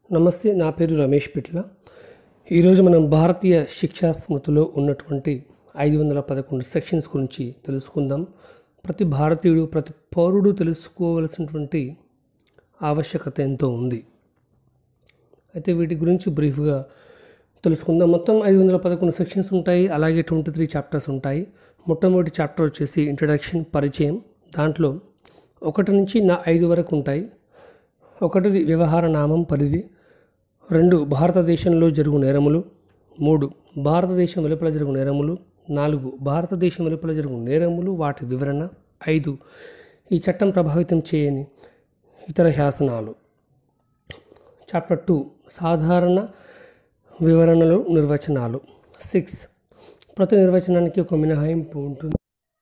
నమస్తే నా పేరు రమేష్ పిట్ల ఈరోజు మనం భారతీయ శిక్షా స్మృతిలో ఉన్నటువంటి ఐదు వందల పదకొండు సెక్షన్స్ గురించి తెలుసుకుందాం ప్రతి భారతీయుడు ప్రతి పౌరుడు తెలుసుకోవలసినటువంటి ఆవశ్యకత ఎంతో ఉంది అయితే వీటి గురించి బ్రీఫ్గా తెలుసుకుందాం మొత్తం ఐదు వందల పదకొండు సెక్షన్స్ ఉంటాయి అలాగే ట్వంటీ త్రీ చాప్టర్స్ ఉంటాయి మొట్టమొదటి చాప్టర్ వచ్చేసి ఇంట్రడక్షన్ పరిచయం దాంట్లో ఒకటి నుంచి నా ఐదు వరకు ఉంటాయి ఒకటిది వ్యవహార నామం పరిధి రెండు భారతదేశంలో జరుగు నేరములు మూడు భారతదేశం వెలుపల జరుగు నేరములు నాలుగు భారతదేశం వెలుపల జరుగు నేరములు వాటి వివరణ ఐదు ఈ చట్టం ప్రభావితం చేయని ఇతర శాసనాలు చాప్టర్ టూ సాధారణ వివరణలు నిర్వచనాలు సిక్స్ ప్రతి నిర్వచనానికి ఒక మినహాయింపు ఉంటుంది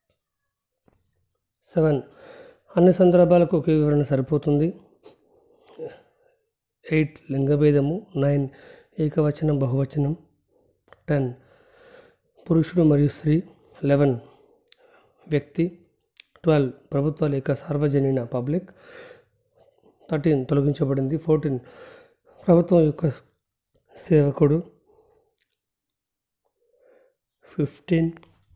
సెవెన్ అన్ని సందర్భాలకు ఒకే వివరణ సరిపోతుంది ఎయిట్ లింగభేదము నైన్ ఏకవచనం బహువచనం టెన్ పురుషుడు మరియు స్త్రీ లెవెన్ వ్యక్తి ట్వెల్వ్ ప్రభుత్వ లేక సార్వజనీన పబ్లిక్ థర్టీన్ తొలగించబడింది ఫోర్టీన్ ప్రభుత్వం యొక్క సేవకుడు ఫిఫ్టీన్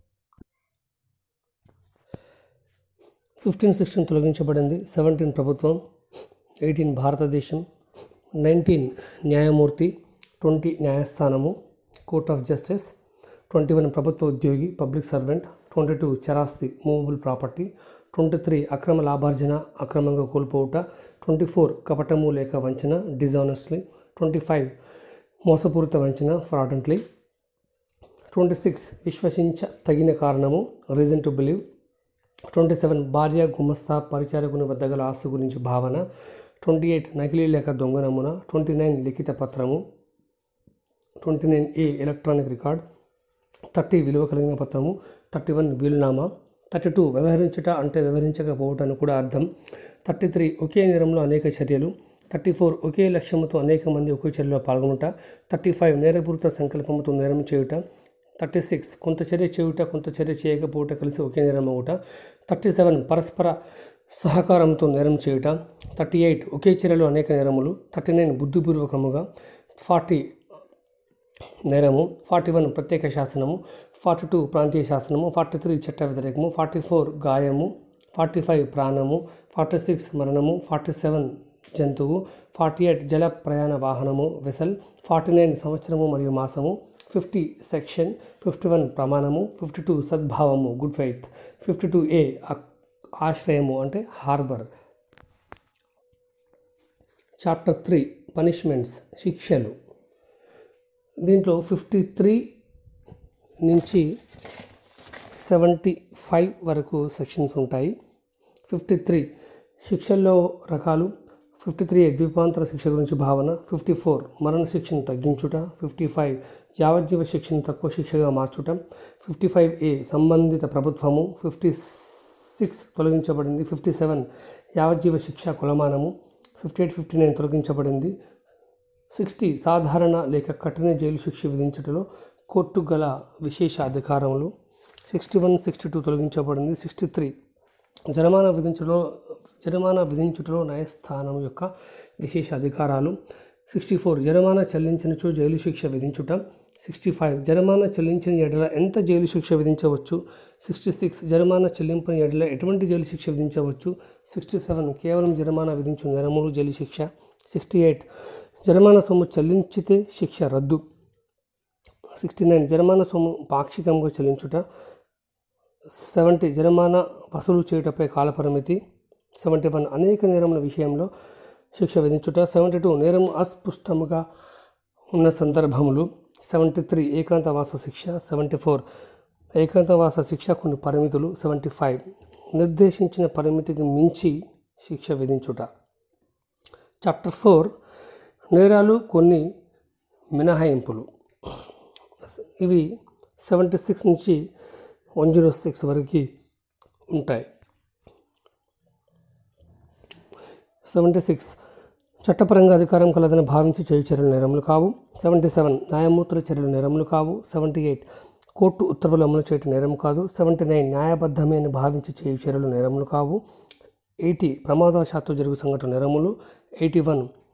ఫిఫ్టీన్ సిక్స్టీన్ తొలగించబడింది సెవెంటీన్ ప్రభుత్వం ఎయిటీన్ భారతదేశం నైన్టీన్ న్యాయమూర్తి ట్వంటీ న్యాయస్థానము court of justice twenty one ప్రభుత్వ ఉద్యోగి పబ్లిక్ సర్వెంట్ ట్వంటీ టూ చరాస్తి మూవబుల్ ప్రాపర్టీ ట్వంటీ త్రీ అక్రమ లాభార్జన అక్రమంగా కోల్పోవుట ట్వంటీ ఫోర్ కపటము లేక వంచన డిజానెస్ట్లీ ట్వంటీ ఫైవ్ మోసపూరిత వంచన ఫ్రాడెంట్లీ ట్వంటీ సిక్స్ విశ్వసించ తగిన కారణము reason to believe twenty seven భార్య గుమస్తా పరిచారకుని వద్ద గల ఆస్తి గురించి భావన ట్వంటీ ఎయిట్ నకిలీ లేక దొంగ నమూనా ట్వంటీ నైన్ లిఖిత పత్రము twenty nine A electronic record thirty విలువ కలిగిన పత్రము థర్టీ వన్ వీలునామా థర్టీ టూ వ్యవహరించుట అంటే వ్యవహరించకపోవటానికి కూడా అర్థం థర్టీ త్రీ ఒకే నేరంలో అనేక చర్యలు థర్టీ ఫోర్ ఒకే లక్ష్యముతో అనేక మంది ఒకే చర్యలో పాల్గొనుట థర్టీ ఫైవ్ నేరపూరిత సంకల్పముతో నేరం చేయుట థర్టీ సిక్స్ కొంత చర్య చేయుట కొంత చర్య చేయకపోవట కలిసి ఒకే నేరం అవుట థర్టీ సెవెన్ పరస్పర సహకారంతో నేరం చేయుట థర్టీ ఎయిట్ ఒకే చర్యలో అనేక నేరములు థర్టీ నైన్ బుద్ధిపూర్వకముగా ఫార్టీ నేరము ఫార్టీ వన్ ప్రత్యేక శాసనము ఫార్టీ టూ ప్రాంతీయ శాసనము ఫార్టీ త్రీ చట్ట వ్యతిరేకము ఫార్టీ ఫోర్ గాయము ఫార్టీ ఫైవ్ ప్రాణము ఫార్టీ సిక్స్ మరణము ఫార్టీ సెవెన్ జంతువు ఫార్టీ ఎయిట్ జల ప్రయాణ వాహనము వెసల్ ఫార్టీ నైన్ సంవత్సరము మరియు మాసము ఫిఫ్టీ సెక్షన్ ఫిఫ్టీ వన్ ప్రమాణము ఫిఫ్టీ టూ సద్భావము good faith fifty two A ఆశ్రయము అంటే హార్బర్ చాప్టర్ త్రీ పనిష్మెంట్స్ శిక్షలు దీంట్లో ఫిఫ్టీ త్రీ నుంచి సెవెంటీ ఫైవ్ వరకు సెక్షన్స్ ఉంటాయి ఫిఫ్టీ త్రీ శిక్షల్లో రకాలు ఫిఫ్టీ త్రీ ద్వీపాంతర శిక్ష గురించి భావన ఫిఫ్టీ ఫోర్ మరణ శిక్షను తగ్గించుట ఫిఫ్టీ ఫైవ్ యావజ్జీవ శిక్షను తక్కువ శిక్షగా మార్చుట ఫిఫ్టీ ఫైవ్ ఏ సంబంధిత ప్రభుత్వము ఫిఫ్టీ సిక్స్ తొలగించబడింది ఫిఫ్టీ సెవెన్ యావజ్జీవ శిక్ష కొలమానము ఫిఫ్టీ ఎయిట్ ఫిఫ్టీ నైన్ తొలగించబడింది సిక్స్టీ సాధారణ లేక కఠిన జైలు శిక్ష విధించటంలో కోర్టు గల విశేష అధికారములు సిక్స్టీ వన్ సిక్స్టీ టూ తొలగించబడింది సిక్స్టీ త్రీ జరిమానా విధించడంలో జరిమానా విధించుటలో న్యాయస్థానం యొక్క విశేష అధికారాలు సిక్స్టీ ఫోర్ జరిమానా చెల్లించినచో జైలు శిక్ష విధించుట సిక్స్టీ ఫైవ్ జరిమానా చెల్లించిన ఎడల ఎంత జైలు శిక్ష విధించవచ్చు సిక్స్టీ సిక్స్ జరిమానా చెల్లింపుని ఎడల ఎటువంటి జైలు శిక్ష విధించవచ్చు సిక్స్టీ సెవెన్ కేవలం జరిమానా విధించు నెరములు జైలు శిక్ష సిక్స్టీ ఎయిట్ జరిమానా సొమ్ము చెల్లించితే శిక్ష రద్దు సిక్స్టీ నైన్ జరిమానా సొమ్ము పాక్షికంగా చెల్లించుట సెవెంటీ జరిమానా వసూలు చేయుటపై కాలపరిమితి సెవెంటీ వన్ అనేక నేరముల విషయంలో శిక్ష విధించుట సెవెంటీ టూ నేరం అస్పష్టముగా ఉన్న సందర్భములు సెవెంటీ త్రీ ఏకాంతవాస శిక్ష సెవెంటీ ఫోర్ ఏకాంతవాస శిక్ష కొన్ని పరిమితులు సెవెంటీ ఫైవ్ నిర్దేశించిన పరిమితికి మించి శిక్ష విధించుట చాప్టర్ ఫోర్ నేరాలు కొన్ని మినహాయింపులు ఇవి సెవెంటీ సిక్స్ నుంచి వన్ జీరో సిక్స్ వరకు ఉంటాయి సెవెంటీ సిక్స్ చట్టపరంగా అధికారం కలదని భావించి చేయి చర్యలు నేరములు కావు సెవెంటీ సెవెన్ న్యాయమూర్తుల చర్యలు నేరములు కావు సెవెంటీ ఎయిట్ కోర్టు ఉత్తర్వులు అమలు చేయటం నేరం కాదు సెవెంటీ నైన్ న్యాయబద్ధమే అని భావించి చేయి చర్యలు నేరములు కావు ఎయిటీ ప్రమాదవశాత్తు జరుగు సంఘటన నేరములు ఎయిటీ వన్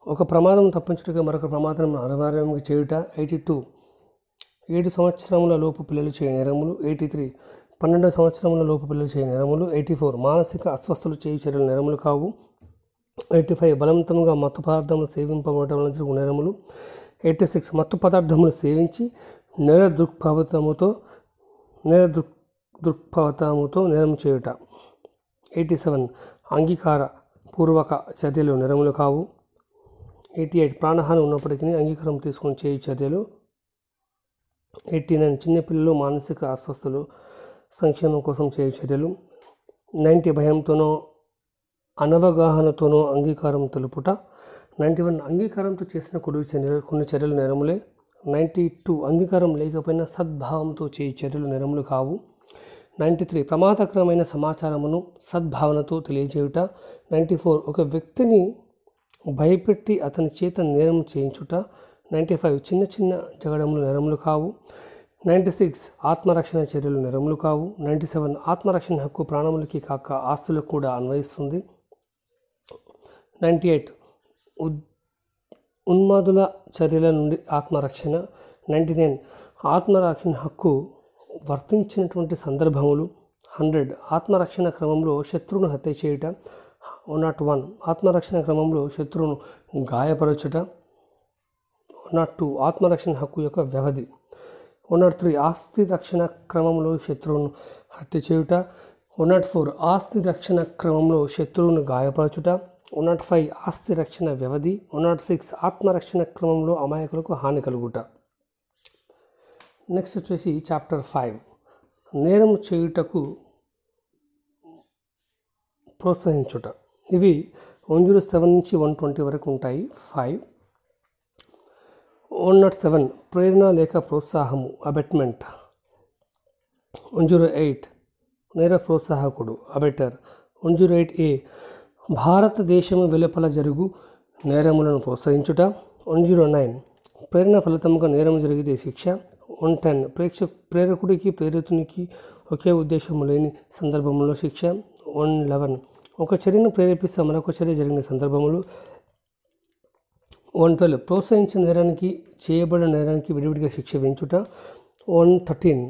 ఒక ప్రమాదం తప్పించుటగా మరొక ప్రమాదం అనివార్యంగా చేయుట ఎయిటీ టూ ఏడు సంవత్సరముల లోపు పిల్లలు చేయ నేరములు ఎయిటీ త్రీ పన్నెండు సంవత్సరముల లోపు పిల్లలు చేయ నేరములు ఎయిటీ ఫోర్ మానసిక అస్వస్థలు చేయు చర్యలు నేరములు కావు ఎయిటీ ఫైవ్ బలవంతంగా మత్తు పదార్థములు సేవింపబడటం వలన జరుగు నేరములు ఎయిటీ సిక్స్ మత్తు పదార్థములు సేవించి నేర దృక్పథముతో నేర దృక్ దృక్పథముతో నేరం చేయుట ఎయిటీ సెవెన్ అంగీకార పూర్వక చర్యలు నేరములు కావు ఎయిటీ ఎయిట్ ప్రాణహాని ఉన్నప్పటికీ అంగీకారం తీసుకొని చేయు చర్యలు ఎయిటీ నైన్ చిన్నపిల్లలు మానసిక అస్వస్థలు సంక్షేమం కోసం చేయు చర్యలు నైంటీ భయంతోనో అనవగాహనతోనో అంగీకారం తెలుపుట నైంటీ వన్ అంగీకారంతో చేసిన కొన్ని చర్య కొన్ని చర్యలు నేరములే నైంటీ టూ అంగీకారం లేకపోయినా సద్భావంతో చేయు చర్యలు నేరములు కావు నైంటీ త్రీ ప్రమాదకరమైన సమాచారమును సద్భావనతో తెలియజేయుట నైంటీ ఫోర్ ఒక వ్యక్తిని భయపెట్టి అతని చేత నేరం చేయించుట నైంటీ ఫైవ్ చిన్న చిన్న జగడములు నేరములు కావు నైంటీ సిక్స్ ఆత్మరక్షణ చర్యలు నేరములు కావు నైంటీ సెవెన్ ఆత్మరక్షణ హక్కు ప్రాణములకి కాక ఆస్తులకు కూడా అన్వయిస్తుంది నైంటీ ఎయిట్ ఉద్ ఉన్మాదుల చర్యల నుండి ఆత్మరక్షణ నైంటీ నైన్ ఆత్మరక్షణ హక్కు వర్తించినటువంటి సందర్భములు హండ్రెడ్ ఆత్మరక్షణ క్రమంలో శత్రువును హత్య చేయుట వన్ నాట్ వన్ ఆత్మరక్షణ క్రమంలో శత్రువును గాయపరచుట వన్ నాట్ టూ ఆత్మరక్షణ హక్కు యొక్క వ్యవధి వన్ నాట్ త్రీ ఆస్తి రక్షణ క్రమంలో శత్రువును హత్య చేయుట వన్ నాట్ ఫోర్ ఆస్తి రక్షణ క్రమంలో శత్రువును గాయపరచుట వన్ నాట్ ఫైవ్ ఆస్తి రక్షణ వ్యవధి వన్ నాట్ సిక్స్ ఆత్మరక్షణ క్రమంలో అమాయకులకు హాని కలుగుట నెక్స్ట్ వచ్చేసి చాప్టర్ ఫైవ్ నేరం చేయుటకు ప్రోత్సహించుట ఇవి వన్ జీరో సెవెన్ నుంచి వన్ ట్వంటీ వరకు ఉంటాయి ఫైవ్ వన్ నాట్ సెవెన్ ప్రేరణ లేక ప్రోత్సాహము అబెట్మెంట్ వన్ జీరో ఎయిట్ నేర ప్రోత్సాహకుడు abettor one zero eight A భారతదేశము వెలుపల జరుగు నేరములను ప్రోత్సహించుట వన్ జీరో నైన్ ప్రేరణ ఫలితముగా నేరం జరిగితే శిక్ష వన్ టెన్ ప్రేక్ష ప్రేరకుడికి ప్రేరితునికి ఒకే ఉద్దేశము లేని సందర్భంలో శిక్ష వన్ లెవెన్ ఒక చర్యను ప్రేరేపిస్తే మరొక చర్య జరిగిన సందర్భములు వన్ ట్వెల్వ్ ప్రోత్సహించిన నేరానికి చేయబడిన నేరానికి విడివిడిగా శిక్ష విధించుట వన్ థర్టీన్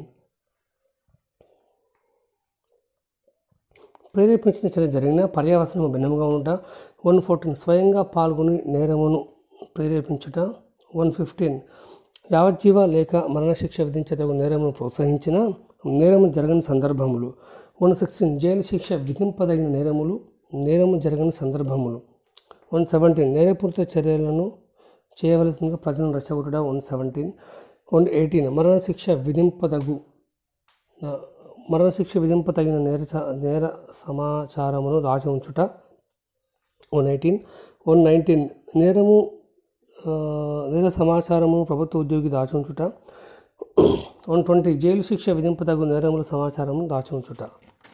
ప్రేరేపించిన చర్య జరిగిన పర్యావసనము భిన్నముగా ఉంట వన్ ఫోర్టీన్ స్వయంగా పాల్గొని నేరమును ప్రేరేపించుట వన్ ఫిఫ్టీన్ యావజ్జీవ లేక మరణశిక్ష విధించదగు నేరమును ప్రోత్సహించిన నేరము జరగని సందర్భములు వన్ సిక్స్టీన్ జైలు శిక్ష విధింపదగిన నేరములు నేరము జరగని సందర్భములు వన్ సెవెంటీన్ నేరపూరిత చర్యలను చేయవలసిందిగా ప్రజలను రెచ్చగొట్టుట వన్ సెవెంటీన్ వన్ ఎయిటీన్ మరణశిక్ష విధింపదగు ఆ, మరణశిక్ష విధింపతగిన నేర స- నేర సమాచారమును దాచి ఉంచుట వన్ ఎయిటీన్ వన్ నైన్టీన్ నేరము ఆ, నేర సమాచారమును ప్రభుత్వ ఉద్యోగి దాచి ఉంచుట వన్ ట్వంటీ జైలు శిక్ష విధింపదగు నేరముల సమాచారమును దాచి ఉంచుట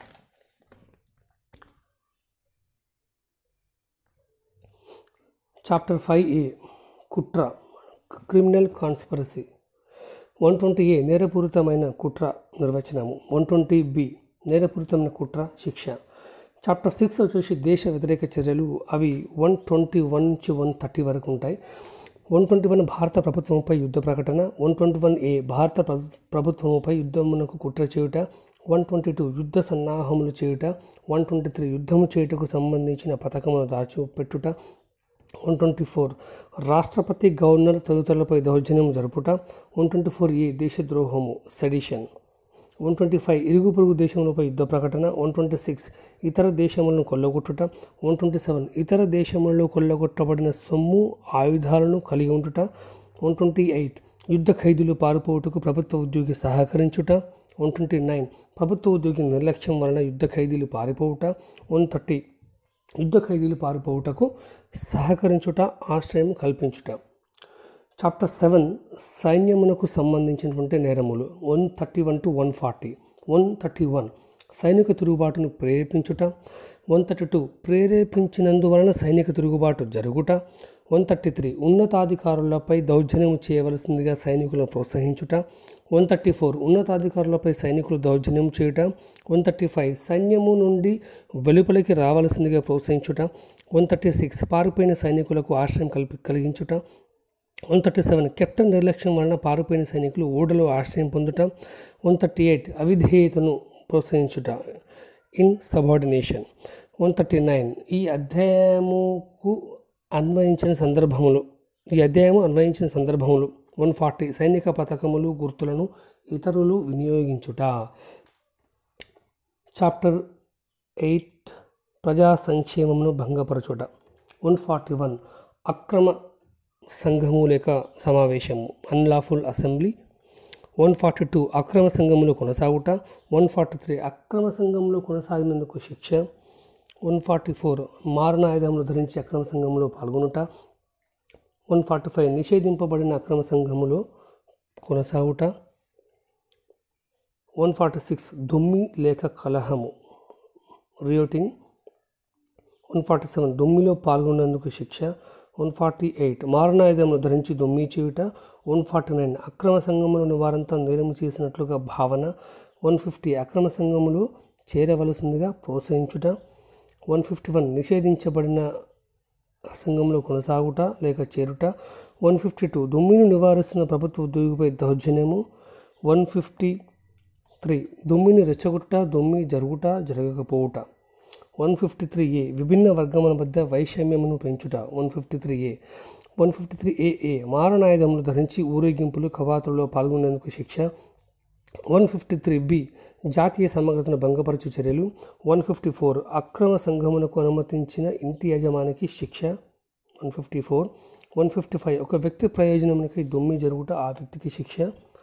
చాప్టర్ ఫైవ్ ఏ కుట్ర criminal conspiracy one twenty A నేరపూరితమైన కుట్ర నిర్వచనము వన్ ట్వంటీ బి నేరపూరితమైన కుట్ర శిక్ష చాప్టర్ సిక్స్ వచ్చేసి దేశ వ్యతిరేక చర్యలు అవి వన్ ట్వంటీ వన్ నుంచి వన్ థర్టీ వరకు ఉంటాయి వన్ ట్వంటీ వన్ భారత ప్రభుత్వంపై యుద్ధ ప్రకటన వన్ ట్వంటీ వన్ ఏ భారత ప్రభు- ప్రభుత్వముపై యుద్ధమునకు కుట్ర చేయుట వన్ ట్వంటీ టూ యుద్ధ సన్నాహములు చేయుట వన్ ట్వంటీ త్రీ యుద్ధము చేయుటకు సంబంధించిన పథకమును దాచు పెట్టుట వన్ ట్వంటీ ఫోర్ రాష్ట్రపతి గవర్నర్ తదితరులపై దౌర్జన్యం జరుపుట వన్ ట్వంటీ ఫోర్ ఏ దేశద్రోహము సెడిషన్ వన్ ట్వంటీ ఫైవ్ ఇరుగు పొరుగు దేశములపై యుద్ధ ప్రకటన వన్ ట్వంటీ సిక్స్ ఇతర దేశములను కొల్లగొట్టుట వన్ ట్వంటీ సెవెన్ ఇతర దేశములలో కొల్లగొట్టబడిన సొమ్ము ఆయుధాలను కలిగి ఉంటుట వన్ ట్వంటీ ఎయిట్ యుద్ధ ఖైదీలు పారిపోవుటకు ప్రభుత్వ ఉద్యోగి సహకరించుట వన్ ట్వంటీ నైన్ ప్రభుత్వ ఉద్యోగి నిర్లక్ష్యం వలన యుద్ధ ఖైదీలు పారిపోవుట వన్ థర్టీ యుద్ధ ఖైదీలు పారిపోవుటకు సహకరించుట ఆశ్రయం కల్పించుట చాప్టర్ సెవెన్ సైన్యమునకు సంబంధించినటువంటి నేరములు one thirty one to one forty one thirty one సైనిక తిరుగుబాటును ప్రేరేపించుట వన్ థర్టీ టూ ప్రేరేపించినందువలన సైనిక తిరుగుబాటు జరుగుట వన్ థర్టీ త్రీ ఉన్నతాధికారులపై దౌర్జన్యం చేయవలసిందిగా సైనికులను ప్రోత్సహించుట వన్ థర్టీ ఫోర్ ఉన్నతాధికారులపై సైనికులు దౌర్జన్యం చేయుట వన్ థర్టీ ఫైవ్ సైన్యము నుండి వెలుపలికి రావలసిందిగా ప్రోత్సహించుట వన్ థర్టీ సిక్స్ పారిపోయిన సైనికులకు ఆశ్రయం కల్పి కలిగించుట వన్ థర్టీ సెవెన్ కెప్టెన్ నిర్లక్ష్యం వలన పారిపోయిన సైనికులు ఓడలో ఆశ్రయం పొందుట one thirty eight అవిధేయతను ప్రోత్సహించుట insubordination one thirty nine ఈ అధ్యాయముకు అన్వయించిన సందర్భములు ఈ అధ్యాయము అన్వయించిన సందర్భములు వన్ ఫార్టీ సైనిక పథకములు గుర్తులను ఇతరులు వినియోగించుట చాప్టర్ ఎయిట్ ప్రజా సంక్షేమమును భంగపరచుట వన్ ఫార్టీ వన్ అక్రమ సంఘము లేక సమావేశము unlawful assembly one forty two అక్రమ సంఘములో కొనసాగుట వన్ ఫార్టీ త్రీ అక్రమ సంఘంలో కొనసాగినందుకు శిక్ష వన్ ఫార్టీ ఫోర్ మారణాయుధములు ధరించి అక్రమ సంఘంలో పాల్గొనుట వన్ ఫార్టీ ఫైవ్ నిషేధింపబడిన అక్రమ సంఘములో కొనసాగుట వన్ ఫార్టీ సిక్స్ దుమ్మి లేక కలహము రియోటింగ్ వన్ ఫార్టీ సెవెన్ దుమ్మిలో పాల్గొన్నందుకు శిక్ష వన్ ఫార్టీ ఎయిట్ మారణాయుధమును ధరించి దుమ్మి చేయుట వన్ ఫార్టీ నైన్ అక్రమ సంఘములను వారంతా నేరము చేసినట్లుగా భావన వన్ ఫిఫ్టీ అక్రమ సంఘములు చేరవలసిందిగా ప్రోత్సహించుట వన్ ఫిఫ్టీ వన్ నిషేధించబడిన సంఘంలో కొనసాగుట లేక చేరుట వన్ ఫిఫ్టీ టూ దుమ్మిని నివారిస్తున్న ప్రభుత్వ ఉద్యోగిపై దౌర్జన్యము వన్ ఫిఫ్టీ త్రీ దుమ్మిని రెచ్చగొట్టుట దుమ్మి జరుగుట జరగకపోవుట వన్ ఫిఫ్టీ త్రీ ఏ విభిన్న వర్గముల మధ్య వైషమ్యమును పెంచుట one fifty three A one fifty three A A మారణాయుధములు ధరించి ఊరేగింపులు కవాతులలో పాల్గొనేందుకు శిక్ష వన్ ఫిఫ్టీ త్రీ బి జాతీయ సమగ్రతను భంగపరచు చర్యలు వన్ ఫిఫ్టీ ఫోర్ అక్రమ సంఘమునకు అనుమతించిన ఇంటి యజమానికి శిక్ష one fifty four one fifty five ఒక వ్యక్తి ప్రయోజనమునకై దొమ్మి జరుగుట ఆ వ్యక్తికి శిక్ష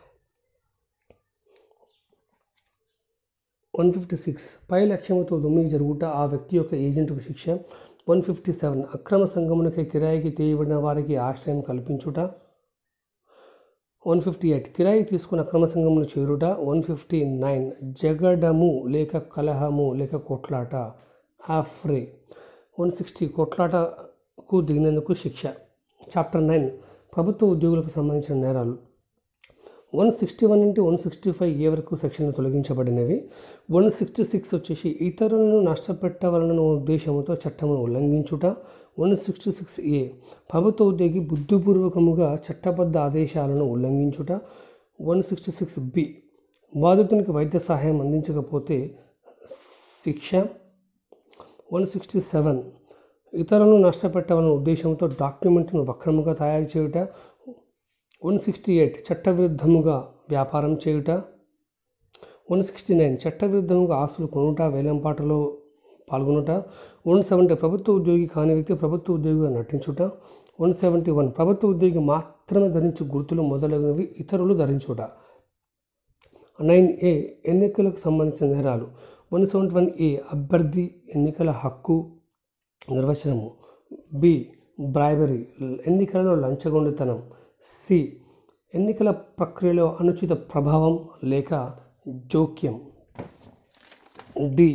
వన్ ఫిఫ్టీ సిక్స్ పై లక్ష్యముతో దొమ్మి జరుగుట ఆ వ్యక్తి యొక్క ఏజెంట్కు శిక్ష వన్ ఫిఫ్టీ సెవెన్ అక్రమ సంఘమునకై కిరాయికి తీయబడిన వారికి ఆశ్రయం కల్పించుట వన్ ఫిఫ్టీ ఎయిట్ కిరాయి తీసుకున్న అక్రమ సంఘములు చేరుట వన్ ఫిఫ్టీ నైన్ జగడము లేక కలహము లేక కొట్లాట ఆఫ్రే వన్ సిక్స్టీ కొట్లాటకు దిగినందుకు శిక్ష చాప్టర్ నైన్ ప్రభుత్వ ఉద్యోగులకు సంబంధించిన నేరాలు వన్ సిక్స్టీ వన్ నుండి వన్ సిక్స్టీ ఫైవ్ ఏ వరకు సెక్షన్లు తొలగించబడినవి వన్ సిక్స్టీ సిక్స్ వచ్చేసి ఇతరులను నష్టపెట్టవలన ఉద్దేశంతో చట్టమును ఉల్లంఘించుట వన్ సిక్స్టీ సిక్స్ ఏ ప్రభుత్వ ఉద్యోగి బుద్ధిపూర్వకముగా చట్టబద్ధ ఆదేశాలను ఉల్లంఘించుట వన్ సిక్స్టీ సిక్స్ బి బాధితునికి వైద్య సహాయం అందించకపోతే శిక్ష వన్ సిక్స్టీ సెవెన్ ఇతరులను నష్టపెట్టవలన ఉద్దేశంతో డాక్యుమెంట్ను వక్రముగా తయారు చేయుట వన్ సిక్స్టీ ఎయిట్ చట్టవిరుద్ధముగా వ్యాపారం చేయుట వన్ సిక్స్టీ నైన్ చట్టవిరుద్ధముగా ఆస్తులు కొనుట వేలంపాటలో పాల్గొనుట వన్ సెవెంటీ ప్రభుత్వ ఉద్యోగి కాని వ్యక్తి ప్రభుత్వ ఉద్యోగిగా నటించుట వన్ సెవెంటీ వన్ ప్రభుత్వ ఉద్యోగి మాత్రమే ధరించు గుర్తులు మొదలగునవి ఇతరులు ధరించుట నైన్ ఏ ఎన్నికలకు సంబంధించిన నేరాలు వన్ సెవెంటీ వన్ ఏ అభ్యర్థి ఎన్నికల హక్కు నిర్వచనము బి బ్రైబరీ ఎన్నికలలో లంచగొండితనం సి ఎన్నికల ప్రక్రియలో అనుచిత ప్రభావం లేక జోక్యం డి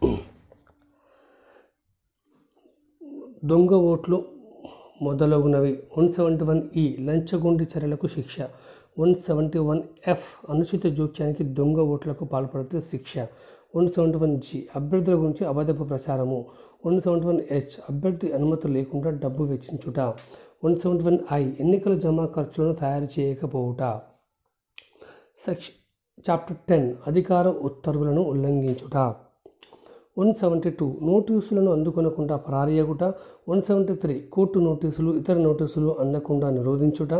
దొంగ ఓట్లు మొదలగునవి వన్ సెవెంటీ వన్ ఈ లంచగొండి చర్యలకు శిక్ష వన్ సెవెంటీ వన్ ఎఫ్ అనుచిత జోక్యానికి దొంగ ఓట్లకు పాల్పడితే శిక్ష వన్ సెవెంటీ వన్ జి అభ్యర్థుల గురించి అబద్ధపు ప్రచారము వన్ సెవెంటీ వన్ హెచ్ అభ్యర్థి అనుమతి లేకుండా డబ్బు వెచ్చించుట వన్ సెవెంటీ వన్ ఐ ఎన్నికల జమా ఖర్చులను తయారు చేయకపోవుట సెక్షన్ చాప్టర్ టెన్ అధికార ఉత్తర్వులను ఉల్లంఘించుట వన్ సెవెంటీ టూ నోటీసులను అందుకొనకుండా పరారియగుట వన్ సెవెంటీ త్రీ కోర్టు నోటీసులు ఇతర నోటీసులు అందకుండా నిరోధించుట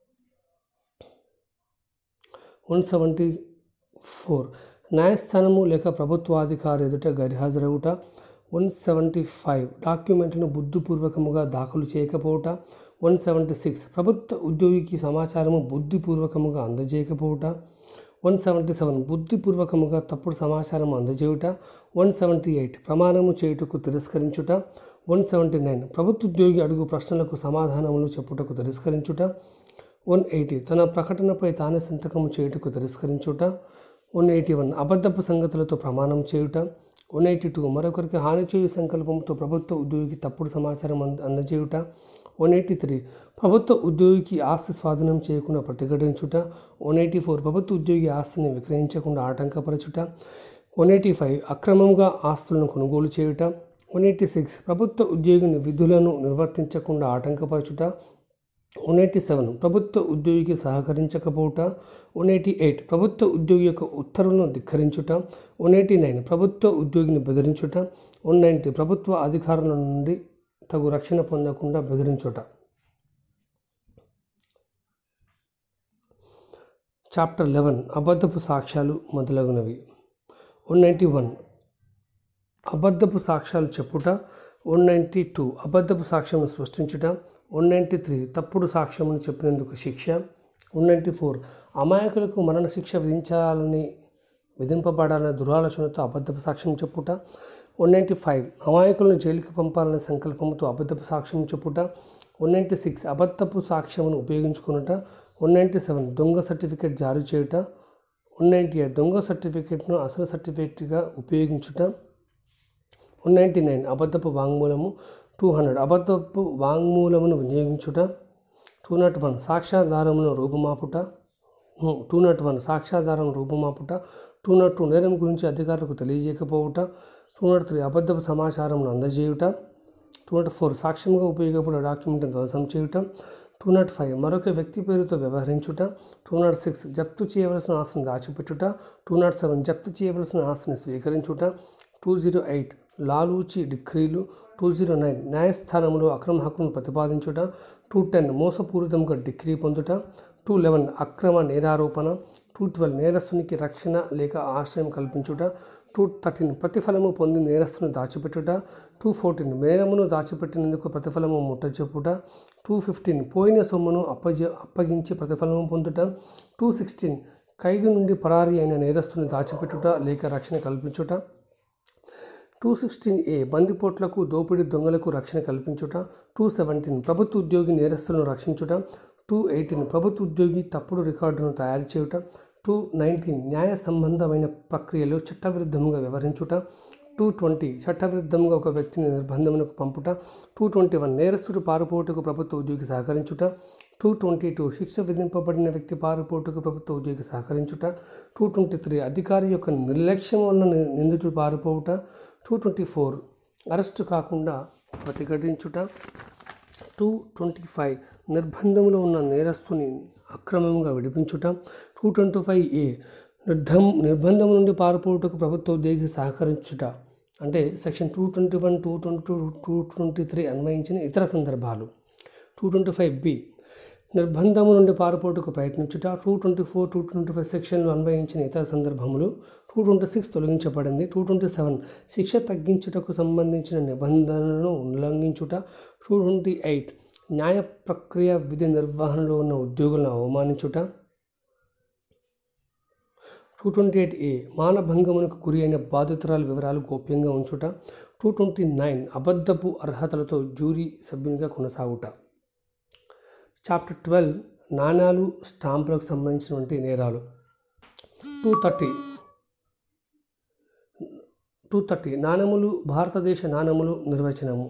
వన్ సెవెంటీ ఫోర్ న్యాయస్థానము లేక ప్రభుత్వాధికారి ఎదుట గైర్హాజరవుట వన్ సెవెంటీ ఫైవ్ డాక్యుమెంట్ను బుద్ధిపూర్వకముగా దాఖలు చేయకపోవుట వన్ సెవెంటీ సిక్స్ ప్రభుత్వ ఉద్యోగికి సమాచారము బుద్ధిపూర్వకముగా అందజేయకపోవుట వన్ సెవెంటీ సెవెన్ బుద్ధిపూర్వకముగా తప్పుడు సమాచారం అందజేయుట వన్ సెవెంటీ ఎయిట్ ప్రమాణము చేయుటకు తిరస్కరించుట వన్ సెవెంటీ నైన్ ప్రభుత్వ ఉద్యోగి అడుగు ప్రశ్నలకు సమాధానములు చెప్పుటకు తిరస్కరించుట వన్ ఎయిటీ తన ప్రకటనపై తానే సంతకము చేయుటకు తిరస్కరించుట వన్ ఎయిటీ వన్ అబద్ధపు సంగతులతో ప్రమాణం చేయుట వన్ ఎయిటీ టూ మరొకరికి హాని చేయు సంకల్పంతో ప్రభుత్వ ఉద్యోగికి తప్పుడు సమాచారం అంద అందజేయుట వన్ ఎయిటీ త్రీ ప్రభుత్వ ఉద్యోగికి ఆస్తి స్వాధీనం చేయకుండా ప్రతిఘటించుట వన్ ఎయిటీ ఫోర్ ప్రభుత్వ ఉద్యోగి ఆస్తిని విక్రయించకుండా ఆటంకపరచుట వన్ ఎయిటీ ఫైవ్ అక్రమంగా ఆస్తులను కొనుగోలు చేయుట వన్ ఎయిటీ సిక్స్ ప్రభుత్వ ఉద్యోగిని విధులను నిర్వర్తించకుండా ఆటంకపరచుట వన్ ఎయిటీ సెవెన్ ప్రభుత్వ ఉద్యోగికి సహకరించకపోవుట వన్ ఎయిటీ ఎయిట్ ప్రభుత్వ ఉద్యోగి యొక్క ఉత్తర్వులను ధిక్కరించుట వన్ ఎయిటీ నైన్ ప్రభుత్వ ఉద్యోగిని బెదిరించుట వన్ నైంటీ ప్రభుత్వ అధికారుల నుండి తగు రక్షణ పొందకుండా బెదిరించుట చాప్టర్ లెవెన్ అబద్ధపు సాక్ష్యాలు మొదలగునవి వన్ నైంటీ వన్ అబద్ధపు సాక్ష్యాలు చెప్పుట వన్ నైంటీ టూ అబద్ధపు సాక్ష్యం సృష్టించుట వన్ నైంటీ త్రీ తప్పుడు సాక్ష్యమును చెప్పినందుకు శిక్ష వన్ నైంటీ ఫోర్ అమాయకులకు మరణ శిక్ష విధించాలని విధింపబడాలనే దురాలోచనతో అబద్ధపు సాక్ష్యం చెప్పుట వన్ నైంటీ ఫైవ్ అమాయకులను జైలుకి పంపాలనే సంకల్పంతో అబద్ధపు సాక్ష్యం చెప్పుట వన్ నైంటీ సిక్స్ అబద్ధపు సాక్ష్యమును ఉపయోగించుకునుట వన్ నైంటీ సెవెన్ దొంగ సర్టిఫికేట్ జారీ చేయుట వన్ నైంటీ ఎయిట్ దొంగ సర్టిఫికేట్ను అసలు సర్టిఫికేట్గా ఉపయోగించుట వన్ నైంటీ నైన్ అబద్ధపు వాంగ్మూలము టూ హండ్రెడ్ అబద్ధపు వాంగ్మూలమును వినియోగించుట టూ నాట్ వన్ సాక్ష్యాధారమును రూపుమాపుట టూ నాట్ వన్ సాక్ష్యాధారం రూపుమాపుట టూ నాట్ టూ నేరం గురించి అధికారులకు తెలియజేయకపోవుట టూ నాట్ త్రీ అబద్ధపు సమాచారమును అందజేయుట టూ నాట్ ఫోర్ సాక్ష్యంగా ఉపయోగపడే డాక్యుమెంట్ ధ్వంసం చేయుట టూ నాట్ ఫైవ్ మరొక వ్యక్తి పేరుతో వ్యవహరించుట టూ నాట్ సిక్స్ జప్తు చేయవలసిన ఆస్తిని దాచిపెట్టుట టూ నాట్ సెవెన్ జప్తు చేయవలసిన ఆస్తిని స్వీకరించుట టూ జీరో ఎయిట్ లాలూచి డిగ్రీలు టూ జీరో నైన్ న్యాయస్థానంలో అక్రమ హక్కును ప్రతిపాదించుట టూ టెన్ మోసపూరితంగా డిగ్రీ పొందుట టూ లెవెన్ అక్రమ నేరారోపణ టూ ట్వెల్వ్ నేరస్తునికి రక్షణ లేక ఆశ్రయం కల్పించుట టూ థర్టీన్ ప్రతిఫలము పొంది నేరస్తును దాచిపెట్టుట టూ ఫోర్టీన్ నేరమును దాచిపెట్టినందుకు ప్రతిఫలము ముట్టచెప్పుట టూ ఫిఫ్టీన్ పోయిన సొమ్మును అప్పజ అప్పగించి ప్రతిఫలము పొందుట టూ సిక్స్టీన్ ఖైదు నుండి పరారీ అయిన నేరస్తుని దాచిపెట్టుట లేక రక్షణ కల్పించుట టూ సిక్స్టీన్ ఏ బందిపోట్లకు దోపిడీ దొంగలకు రక్షణ కల్పించుట టూ సెవెంటీన్ ప్రభుత్వ ఉద్యోగి నేరస్తులను రక్షించుట టూ ఎయిటీన్ ప్రభుత్వ ఉద్యోగి తప్పుడు రికార్డును తయారు చేయుట టూ నైన్టీన్ న్యాయ సంబంధమైన ప్రక్రియలో చట్టవిరుద్ధముగా వ్యవహరించుట టూ ట్వంటీ చట్టవిరుద్ధంగా ఒక వ్యక్తిని నిర్బంధమునకు పంపుట టూ ట్వంటీ వన్ నేరస్తుడు పారిపోటుకు ప్రభుత్వ ఉద్యోగి సహకరించుట టూ ట్వంటీ టూ శిక్ష విధింపబడిన వ్యక్తి పారిపోటుకు ప్రభుత్వ ఉద్యోగి సహకరించుట టూ ట్వంటీ త్రీ అధికారి యొక్క నిర్లక్ష్యం వలన ని- నిందితుడు పారిపోవుట టూ ట్వంటీ ఫోర్ అరెస్టు కాకుండా ప్రతిఘటించుట టూ ట్వంటీ ఫైవ్ నిర్బంధంలో ఉన్న నేరస్తుని అక్రమంగా విడిపించుట టూ ట్వంటీ ఫైవ్ ఏ నిర్ధం నిర్బంధం నుండి పారిపోవుటకు ప్రభుత్వ ఉద్యోగి సహకరించుట అంటే section two twenty one two twenty two two twenty three అన్వయించిన ఇతర సందర్భాలు టూ ట్వంటీ ఫైవ్ బి నిర్బంధము నుండి పారిపోటుకు ప్రయత్నించుట two twenty four two twenty five సెక్షన్లు అన్వయించిన ఇతర సందర్భములు టూ ట్వంటీ సిక్స్ తొలగించబడింది టూ ట్వంటీ సెవెన్ శిక్ష తగ్గించుటకు సంబంధించిన నిబంధనలను ఉల్లంఘించుట టూ ట్వంటీ ఎయిట్ న్యాయ ప్రక్రియ విధి నిర్వహణలో ఉన్న ఉద్యోగులను అవమానించుట టూ ట్వంటీ ఎయిట్ ఏ మానభంగమునకు గురి అయిన బాధితురాల వివరాలు గోప్యంగా ఉంచుట టూ ట్వంటీ నైన్ అబద్ధపు అర్హతలతో జ్యూరీ సభ్యునిగా కొనసాగుట చాప్టర్ ట్వెల్వ్ నాణాలు స్టాంపులకు సంబంధించినటువంటి నేరాలు టూ థర్టీ టూ థర్టీ నాణములు భారతదేశ నాణములు నిర్వచనము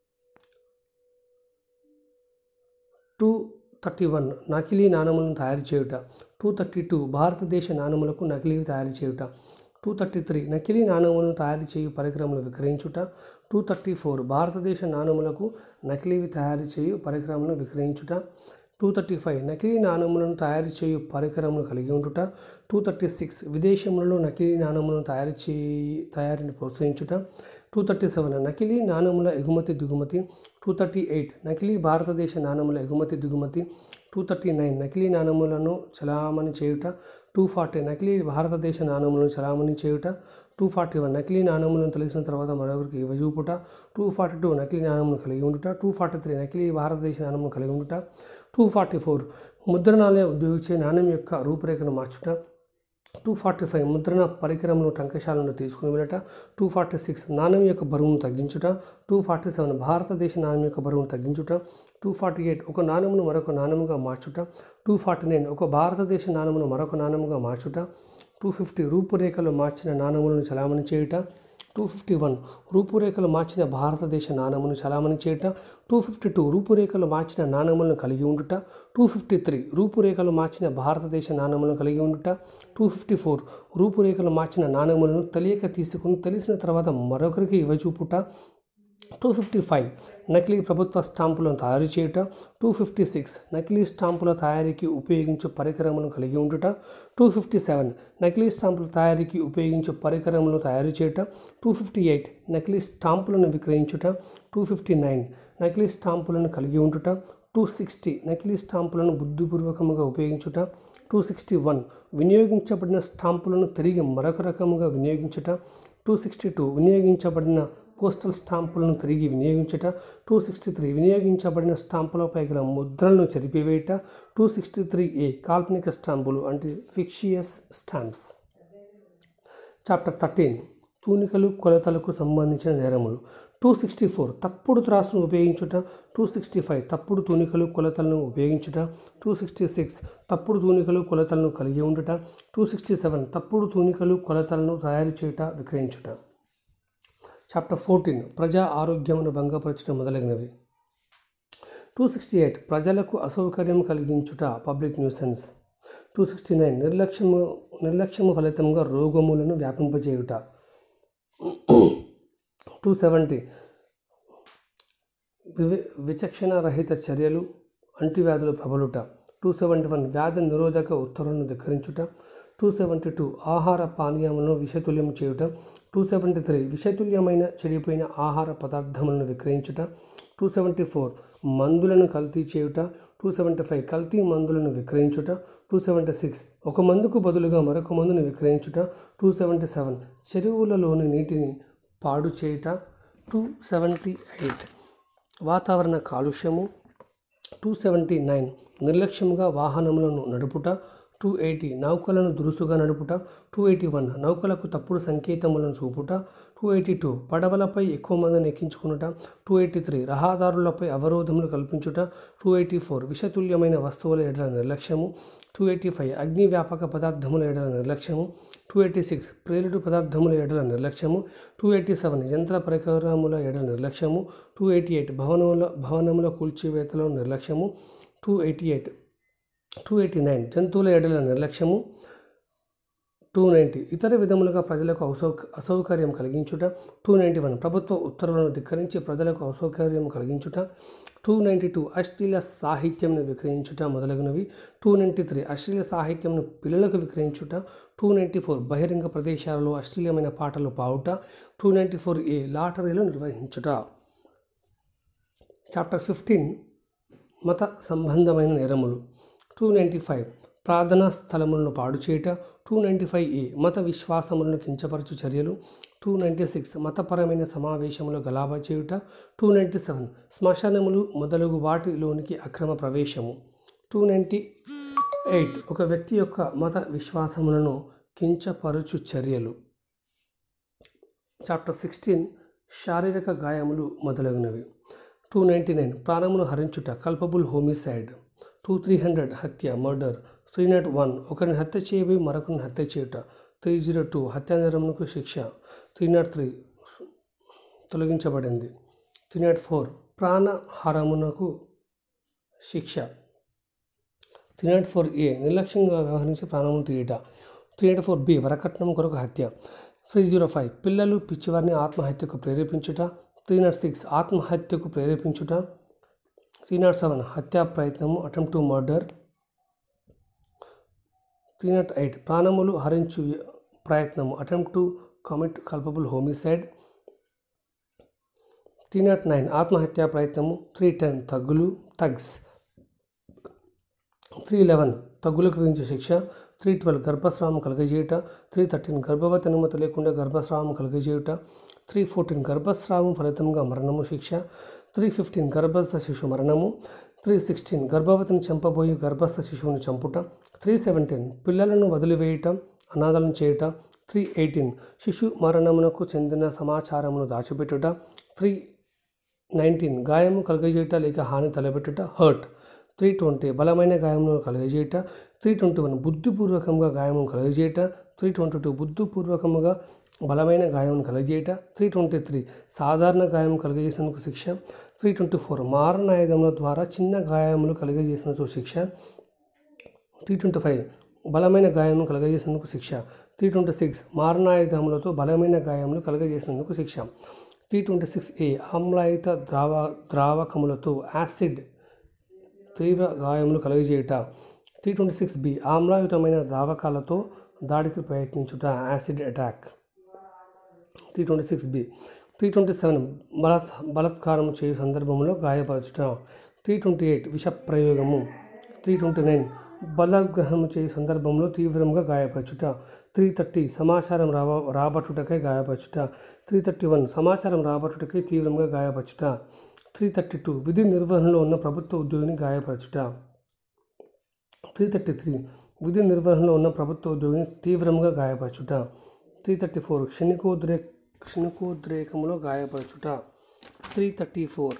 టూ థర్టీ వన్ నకిలీ నాణములను తయారు చేయుట టూ థర్టీ టూ భారతదేశ నాణములకు నకిలీ తయారు చేయుట టూ థర్టీ త్రీ నకిలీ నాణములను తయారు చేయు పరికరములు విక్రయించుట టూ థర్టీ ఫోర్ భారతదేశ నాణములకు నకిలీవి తయారు చేయు పరికరములను విక్రయించుట టూ థర్టీ ఫైవ్ నకిలీ నాణములను తయారు చేయు పరికరములు కలిగి ఉండుట టూ థర్టీ సిక్స్ విదేశములలో నకిలీ నాణములను తయారు చేయి తయారీని ప్రోత్సహించుట టూ థర్టీ సెవెన్ నకిలీ నాణముల ఎగుమతి దిగుమతి టూ థర్టీ ఎయిట్ నకిలీ భారతదేశ నాణముల ఎగుమతి దిగుమతి టూ థర్టీ నైన్ నకిలీ నాణములను చలామణి చేయుట టూ ఫార్టీ నకిలీ భారతదేశ నాణములను చలామణి చేయుట టూ ఫార్టీ వన్ నకిలీ నాణములను తెలిసిన తర్వాత మరొకరికి ఇవ్వజూపుట టూ ఫార్టీ టూ నకిలీ నాణమును కలిగి ఉండుట టూ ఫార్టీ త్రీ నకిలీ భారతదేశ నాణమును కలిగి ఉండుట టూ ఫార్టీ ఫోర్ ముద్రణాలయ ఉద్యోగించే నాణ్యం యొక్క రూపురేఖను మార్చుట టూ ఫార్టీ ఫైవ్ ముద్రణ పరికరములు టంకశాలను తీసుకుని వెళ్ళట టూ ఫార్టీ సిక్స్ నాణ్యం యొక్క బరువును తగ్గించుట టూ ఫార్టీ సెవెన్ భారతదేశ నాణ్యం యొక్క బరువును తగ్గించుట టూ ఫార్టీ ఎయిట్ ఒక నాణమును మరొక నాణముగా మార్చుట టూ ఫార్టీ నైన్ ఒక భారతదేశ నాణమును మరొక నాణముగా మార్చుట టూ ఫిఫ్టీ రూపురేఖలు మార్చిన నాణములను చలామణి చేయుట టూ ఫిఫ్టీ వన్ రూపురేఖలు మార్చిన భారతదేశ నాణమును చలామణి చేయుట టూ ఫిఫ్టీ టూ రూపురేఖలు మార్చిన నాణములను కలిగి ఉండుట టూ ఫిఫ్టీ త్రీ రూపురేఖలు మార్చిన భారతదేశ నాణములను కలిగి ఉండుట టూ ఫిఫ్టీ ఫోర్ రూపురేఖలు మార్చిన నాణములను తెలియక తీసుకుని తెలిసిన తర్వాత మరొకరికి ఇవ్వచూపుట టూ ఫిఫ్టీ ఫైవ్ నకిలీ ప్రభుత్వ స్టాంపులను తయారు చేయుట టూ ఫిఫ్టీ సిక్స్ నకిలీ స్టాంపుల తయారీకి ఉపయోగించు పరికరములను కలిగి ఉండుట టూ ఫిఫ్టీ సెవెన్ నకిలీ స్టాంపుల తయారీకి ఉపయోగించు పరికరములను తయారు చేయుట టూ ఫిఫ్టీ ఎయిట్ నకిలీ స్టాంపులను విక్రయించుట టూ ఫిఫ్టీ నైన్ నకిలీ స్టాంపులను కలిగి ఉండుట టూ సిక్స్టీ నకిలీ స్టాంపులను బుద్ధిపూర్వకముగా ఉపయోగించుట టూ సిక్స్టీ వన్ వినియోగించబడిన స్టాంపులను తిరిగి మరొక రకముగా వినియోగించుట టూ సిక్స్టీ టూ వినియోగించబడిన పోస్టల్ స్టాంపులను తిరిగి వినియోగించుట టూ సిక్స్టీ త్రీ వినియోగించబడిన స్టాంపులపై గల ముద్రలను చెరిపివేయుట టూ సిక్స్టీ త్రీ ఏ కాల్పనిక స్టాంపులు అంటే ఫిక్షియస్ స్టాంప్స్ చాప్టర్ థర్టీన్ తూనికలు కొలతలకు సంబంధించిన నేరములు టూ సిక్స్టీ ఫోర్ తప్పుడు త్రాసును ఉపయోగించుట టూ సిక్స్టీ ఫైవ్ తప్పుడు తూనికలు కొలతలను ఉపయోగించుట టూ సిక్స్టీ సిక్స్ తప్పుడు తూనికలు కొలతలను కలిగి ఉండుట టూ సిక్స్టీ సెవెన్ తప్పుడు తూనికలు కొలతలను తయారు చేయుట విక్రయించుట చాప్టర్ ఫోర్టీన్ ప్రజా ఆరోగ్యమును భంగపరచడం మొదలగినవి టూ సిక్స్టీ ఎయిట్ ప్రజలకు అసౌకర్యం కలిగించుట public nuisance two sixty nine నిర్లక్ష్యము నిర్లక్ష్యము ఫలితంగా రోగములను వ్యాపింపజేయుట టూ సెవెంటీ వివి విచక్షణ రహిత చర్యలు అంటువ్యాధులు ప్రబలుట టూ సెవెంటీ వన్ వ్యాధి నిరోధక ఉత్తర్వులను ధిక్కరించుట టూ సెవెంటీ టూ ఆహార పానీయములను విషతుల్యం చేయుట టూ సెవెంటీ త్రీ విషతుల్యమైన చెడిపోయిన ఆహార పదార్థములను విక్రయించుట టూ సెవెంటీ ఫోర్ మందులను కల్తీ చేయుట టూ సెవెంటీ ఫైవ్ కల్తీ మందులను విక్రయించుట టూ సెవెంటీ సిక్స్ ఒక మందుకు బదులుగా మరొక మందును విక్రయించుట టూ సెవెంటీ సెవెన్ చెరువులలోని నీటిని పాడు చేయుట టూ సెవెంటీ ఎయిట్ వాతావరణ కాలుష్యము టూ సెవెంటీ నైన్ నిర్లక్ష్యంగా వాహనములను నడుపుట టూ ఎయిటీ నౌకలను దురుసుగా నడుపుట టూ ఎయిటీ వన్ నౌకలకు తప్పుడు సంకేతములను చూపుట టూ ఎయిటీ టూ పడవలపై ఎక్కువ మందిని ఎక్కించుకునుట టూ ఎయిటీ త్రీ రహదారులపై అవరోధములు కల్పించుట టూ ఎయిటీ ఫోర్ విషతుల్యమైన వస్తువుల ఎడల నిర్లక్ష్యము టూ ఎయిటీ ఫైవ్ అగ్ని వ్యాపక పదార్థముల ఎడల నిర్లక్ష్యము టూ ఎయిటీ సిక్స్ ప్రేలుడు పదార్థముల ఎడల నిర్లక్ష్యము టూ ఎయిటీ సెవెన్ యంత్ర పరికరముల ఎడల నిర్లక్ష్యము టూ ఎయిటీ ఎయిట్ భవనముల భవనముల కూల్చివేతలో నిర్లక్ష్యము two eighty eight two eighty nine జంతువుల ఎడల నిర్లక్ష్యము టూ నైంటీ ఇతర విధములుగా ప్రజలకు అసౌ అసౌకర్యం కలిగించుట టూ నైంటీ వన్ ప్రభుత్వ ఉత్తర్వులను ధిక్కరించి ప్రజలకు అసౌకర్యం కలిగించుట టూ నైంటీ టూ అశ్లీల సాహిత్యంను విక్రయించుట మొదలగునవి టూ నైంటీ త్రీ అశ్లీల సాహిత్యంను పిల్లలకు విక్రయించుట టూ నైంటీ ఫోర్ బహిరంగ ప్రదేశాలలో అశ్లీలమైన పాటలు పావుట టూ నైంటీ ఫోర్ ఏ లాటరీలు నిర్వహించుట చాప్టర్ ఫిఫ్టీన్ మత సంబంధమైన నేరములు టూ నైంటీ ఫైవ్ ప్రార్థనా స్థలములను పాడు చేయుట టూ నైంటీ ఫైవ్ ఏ మత విశ్వాసములను కించపరచు చర్యలు టూ నైంటీ సిక్స్ మతపరమైన సమావేశములు గలాబా చేయుట టూ నైంటీ సెవెన్ శ్మశానములు మొదలగు వాటిలోనికి అక్రమ ప్రవేశము టూ నైంటీ ఎయిట్ ఒక వ్యక్తి యొక్క మత విశ్వాసములను కించపరచు చర్యలు చాప్టర్ సిక్స్టీన్ శారీరక గాయములు మొదలగునవి టూ నైంటీ నైన్ ప్రాణమును హరించుట culpable homicide two three hundred హత్య మర్డర్ త్రీ నాట్ వన్ ఒకరిని హత్య చేయబోయి మరొకరిని హత్య చేయుట త్రీ జీరో టూ హత్యానేరమునకు శిక్ష త్రీ నాట్ త్రీ తొలగించబడింది త్రీ నాట్ ఫోర్ ప్రాణహారమునకు శిక్ష త్రీ నాట్ ఫోర్ ఏ నిర్లక్ష్యంగా వ్యవహరించి ప్రాణమును తీయట త్రీ నాట్ ఫోర్ బి వరకట్నం కొరకు హత్య త్రీ జీరో ఫైవ్ పిల్లలు పిచ్చివారిని ఆత్మహత్యకు ప్రేరేపించుట త్రీ నాట్ సిక్స్ ఆత్మహత్యకు ప్రేరేపించుట త్రీ నాట్ సెవెన్ హత్యా ప్రయత్నము attempt to murder three nought eight ప్రాణములు హరించు ప్రయత్నము attempt to commit culpable homicide three nought nine ఆత్మహత్యా ప్రయత్నము త్రీ టెన్ తగ్గులు తగ్స్ త్రీ లెవెన్ తగ్గులకు విధించే శిక్ష త్రీ ట్వెల్వ్ గర్భస్రావం కలగజేయుట త్రీ థర్టీన్ గర్భవతి అనుమతి లేకుండా గర్భస్రావం కలగజేయుట త్రీ ఫోర్టీన్ గర్భస్రావం ఫలితంగా మరణము శిక్ష త్రీ ఫిఫ్టీన్ గర్భస్థ శిశు మరణము త్రీ సిక్స్టీన్ గర్భవతిని చంపబోయి గర్భస్థ శిశువుని చంపుట త్రీ సెవెంటీన్ పిల్లలను వదిలివేయటం అనాథలను చేయుట త్రీ ఎయిటీన్ శిశు మరణమునకు చెందిన సమాచారమును దాచిపెట్టుట త్రీ నైన్టీన్ గాయము కలుగజేయుట లేక హాని తలబెట్టుట హర్ట్ త్రీ ట్వంటీ బలమైన గాయమును కలుగజేయుట త్రీ ట్వంటీ వన్ బుద్ధిపూర్వకంగా గాయము కలుగజేయుట త్రీ ట్వంటీ టూ బుద్ధిపూర్వకముగా బలమైన గాయం కలుగజేయుట త్రీ ట్వంటీ త్రీ సాధారణ గాయం కలుగజేసినందుకు శిక్ష త్రీ ట్వంటీ ఫోర్ మారణాయుధముల ద్వారా చిన్న గాయములు కలుగజేసినందుకు శిక్ష త్రీ ట్వంటీ ఫైవ్ బలమైన గాయమును కలుగజేసినందుకు శిక్ష త్రీ ట్వంటీ సిక్స్ మారణాయుధములతో బలమైన గాయములు కలుగజేసినందుకు శిక్ష త్రీ ట్వంటీ సిక్స్ ఏ ఆమ్లాయిత ద్రావ ద్రావకములతో యాసిడ్ తీవ్ర గాయములు కలుగజేయుట త్రీ ట్వంటీ సిక్స్ బి ఆమ్లాయుతమైన ద్రావకాలతో దాడికి ప్రయత్నించుట acid attack three twenty six B three twenty seven బలత్ బలత్కారం చేయు సందర్భంలో గాయపరచుట త్రీ ట్వంటీ ఎయిట్ విష ప్రయోగము త్రీ ట్వంటీ నైన్ బలగ్రహం చేయు సందర్భంలో తీవ్రంగా గాయపరచుట త్రీ థర్టీ సమాచారం రావ రాబట్టుటకై గాయపరచుట త్రీ థర్టీ వన్ సమాచారం రాబట్టుటకై తీవ్రంగా గాయపరచుట త్రీ థర్టీ టూ విధి నిర్వహణలో ఉన్న ప్రభుత్వ ఉద్యోగిని గాయపరచుట త్రీ థర్టీ త్రీ విధి నిర్వహణలో ఉన్న ప్రభుత్వ ఉద్యోగిని తీవ్రంగా గాయపరచుట త్రీ థర్టీ ఫోర్ క్షణికోద్రే క్షణికోద్రేకములో గాయపరచుట త్రీ థర్టీ ఫోర్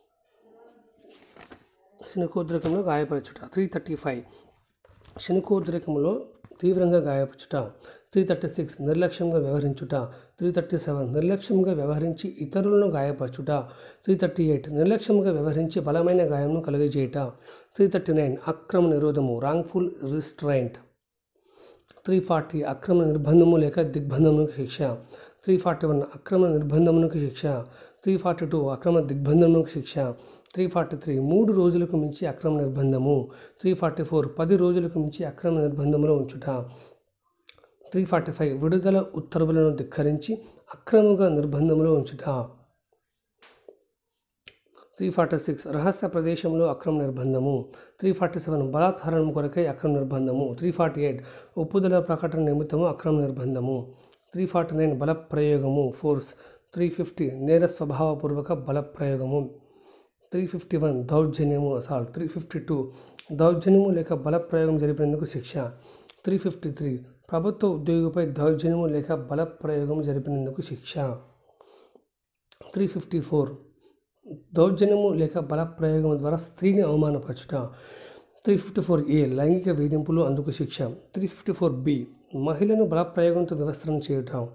క్షణికోద్రేకంలో గాయపరచుట త్రీ థర్టీ ఫైవ్ క్షణికోద్రేకములో తీవ్రంగా గాయపరచుట త్రీ థర్టీ సిక్స్ నిర్లక్ష్యంగా వ్యవహరించుట త్రీ థర్టీ సెవెన్ నిర్లక్ష్యంగా వ్యవహరించి ఇతరులను గాయపరచుట త్రీ థర్టీ ఎయిట్ నిర్లక్ష్యంగా వ్యవహరించి బలమైన గాయంను కలుగజేయుట త్రీ థర్టీ నైన్ అక్రమ నిరోధము రాంగ్ఫుల్ రిస్ట్రైంట్ త్రీ ఫార్టీ అక్రమ నిర్బంధము లేక దిగ్బంధమునకు శిక్ష త్రీ ఫార్టీ వన్ అక్రమ నిర్బంధమునకు శిక్ష త్రీ ఫార్టీ టూ అక్రమ దిగ్బంధమునకు శిక్ష త్రీ ఫార్టీ త్రీ మూడు రోజులకు మించి అక్రమ నిర్బంధము త్రీ ఫార్టీ ఫోర్ పది రోజులకు మించి అక్రమ నిర్బంధములో ఉంచుట త్రీ ఫార్టీ ఫైవ్ విడుదల ఉత్తర్వులను ధిక్కరించి అక్రమంగా నిర్బంధంలో ఉంచుట త్రీ ఫార్టీ సిక్స్ రహస్య ప్రదేశంలో అక్రమ నిర్బంధము త్రీ ఫార్టీ సెవెన్ బలాత్కారం కొరకై అక్రమ నిర్బంధము త్రీ ఫార్టీ ఎయిట్ ఒప్పుదల ప్రకటన నిమిత్తము అక్రమ నిర్బంధము త్రీ ఫార్టీ నైన్ బల ప్రయోగము ఫోర్స్ త్రీ ఫిఫ్టీ నేర స్వభావపూర్వక బల ప్రయోగము త్రీ ఫిఫ్టీ వన్ దౌర్జన్యము అసాల్ట్ త్రీ ఫిఫ్టీ టూ దౌర్జన్యము లేక బల ప్రయోగం జరిపినందుకు శిక్ష త్రీ ఫిఫ్టీ త్రీ ప్రభుత్వ ఉద్యోగిపై దౌర్జన్యము లేక బల ప్రయోగం జరిపినందుకు శిక్ష త్రీ ఫిఫ్టీ ఫోర్ దౌర్జన్యము లేక బల ప్రయోగం ద్వారా స్త్రీని అవమానపరచుట త్రీ ఫిఫ్టీ ఫోర్ ఏ లైంగిక వేధింపులు అందుకు శిక్ష త్రీ ఫిఫ్టీ ఫోర్ బి మహిళను బల ప్రయోగంతో వివస్త్రం చేయటం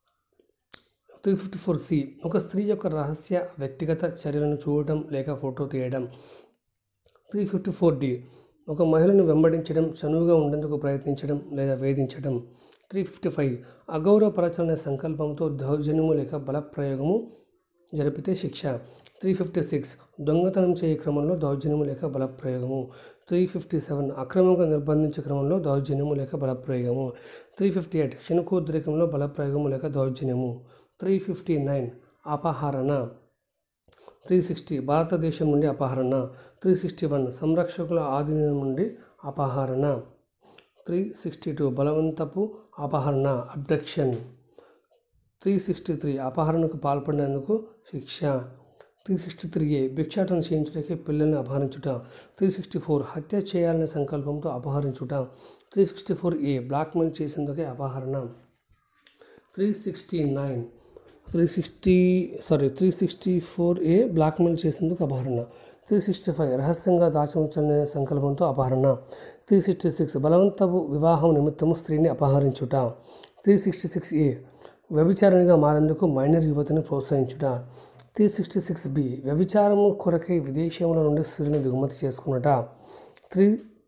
త్రీ ఫిఫ్టీ ఫోర్ సి ఒక స్త్రీ యొక్క రహస్య వ్యక్తిగత చర్యలను చూడటం లేక ఫోటో తీయడం త్రీ ఫిఫ్టీ ఫోర్ డి ఒక మహిళను వెంబడించడం చనువుగా ఉండేందుకు ప్రయత్నించడం లేదా వేధించడం త్రీ ఫిఫ్టీ ఫైవ్ అగౌరవపరచాలనే సంకల్పంతో దౌర్జన్యము లేక బల ప్రయోగము జరిపితే శిక్ష త్రీ ఫిఫ్టీ సిక్స్ దొంగతనం చేయ క్రమంలో దౌర్జన్యము లేక బల ప్రయోగము త్రీ ఫిఫ్టీ సెవెన్ అక్రమంగా నిర్బంధించే క్రమంలో దౌర్జన్యము లేక బల ప్రయోగము త్రీ ఫిఫ్టీ ఎయిట్ క్షణకోద్రేకంలో బల ప్రయోగము లేక దౌర్జన్యము త్రీ ఫిఫ్టీ నైన్ అపహరణ త్రీ సిక్స్టీ భారతదేశం నుండి అపహరణ త్రీ సిక్స్టీ వన్ సంరక్షకుల ఆధీనం నుండి అపహరణ త్రీ సిక్స్టీ టూ బలవంతపు అపహరణ అబ్డక్షన్ త్రీ సిక్స్టీ త్రీ అపహరణకు పాల్పడినందుకు శిక్ష త్రీ సిక్స్టీ త్రీ ఏ భిక్షాటన చేయించడానికి పిల్లల్ని అపహరించుట త్రీ సిక్స్టీ ఫోర్ హత్య చేయాలనే సంకల్పంతో అపహరించుట three sixty four A blackmail చేసేందుకే అపహరణ three sixty nine three sixty sorry three sixty four A blackmail చేసేందుకు అపహరణ త్రీ సిక్స్టీ ఫైవ్ రహస్యంగా దాచి ఉంచాలనే సంకల్పంతో అపహరణ త్రీ సిక్స్టీ సిక్స్ బలవంతపు వివాహం నిమిత్తము స్త్రీని అపహరించుట త్రీ సిక్స్టీ సిక్స్ ఏ వ్యభిచారిణిగా మారేందుకు మైనర్ యువతిని ప్రోత్సహించుట త్రీ సిక్స్టీ సిక్స్ బి వ్యభిచారము కొరకై విదేశముల నుండి స్త్రీని దిగుమతి చేసుకున్నట three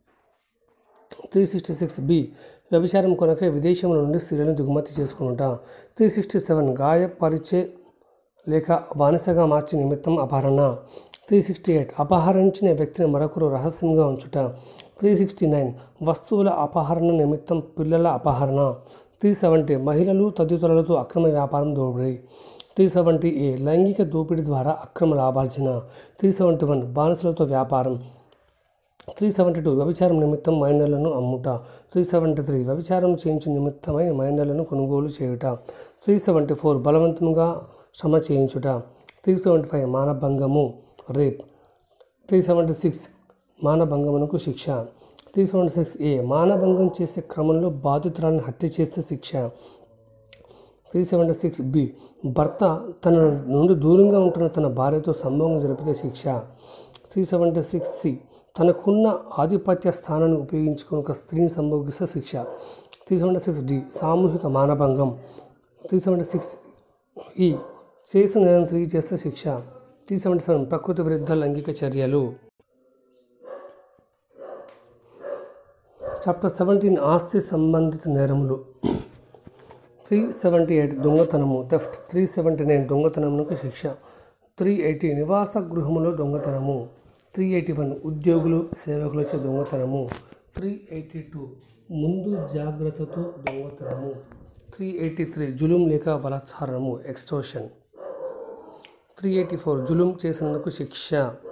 three sixty six B వ్యభిచారం కొనకై విదేశముల నుండి స్త్రీలను దిగుమతి చేసుకున్నట త్రీ సిక్స్టీ సెవెన్ గాయపరిచే లేక బానిసగా మార్చే నిమిత్తం అపహరణ త్రీ సిక్స్టీ ఎయిట్ అపహరించిన వ్యక్తిని మరొకరు రహస్యంగా ఉంచుట త్రీ సిక్స్టీ నైన్ వస్తువుల అపహరణ నిమిత్తం పిల్లల అపహరణ త్రీ సెవెంటీ మహిళలు తదితరులతో అక్రమ వ్యాపారం దోపిడీ త్రీ సెవెంటీ ఏ లైంగిక దోపిడీ ద్వారా అక్రమ లాభార్జన త్రీ సెవెంటీ వన్ బానిసలతో వ్యాపారం త్రీ సెవెంటీ టూ వ్యభిచారం నిమిత్తం మైనర్లను అమ్ముట త్రీ సెవెంటీ త్రీ వ్యభిచారం చేయించు నిమిత్తమై మైనర్లను కొనుగోలు చేయుట త్రీ సెవెంటీ ఫోర్ బలవంతంగా శ్రమ చేయించుట త్రీ సెవెంటీ ఫైవ్ మానభంగము రేప్ త్రీ సెవెంటీ సిక్స్ మానభంగమునకు శిక్ష త్రీ సెవెంటీ సిక్స్ ఏ మానభంగం చేసే క్రమంలో బాధితురాలను హత్య చేస్తే శిక్ష త్రీ సెవెంటీ సిక్స్ బి భర్త తన నుండి దూరంగా ఉంటున్న తన భార్యతో సంభోగం జరిపితే శిక్ష త్రీ సెవెంటీ సిక్స్ సి తనకున్న ఆధిపత్య స్థానాన్ని ఉపయోగించుకుని ఒక స్త్రీని సంభోగిస్తే శిక్ష త్రీ సెవెంటీ సిక్స్ డి సామూహిక మానభంగం త్రీ సెవెంటీ సిక్స్ ఈ చేసిన నేరం తిరిగి చేస్తే శిక్ష త్రీ సెవెంటీ సెవెన్ ప్రకృతి విరుద్ధ లైంగిక చర్యలు చాప్టర్ సెవెంటీన్ ఆస్తి సంబంధిత నేరములు త్రీ సెవెంటీ ఎయిట్ దొంగతనము థెఫ్ట్ త్రీ సెవెంటీ నైన్ దొంగతనమునకు శిక్ష త్రీ ఎయిటీ నివాస గృహములో దొంగతనము త్రీ ఎయిటీ వన్ ఉద్యోగులు సేవకులచే దొంగతనము త్రీ ఎయిటీ టూ ముందు జాగ్రత్తతో దొంగతనము త్రీ ఎయిటీ త్రీ జులుం లేక బలాత్కారము ఎక్స్టోషన్ త్రీ ఎయిటీ ఫోర్ జులుం చేసినందుకు శిక్ష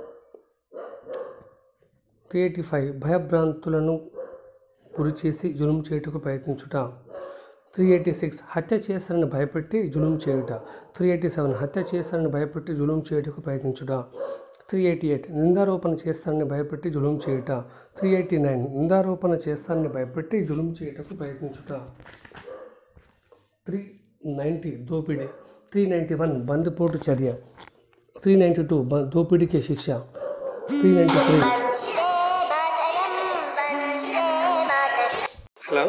త్రీ ఎయిటీ ఫైవ్ భయభ్రాంతులను గురి చేసి జులుం చేయుటకు ప్రయత్నించుట త్రీ ఎయిటీ సిక్స్ హత్య చేస్తారని భయపెట్టి జులుం చేయుట త్రీ ఎయిటీ సెవెన్ హత్య చేస్తారని భయపెట్టి జులుం చేయుటకు ప్రయత్నించుట త్రీ ఎయిటీ ఎయిట్ నిందారోపణ చేస్తారని భయపెట్టి జులుం చేయుట త్రీ ఎయిటీ నైన్ నిందారోపణ చేస్తారని భయపెట్టి జులుం చేయుటకు ప్రయత్నించుట త్రీ నైంటీ దోపిడీ త్రీ నైంటీ వన్ బందిపోటు చర్య త్రీ నైంటీ టూ బ దోపిడీకి శిక్ష three ninety three hello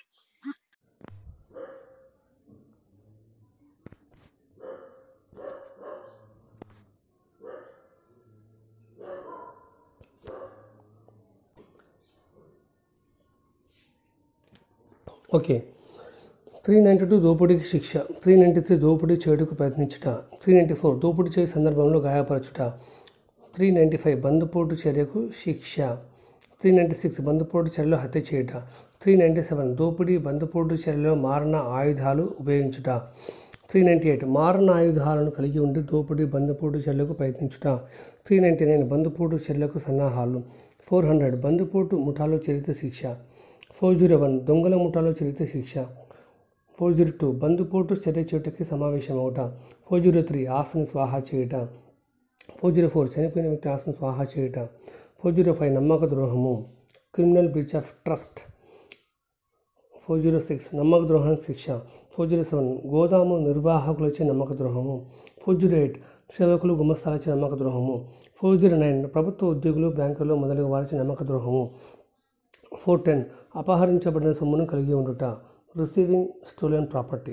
okay three ninety two దోపిడీకి శిక్ష త్రీ నైంటీ త్రీ దోపిడీ చేయుటకు ప్రయత్నించుట త్రీ నైంటీ ఫోర్ దోపిడీ చేయ సందర్భంలో గాయపరచుట త్రీ నైంటీ ఫైవ్ బందుపోటు చర్యకు శిక్ష త్రీ నైంటీ సిక్స్ బందుపోటు చర్యలో హత్య చేయుట త్రీ నైంటీ సెవెన్ దోపిడీ బందుపోటు చర్యలో మారణ ఆయుధాలు ఉపయోగించుట త్రీ నైంటీ ఎయిట్ మారణ ఆయుధాలను కలిగి ఉండి దోపిడీ బందుపోటు చర్యలకు ప్రయత్నించుట త్రీ నైంటీ నైన్ బందుపోటు చర్యలకు సన్నాహాలు ఫోర్ హండ్రెడ్ బందుపోటు ముఠాలో చరిత్ర శిక్ష ఫోర్ జీరో వన్ దొంగల ముఠాలో చరిత్ర శిక్ష ఫోర్ జీరో టూ బందుపోటు చర్య చేయుటకి సమావేశమవుట ఫోర్ జీరో త్రీ ఆస్తిని స్వాహా చేయుట ఫోర్ జీరో ఫోర్ చనిపోయిన వ్యక్తి ఆస్తిని స్వాహా చేయుట ఫోర్ జీరో ఫైవ్ నమ్మక ద్రోహము criminal breach of trust four zero six నమ్మక ద్రోహానికి శిక్ష ఫోర్ జీరో సెవెన్ గోదాము నిర్వాహకులచే నమ్మక ద్రోహము ఫోర్ జీరో ఎయిట్ సేవకులు గుమస్తాలచే నమ్మక ద్రోహము ఫోర్ జీరో నైన్ ప్రభుత్వ ఉద్యోగులు బ్యాంకుల్లో మొదలగు వారిచే నమ్మక ద్రోహము ఫోర్ టెన్ అపహరించబడిన సొమ్మును కలిగి ఉండుట receiving stolen property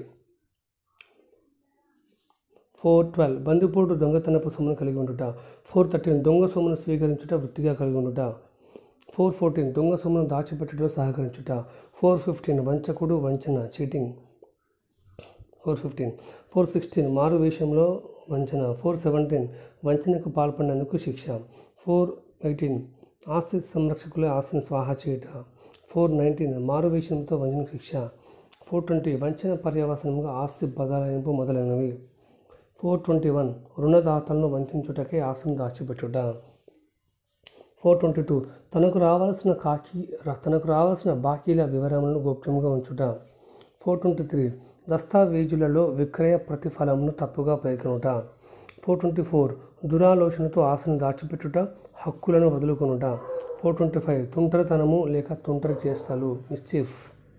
four twelve బందిపోటు దొంగతనపు సొమ్మును కలిగి ఉండుట ఫోర్ థర్టీన్ దొంగ సొమ్మును స్వీకరించుట వృత్తిగా కలిగి ఉండుట ఫోర్ ఫోర్టీన్ దొంగ సొమ్మును దాచిపెట్టుటలో సహకరించుట ఫోర్ ఫిఫ్టీన్ వంచకుడు వంచన cheating four fifteen four sixteen మారు వేషంలో వంచన ఫోర్ సెవెంటీన్ వంచనకు పాల్పడినందుకు శిక్ష ఫోర్ ఎయిటీన్ ఆస్తి సంరక్షకుల ఆస్తిని స్వాహా చేయుట ఫోర్ నైన్టీన్ మారు వేషంతో వంచన శిక్ష ఫోర్ ట్వంటీ వంచన పర్యవసనంగా ఆస్తి బదలాయింపు మొదలైనవి ఫోర్ ట్వంటీ వన్ రుణదాతలను వంచుటకే ఆస్తిని దాచిపెట్టుట ఫోర్ ట్వంటీ టూ తనకు రావాల్సిన కాకి తనకు రావాల్సిన బాకీల వివరములను గోప్యంగా ఉంచుట ఫోర్ ట్వంటీ త్రీ దస్తావేజులలో విక్రయ ప్రతిఫలమును తప్పుగా పేర్కొనుట ఫోర్ ట్వంటీ ఫోర్ దురాలోచనతో ఆశను దాచిపెట్టుట హక్కులను వదులుకొనుట ఫోర్ ట్వంటీ ఫైవ్ తుంటరితనము లేక తుంటరి చేష్టలు మిస్చీఫ్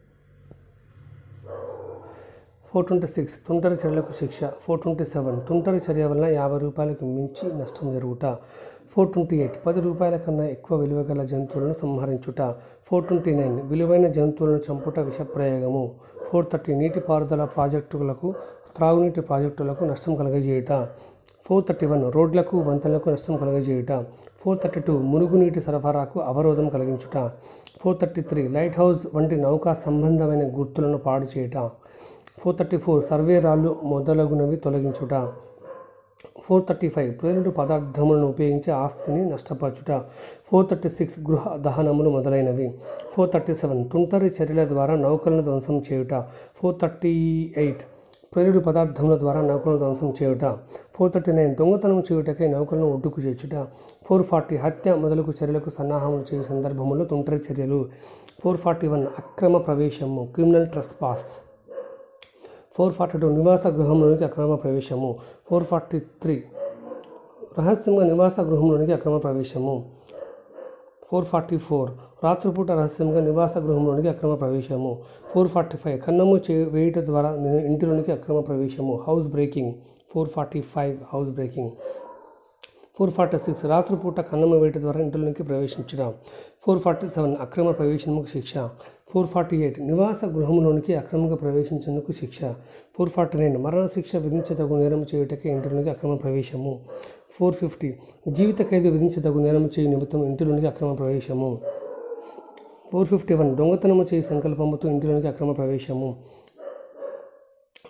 ఫోర్ ట్వంటీ సిక్స్ తుంటరి చర్యలకు శిక్ష ఫోర్ ట్వంటీ సెవెన్ తుంటరి చర్య వలన యాభై రూపాయలకు మించి నష్టం జరుగుట ఫోర్ ట్వంటీ ఎయిట్ పది రూపాయల కన్నా ఎక్కువ విలువ గల జంతువులను సంహరించుట ఫోర్ ట్వంటీ నైన్ విలువైన జంతువులను చంపుట విషప్రయోగము ఫోర్ థర్టీ నీటిపారుదల ప్రాజెక్టులకు త్రాగునీటి ప్రాజెక్టులకు నష్టం కలగజేయుట ఫోర్ థర్టీ వన్ రోడ్లకు వంతెనలకు నష్టం కలగజేయుట ఫోర్ థర్టీ టూ మురుగునీటి సరఫరాకు అవరోధం కలిగించుట four thirty three lighthouse వంటి నౌకా సంబంధమైన గుర్తులను పాడు చేయుట ఫోర్ థర్టీ ఫోర్ సర్వే రాళ్ళు మొదలగునవి తొలగించుట ఫోర్ థర్టీ ఫైవ్ ప్రేరుడు పదార్థములను ఉపయోగించి ఆస్తిని నష్టపరచుట ఫోర్ థర్టీ సిక్స్ గృహ దహనములు మొదలైనవి ఫోర్ థర్టీ సెవెన్ తుంటరి చర్యల ద్వారా నౌకలను ధ్వంసం చేయుట ఫోర్ థర్టీ ఎయిట్ ప్రేరుడు పదార్థముల ద్వారా నౌకలను ధ్వంసం చేయుట ఫోర్ థర్టీ నైన్ దొంగతనం చేయుటకై నౌకలను ఒడ్డుకు చేర్చుట ఫోర్ ఫార్టీ హత్య మొదలగు చర్యలకు సన్నాహములు చేయు సందర్భములో తుంటరి చర్యలు ఫోర్ ఫార్టీ వన్ అక్రమ ప్రవేశము criminal trespass four forty two నివాస గృహంలోనికి అక్రమ ప్రవేశము ఫోర్ ఫార్టీ త్రీ రహస్యంగా నివాస గృహంలోనికి అక్రమ ప్రవేశము ఫోర్ ఫార్టీ ఫోర్ రాత్రిపూట రహస్యంగా నివాస గృహంలోనికి అక్రమ ప్రవేశము ఫోర్ ఫార్టీ ఫైవ్ కన్నము చే వేయుట ద్వారా ని- ఇంటిలోనికి అక్రమ ప్రవేశము house breaking four forty five house breaking four forty six రాత్రిపూట కన్నము వేయట ద్వారా ఇంటిలోనికి ప్రవేశించడం ఫోర్ ఫార్టీ సెవెన్ అక్రమ ప్రవేశముకు శిక్ష ఫోర్ ఫార్టీ ఎయిట్ నివాస గృహంలోనికి అక్రమంగా ప్రవేశించేందుకు శిక్ష ఫోర్ ఫార్టీ నైన్ మరణ శిక్ష విధించదగు నేరం చేయుటకే ఇంటిలోనికి అక్రమ ప్రవేశము ఫోర్ ఫిఫ్టీ జీవిత ఖైదు విధించదగు నేరం చేయు నిమిత్తం ఇంటిలోనికి అక్రమ ప్రవేశము ఫోర్ ఫిఫ్టీ వన్ దొంగతనము చేయి సంకల్పముతో ఇంటిలోనికి అక్రమ ప్రవేశము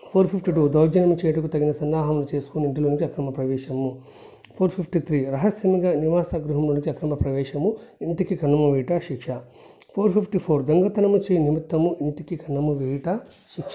ఫోర్ ఫిఫ్టీ టూ దౌర్జన్యం చేయటకు తగిన సన్నాహం చేసుకుని ఇంటిలోనికి అక్రమ ప్రవేశము ఫోర్ ఫిఫ్టీ త్రీ రహస్యంగా నివాస గృహంలోనికి అక్రమ ప్రవేశము ఇంటికి కన్నుము వేయట శిక్ష ఫోర్ ఫిఫ్టీ ఫోర్ దొంగతనము చేయ నిమిత్తము ఇంటికి కన్నము వేయట శిక్ష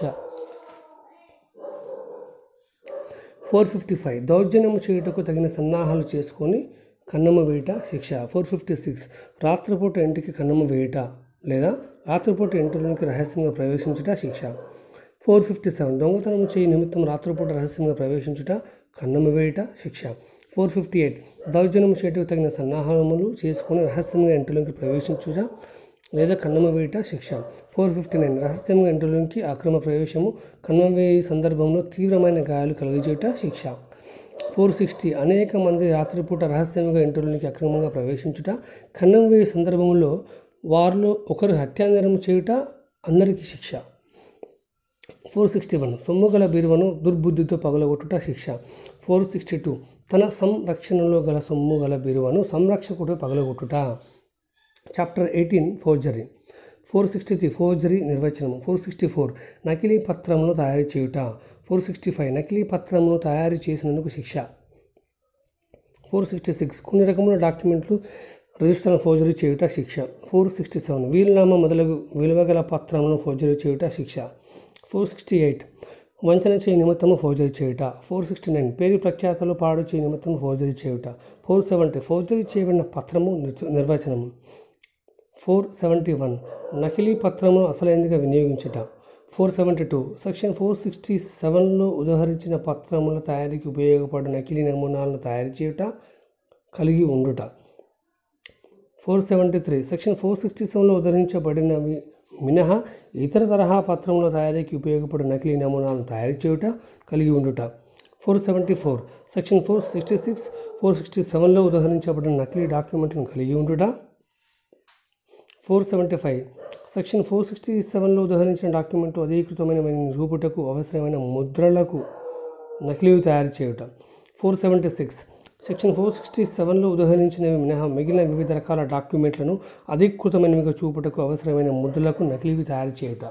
ఫోర్ ఫిఫ్టీ ఫైవ్ దౌర్జన్యము చేయుటకు తగిన సన్నాహాలు చేసుకొని కన్నము వేయట శిక్ష ఫోర్ ఫిఫ్టీ సిక్స్ రాత్రిపూట ఇంటికి కన్నము వేయట లేదా రాత్రిపూట ఇంటిలోనికి రహస్యంగా ప్రవేశించుట శిక్ష ఫోర్ ఫిఫ్టీ సెవెన్ దొంగతనం చేయి నిమిత్తం రాత్రిపూట రహస్యంగా ప్రవేశించుట కన్నము వేయట శిక్ష ఫోర్ ఫిఫ్టీ ఎయిట్ దౌర్జన్యం చేయటకు తగిన సన్నాహములు చేసుకొని రహస్యంగా ఇంటిలోకి ప్రవేశించుట లేదా కన్నమ వేయట శిక్ష ఫోర్ ఫిఫ్టీ నైన్ రహస్యంగా ఇంటిలోకి అక్రమ ప్రవేశము కన్నమ వేయి సందర్భంలో తీవ్రమైన గాయాలు కలుగజేయట శిక్ష ఫోర్ సిక్స్టీ అనేక మంది రాత్రిపూట రహస్యంగా ఇంటిలోనికి అక్రమంగా ప్రవేశించుట కన్నం వేయి సందర్భంలో వారిలో ఒకరు హత్యానేరం చేయుట అందరికీ శిక్ష ఫోర్ సిక్స్టీ వన్ సొమ్ము గల బీరువను దుర్బుద్ధితో పగలగొట్టుట శిక్ష ఫోర్ సిక్స్టీ టూ తన సంరక్షణలో గల సొమ్ము గల బీరువను సంరక్షకుడు పగలగొట్టుట chapter eighteen forgery four sixty three forgery నిర్వచనం ఫోర్ సిక్స్టీ ఫోర్ నకిలీ పత్రమును తయారు చేయుట ఫోర్ సిక్స్టీ ఫైవ్ నకిలీ పత్రమును తయారు చేసినందుకు శిక్ష ఫోర్ సిక్స్టీ సిక్స్ కొన్ని రకముల డాక్యుమెంట్లు రిజిస్టర్ ఫోర్జరీ చేయుట శిక్ష ఫోర్ సిక్స్టీ సెవెన్ వీలునామా మొదలగు విలువగల పత్రములను ఫోర్జరీ చేయుట శిక్ష ఫోర్ సిక్స్టీ ఎయిట్ వంచన చేయి నిమిత్తము ఫోర్జరీ చేయుట ఫోర్ సిక్స్టీ నైన్ పేరు ప్రఖ్యాతలు పాడు చేయి నిమిత్తము ఫోర్జరీ చేయుట ఫోర్ సెవెంటీ ఫోర్జరీ చేయబడిన పత్రము నిర్చ- నిర్వచనము ఫోర్ సెవెంటీ వన్ నకిలీ పత్రమును అసలైనదిగా వినియోగించుట four seventy two section four sixty సెవెన్లో ఉదహరించిన పత్రముల తయారీకి ఉపయోగపడే నకిలీ నమూనాలను తయారు చేయుట కలిగి ఉండుట four seventy three section four sixty సెవెన్లో ఉదహరించబడినవి మినహా ఇతర తరహా పత్రముల తయారీకి ఉపయోగపడే నకిలీ నమూనాలను తయారు చేయుట కలిగి ఉండుట four seventy four section four sixty six four sixty సెవెన్లో ఉదహరించబడిన నకిలీ డాక్యుమెంట్లను కలిగి ఉండుట four seventy five section four sixty సెవెన్లో ఉదహరించిన డాక్యుమెంట్ అధీకృతమైన రూపుటకు అవసరమైన ముద్రలకు నకిలీలు తయారు చేయుట four seventy six section four sixty సెవెన్లో ఉదహరించినవి మినహా మిగిలిన వివిధ రకాల డాక్యుమెంట్లను అధీకృతమైనవిగా చూపుటకు అవసరమైన ముద్రలకు నకిలీవి తయారు చేయుట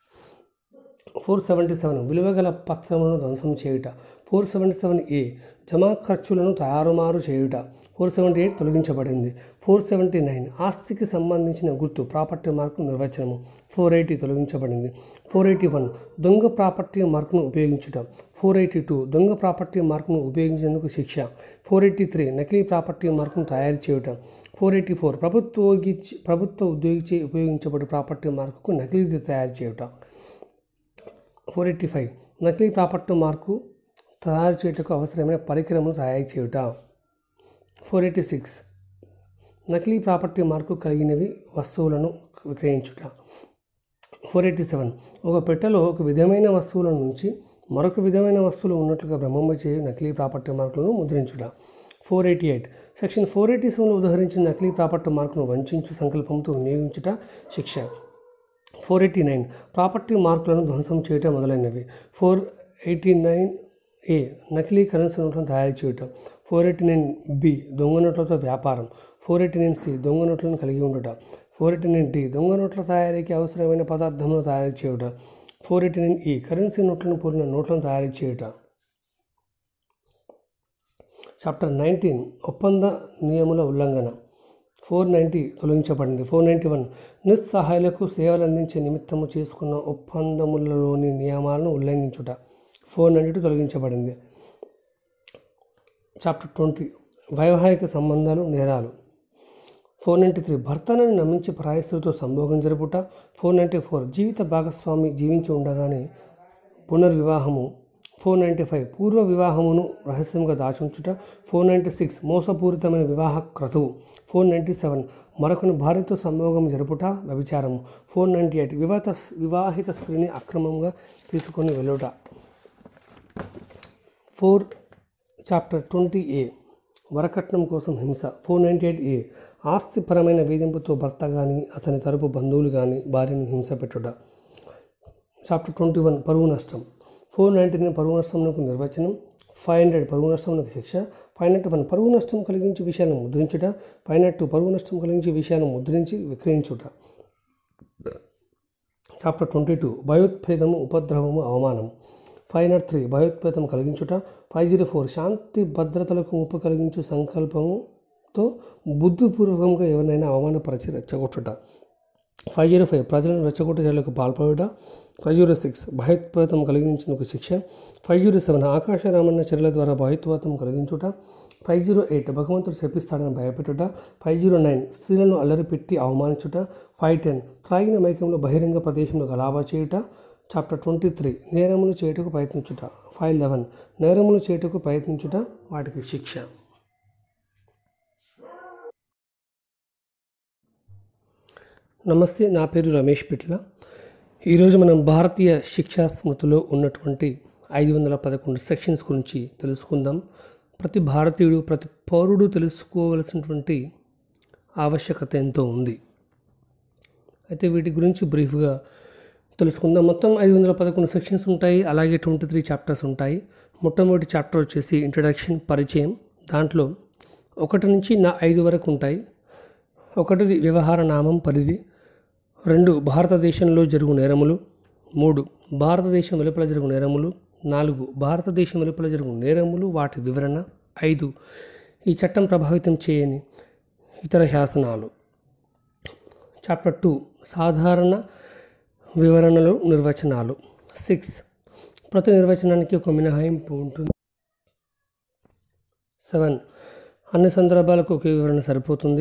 ఫోర్ సెవెంటీ సెవెన్ విలువగల పత్రములను ధ్వంసం చేయుట ఫోర్ సెవెంటీ సెవెన్ ఏ జమా ఖర్చులను తారుమారు చేయుట ఫోర్ సెవెంటీ ఎయిట్ తొలగించబడింది ఫోర్ సెవెంటీ నైన్ ఆస్తికి సంబంధించిన గుర్తు ప్రాపర్టీ మార్కు నిర్వచనము ఫోర్ ఎయిటీ తొలగించబడింది ఫోర్ ఎయిటీ వన్ దొంగ ప్రాపర్టీ మార్కును ఉపయోగించుట ఫోర్ ఎయిటీ టూ దొంగ ప్రాపర్టీ మార్కును ఉపయోగించేందుకు శిక్ష ఫోర్ ఎయిటీ త్రీ నకిలీ ప్రాపర్టీ మార్కును తయారు చేయుట ఫోర్ ఎయిటీ ఫోర్ ప్రభుత్వోగి ప్రభుత్వ ఉద్యోగిచే ఉపయోగించబడే ప్రాపర్టీ మార్కుకు నకిలీ తయారు చేయుట ఫోర్ ఎయిటీ ఫైవ్ నకిలీ ప్రాపర్టీ మార్కు తయారు చేయుటకు అవసరమైన పరికరములు తయారు చేయుట ఫోర్ ఎయిటీ సిక్స్ నకిలీ ప్రాపర్టీ మార్కు కలిగినవి వస్తువులను విక్రయించుట ఫోర్ ఎయిటీ సెవెన్ ఒక పెట్టెలో ఒక విధమైన వస్తువుల నుంచి మరొక విధమైన వస్తువులు ఉన్నట్లుగా బ్రహ్మంబ చేయు నకిలీ ప్రాపర్టీ మార్కులను ముద్రించుట four eighty eight section four eighty సెవెన్లో ఉదహరించిన నకిలీ ప్రాపర్టీ మార్కును వంచు సంకల్పంతో వినియోగించుట శిక్ష ఫోర్ ఎయిటీ నైన్ ప్రాపర్టీ మార్కులను ధ్వంసం చేయటం మొదలైనవి ఫోర్ ఎయిటీ నైన్ ఏ నకిలీ కరెన్సీ నోట్లను తయారు చేయటం ఫోర్ ఎయిటీ నైన్ బి దొంగ నోట్లతో వ్యాపారం ఫోర్ ఎయిటీ నైన్ సి దొంగ నోట్లను కలిగి ఉండటం ఫోర్ ఎయిటీ నైన్ డి దొంగ నోట్ల తయారీకి అవసరమైన పదార్థములను తయారు చేయుట ఫోర్ ఎయిటీ నైన్ ఈ కరెన్సీ నోట్లను పూరిన నోట్లను తయారు చేయుట చాప్టర్ నైన్టీన్ ఒప్పంద నియముల ఉల్లంఘన ఫోర్ నైంటీ తొలగించబడింది ఫోర్ నైంటీ వన్ నిస్సహాయులకు సేవలు అందించే నిమిత్తము చేసుకున్న ఒప్పందములలోని నియమాలను ఉల్లంఘించుట ఫోర్ నైంటీ టూ తొలగించబడింది చాప్టర్ ట్వంటీ వైవాహిక సంబంధాలు నేరాలు ఫోర్ నైంటీ త్రీ భర్తను నమ్మించి పరాయస్తులతో సంభోగం జరుపుట ఫోర్ నైంటీ ఫోర్ జీవిత భాగస్వామి జీవించి ఉండగానే పునర్వివాహము ఫోర్ నైంటీ ఫైవ్ పూర్వ వివాహమును రహస్యంగా దాచుంచుట ఫోర్ నైంటీ సిక్స్ మోసపూరితమైన వివాహ క్రతువు ఫోర్ నైంటీ సెవెన్ మరొకని భార్యతో సంభోగం జరుపుట వ్యభిచారము ఫోర్ నైంటీ ఎయిట్ వివాహ వివాహిత స్త్రీని అక్రమంగా తీసుకొని వెళ్ళుట ఫోర్ చాప్టర్ ట్వంటీ ఏ వరకట్నం కోసం హింస ఫోర్ నైంటీ ఎయిట్ ఏ ఆస్తిపరమైన వేధింపుతో భర్త కానీ అతని తరపు బంధువులు కానీ భార్యను హింస పెట్టుట చాప్టర్ ట్వంటీ వన్ పరువు నష్టం ఫోర్ నైంటీ నైన్ పరువు నష్టమునకు నిర్వచనం ఫైవ్ హండ్రెడ్ పరువు నష్టమునకు శిక్ష ఫైవ్ నాట్ వన్ పరువు నష్టం కలిగించే విషయాలను ముద్రించుట ఫైవ్ నాట్ టూ పరువు నష్టం కలిగించే విషయాలను ముద్రించి విక్రయించుట చాప్టర్ ట్వంటీ టూ భయోత్పేదము ఉపద్రవము అవమానం ఫైవ్ నాట్ త్రీ భయోత్పేతం కలిగించుట ఫైవ్ జీరో ఫోర్ శాంతి భద్రతలకు ముప్పు కలిగించు సంకల్పంతో బుద్ధిపూర్వకంగా ఎవరినైనా అవమానపరిచి రెచ్చగొట్టుట ఫైవ్ జీరో ఫైవ్ ప్రజలను రెచ్చగొట్టు చర్యలకు పాల్పడుట ఫైవ్ జీరో సిక్స్ భయోత్పాతం కలిగించినకు శిక్ష ఫైవ్ జీరో సెవెన్ ఆకాశరామన్న చర్యల ద్వారా భయోత్పాతం కలిగించుట ఫైవ్ జీరో ఎయిట్ భగవంతుడు శపిస్తాడని భయపెట్టుట ఫైవ్ జీరో నైన్ స్త్రీలను అల్లరిపెట్టి అవమానించుట ఫైవ్ టెన్ త్రాగిన మైకంలో బహిరంగ ప్రదేశంలో గలాబా చేయుట చాప్టర్ ట్వంటీ త్రీ నేరములు చేయుటకు ప్రయత్నించుట ఫైవ్ లెవెన్ నేరములు చేయుటకు ప్రయత్నించుట వాటికి శిక్ష నమస్తే నా పేరు రమేష్ పిట్ల ఈరోజు మనం భారతీయ శిక్షా స్మృతిలో ఉన్నటువంటి ఐదు వందల పదకొండు సెక్షన్స్ గురించి తెలుసుకుందాం ప్రతి భారతీయుడు ప్రతి పౌరుడు తెలుసుకోవలసినటువంటి ఆవశ్యకత ఎంతో ఉంది అయితే వీటి గురించి బ్రీఫ్గా తెలుసుకుందాం మొత్తం ఐదు వందల పదకొండు సెక్షన్స్ ఉంటాయి అలాగే ట్వంటీ త్రీ చాప్టర్స్ ఉంటాయి మొట్టమొదటి చాప్టర్ వచ్చేసి ఇంట్రడక్షన్ పరిచయం దాంట్లో ఒకటి నుంచి నా ఐదు వరకు ఉంటాయి ఒకటిది వ్యవహార నామం పరిధి రెండు భారతదేశంలో జరుగు నేరములు మూడు భారతదేశం వెలుపల జరుగు నేరములు నాలుగు భారతదేశం వెలుపల జరుగు నేరములు వాటి వివరణ ఐదు ఈ చట్టం ప్రభావితం చేయని ఇతర శాసనాలు చాప్టర్ టూ సాధారణ వివరణలు నిర్వచనాలు సిక్స్ ప్రతి నిర్వచనానికి ఒక మినహాయింపు ఉంటుంది సెవెన్ అన్ని సందర్భాలకు ఒకే వివరణ సరిపోతుంది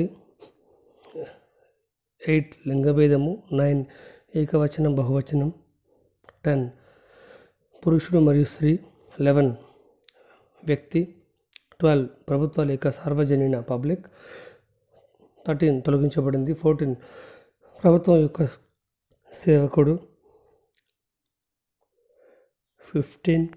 ఎయిట్ లింగభేదము నైన్ ఏకవచనం బహువచనం టెన్ పురుషుడు మరియు స్త్రీ లెవెన్ వ్యక్తి ట్వెల్వ్ ప్రభుత్వ లేక సార్వజనీన పబ్లిక్ థర్టీన్ తొలగించబడింది ఫోర్టీన్ ప్రభుత్వం యొక్క సేవకుడు ఫిఫ్టీన్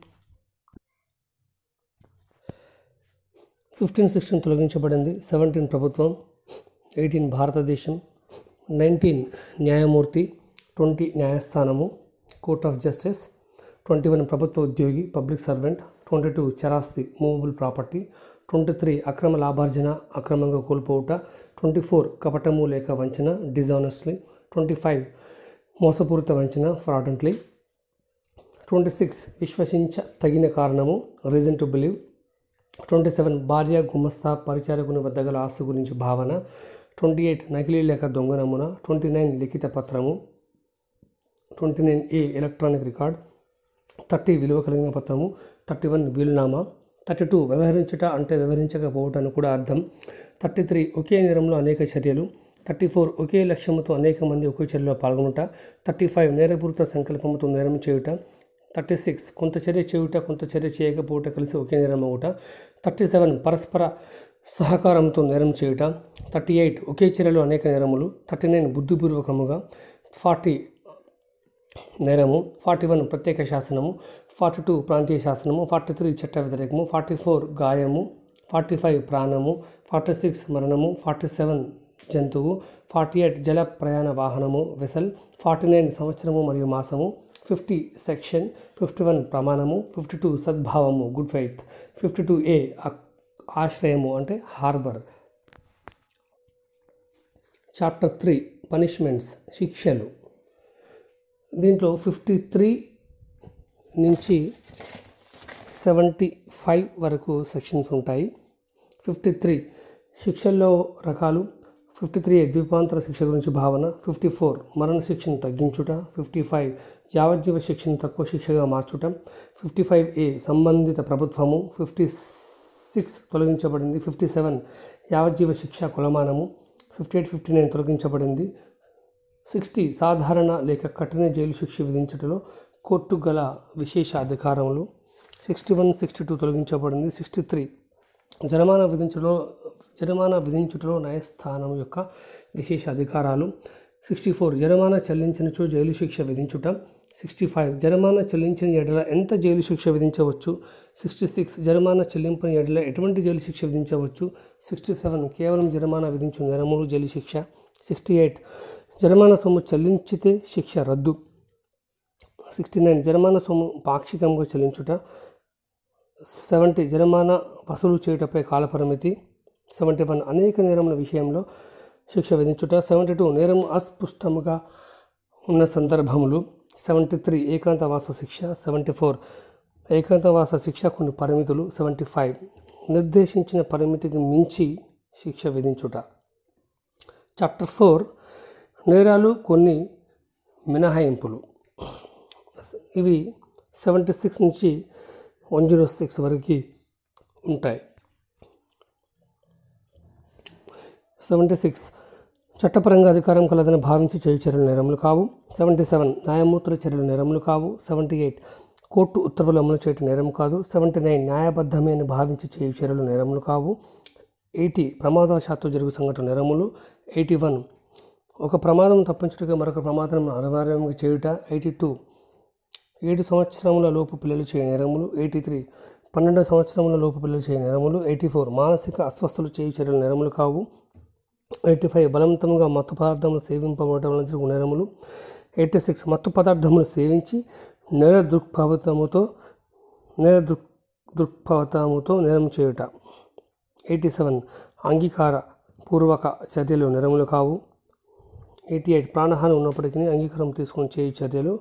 ఫిఫ్టీన్ సిక్స్టీన్ తొలగించబడింది సెవెంటీన్ ప్రభుత్వం ఎయిటీన్ భారతదేశం నైన్టీన్ న్యాయమూర్తి ట్వంటీ న్యాయస్థానము court of justice twenty one ప్రభుత్వ ఉద్యోగి పబ్లిక్ సర్వెంట్ ట్వంటీ టూ చరాస్తి మూవబుల్ ప్రాపర్టీ ట్వంటీ త్రీ అక్రమ లాభార్జన అక్రమంగా కోల్పోవుట ట్వంటీ ఫోర్ కపటము లేక వంచన డిజానెస్ట్లీ ట్వంటీ ఫైవ్ మోసపూరిత వంచన ఫ్రాడెంట్లీ ట్వంటీ సిక్స్ విశ్వసించ తగిన కారణము reason to believe twenty seven భార్య గుమస్తా పరిచారకుని వద్ద గల ఆస్తి గురించి భావన ట్వంటీ ఎయిట్ నకిలీ లేక దొంగ నమూనా ట్వంటీ నైన్ లిఖిత పత్రము twenty nine A electronic record thirty విలువ కలిగిన పత్రము థర్టీ వన్ వీలునామా థర్టీ టూ వ్యవహరించుట అంటే వ్యవహరించకపోవటానికి కూడా అర్థం థర్టీ త్రీ ఒకే నేరంలో అనేక చర్యలు థర్టీ ఫోర్ ఒకే లక్ష్యముతో అనేక మంది ఒకే చర్యలో పాల్గొనుట థర్టీ ఫైవ్ నేరపూరిత సంకల్పంతో నేరం చేయుట థర్టీ సిక్స్ కొంత చర్య చేయుట కొంత చర్య చేయకపోవుట కలిసి ఒకే నేరం అవుట థర్టీ సెవెన్ పరస్పర సహకారంతో నేరం చేయుట థర్టీ ఎయిట్ ఒకే చర్యలో అనేక నేరములు థర్టీ నైన్ బుద్ధిపూర్వకముగా ఫార్టీ నేరము ఫార్టీ వన్ ప్రత్యేక శాసనము ఫార్టీ టూ ప్రాంతీయ శాసనము ఫార్టీ త్రీ చట్ట వ్యతిరేకము ఫార్టీ ఫోర్ గాయము ఫార్టీ ఫైవ్ ప్రాణము ఫార్టీ సిక్స్ మరణము ఫార్టీ సెవెన్ జంతువు ఫార్టీ ఎయిట్ జల ప్రయాణ వాహనము వెసల్ ఫార్టీ నైన్ సంవత్సరము మరియు మాసము ఫిఫ్టీ సెక్షన్ ఫిఫ్టీ వన్ ప్రమాణము ఫిఫ్టీ టూ సద్భావము good faith fifty two A ఆశ్రయము అంటే హార్బర్ చాప్టర్ త్రీ పనిష్మెంట్స్ శిక్షలు దీంట్లో ఫిఫ్టీ త్రీ నుంచి సెవెంటీ ఫైవ్ వరకు సెక్షన్స్ ఉంటాయి ఫిఫ్టీ త్రీ శిక్షల్లో రకాలు ఫిఫ్టీ త్రీ ద్వీపాంతర శిక్ష గురించి భావన ఫిఫ్టీ ఫోర్ మరణ శిక్షను తగ్గించుట ఫిఫ్టీ ఫైవ్ యావజ్జీవ శిక్షను తక్కువ శిక్షగా మార్చుట ఫిఫ్టీ ఫైవ్ ఏ సంబంధిత ప్రభుత్వము ఫిఫ్టీ సిక్స్ తొలగించబడింది ఫిఫ్టీ సెవెన్ యావజ్జీవ శిక్ష కొలమానము ఫిఫ్టీ ఎయిట్ ఫిఫ్టీ నైన్ తొలగించబడింది సిక్స్టీ సాధారణ లేక కఠిన జైలు శిక్ష విధించటంలో కోర్టు గల విశేష అధికారములు సిక్స్టీ వన్ సిక్స్టీ టూ తొలగించబడింది సిక్స్టీ త్రీ జరిమానా విధించడంలో జరిమానా విధించుటలో న్యాయస్థానం యొక్క విశేష అధికారాలు సిక్స్టీ ఫోర్ జరిమానా చెల్లించినచో జైలు శిక్ష విధించుట సిక్స్టీ ఫైవ్ జరిమానా చెల్లించిన ఎడల ఎంత జైలు శిక్ష విధించవచ్చు సిక్స్టీ సిక్స్ జరిమానా చెల్లింపని ఎడల ఎటువంటి జైలు శిక్ష విధించవచ్చు సిక్స్టీ సెవెన్ కేవలం జరిమానా విధించు నేరములు జైలు శిక్ష సిక్స్టీ ఎయిట్ జరిమానా సొమ్ము చెల్లించితే శిక్ష రద్దు సిక్స్టీ నైన్ జరిమానా సొమ్ము పాక్షికంగా చెల్లించుట సెవెంటీ జరిమానా వసూలు చేయుటపై కాలపరిమితి సెవెంటీ వన్ అనేక నేరముల విషయంలో శిక్ష విధించుట సెవెంటీ టూ నేరం అస్పష్టముగా ఉన్న సందర్భములు సెవెంటీ త్రీ ఏకాంతవాస శిక్ష సెవెంటీ ఫోర్ ఏకాంతవాస శిక్ష కొన్ని పరిమితులు సెవెంటీ ఫైవ్ నిర్దేశించిన పరిమితికి మించి శిక్ష విధించుట చాప్టర్ ఫోర్ నేరాలు కొన్ని మినహాయింపులు ఇవి సెవెంటీ సిక్స్ నుంచి వన్ జీరో సిక్స్ వరకు ఉంటాయి సెవెంటీ సిక్స్ చట్టపరంగా అధికారం కలదని భావించి చేయు చర్యలు నేరములు కావు సెవెంటీ సెవెన్ న్యాయమూర్తుల చర్యలు నేరములు కావు సెవెంటీ ఎయిట్ కోర్టు ఉత్తర్వులు అమలు చేయటం నేరం కాదు సెవెంటీ నైన్ న్యాయబద్ధమే అని భావించి చేయు చర్యలు నేరములు కావు ఎయిటీ ప్రమాదవశాత్తు జరుగు సంఘటన నేరములు ఎయిటీ వన్ ఒక ప్రమాదం తప్పించుటగా మరొక ప్రమాదం అనివార్యంగా చేయుట ఎయిటీ టూ ఏడు సంవత్సరముల లోపు పిల్లలు చేయ నేరములు ఎయిటీ త్రీ పన్నెండు సంవత్సరముల లోపు పిల్లలు చేయ నేరములు ఎయిటీ ఫోర్ మానసిక అస్వస్థలు చేయు చర్యలు నేరములు కావు ఎయిటీ ఫైవ్ బలవంతంగా మత్తు పదార్థములు సేవింపబడటం వలన జరుగు నేరములు ఎయిటీ సిక్స్ మత్తు పదార్థములు సేవించి నేర దృక్పథముతో నేర దృక్ దృక్పథముతో నేరం చేయుట ఎయిటీ సెవెన్ అంగీకార పూర్వక చర్యలు నేరములు కావు ఎయిటీ ఎయిట్ ప్రాణహాని ఉన్నప్పటికీ అంగీకారం తీసుకొని చేయు చర్యలు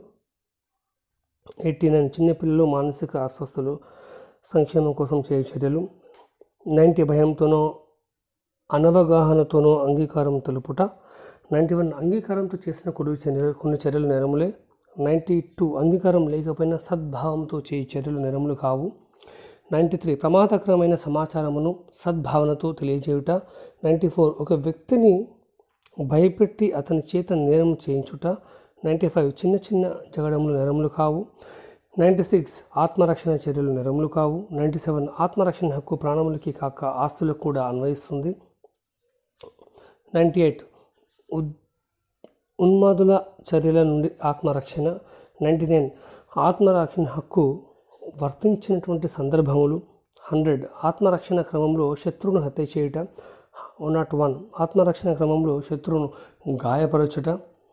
ఎయిటీ నైన్ చిన్నపిల్లలు మానసిక అస్వస్థలు సంక్షేమం కోసం చేయు చర్యలు నైంటీ భయంతోనో అనవగాహనతోనో అంగీకారం తెలుపుట నైంటీ వన్ అంగీకారంతో చేసిన కొన్ని చర్యలు కొన్ని చర్యలు నేరములే నైంటీ టూ అంగీకారం లేకపోయినా సద్భావంతో చేయు చర్యలు నేరములు కావు నైంటీ త్రీ ప్రమాదకరమైన సమాచారమును సద్భావనతో తెలియజేయుట నైంటీ ఫోర్ ఒక వ్యక్తిని భయపెట్టి అతని చేత నేరం చేయించుట నైంటీ ఫైవ్ చిన్న చిన్న జగడములు నేరములు కావు నైంటీ సిక్స్ ఆత్మరక్షణ చర్యలు నేరములు కావు నైంటీ సెవెన్ ఆత్మరక్షణ హక్కు ప్రాణములకి కాక ఆస్తులకు కూడా అన్వయిస్తుంది నైంటీ ఎయిట్ ఉన్మాదుల చర్యల నుండి ఆత్మరక్షణ నైంటీ నైన్ ఆత్మరక్షణ హక్కు వర్తించినటువంటి సందర్భములు హండ్రెడ్ ఆత్మరక్షణ క్రమంలో శత్రువును హత్య చేయుట వన్ నాట్ వన్ ఆత్మరక్షణ క్రమంలో శత్రువును గాయపరచుట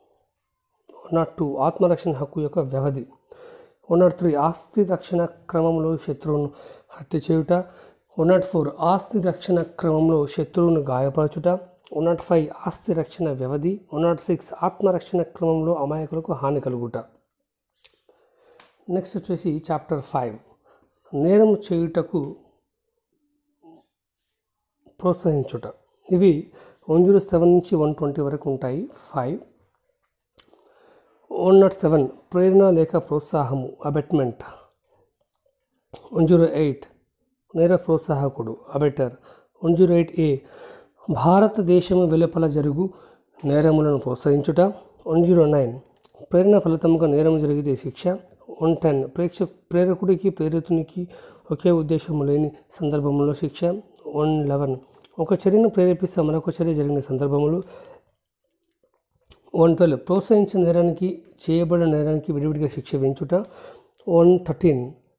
వన్ నాట్ టూ ఆత్మరక్షణ హక్కు యొక్క వ్యవధి వన్ నాట్ త్రీ ఆస్తి రక్షణ క్రమంలో శత్రువును హత్య చేయుట వన్ నాట్ ఫోర్ ఆస్తి రక్షణ క్రమంలో శత్రువును గాయపరచుట వన్ నాట్ ఫైవ్ ఆస్తి రక్షణ వ్యవధి వన్ నాట్ సిక్స్ ఆత్మరక్షణ క్రమంలో అమాయకులకు హాని కలుగుట నెక్స్ట్ వచ్చేసి చాప్టర్ ఫైవ్ నేరం చేయుటకు ప్రోత్సహించుట ఇవి వన్ జీరో సెవెన్ నుంచి వన్ ట్వంటీ వరకు ఉంటాయి ఫైవ్ వన్ నాట్ సెవెన్ ప్రేరణ లేక ప్రోత్సాహము అబెట్మెంట్ వన్ జీరో ఎయిట్ నేర ప్రోత్సాహకుడు abettor one zero eight A భారతదేశము వెలుపల జరుగు నేరములను ప్రోత్సహించుట వన్ జీరో నైన్ ప్రేరణ ఫలితముగా నేరం జరిగితే శిక్ష వన్ టెన్ ప్రేక్ష ప్రేరకుడికి ప్రేరితునికి ఒకే ఉద్దేశము లేని సందర్భంలో శిక్ష వన్ లెవెన్ ఒక చర్యను ప్రేరేపిస్తే మరొక చర్య జరిగిన సందర్భములు వన్ ట్వెల్వ్ ప్రోత్సహించిన నేరానికి చేయబడిన నేరానికి విడివిడిగా శిక్ష వించుట వన్ థర్టీన్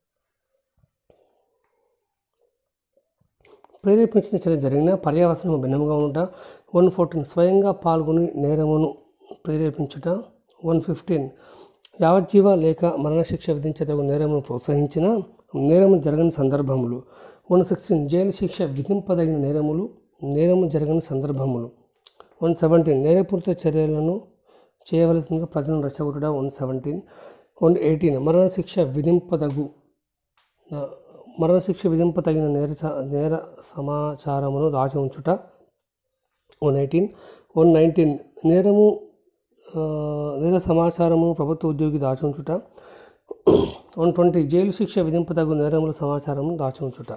ప్రేరేపించిన చర్య జరిగిన పర్యావసనము భిన్నముగా ఉంట వన్ ఫోర్టీన్ స్వయంగా పాల్గొని నేరమును ప్రేరేపించుట వన్ ఫిఫ్టీన్ యావజ్జీవ లేక మరణశిక్ష విధించదగు నేరమును ప్రోత్సహించిన నేరము జరగని సందర్భములు వన్ సిక్స్టీన్ జైలు శిక్ష విధింపదగిన నేరములు నేరము జరగని సందర్భములు వన్ సెవెంటీన్ నేరపూరిత చర్యలను చేయవలసిందిగా ప్రజలను రెచ్చగొట్టడం వన్ సెవెంటీన్ వన్ ఎయిటీన్ మరణశిక్ష విధింపదగు ఆ, మరణశిక్ష విధింపతగిన నేర స- నేర సమాచారమును దాచి ఉంచుట వన్ ఎయిటీన్ వన్ నైన్టీన్ నేరము ఆ, నేర సమాచారము ప్రభుత్వ ఉద్యోగి దాచి ఉంచుట వన్ ట్వంటీ జైలు శిక్ష విధింపదగు నేరముల సమాచారము దాచి ఉంచుట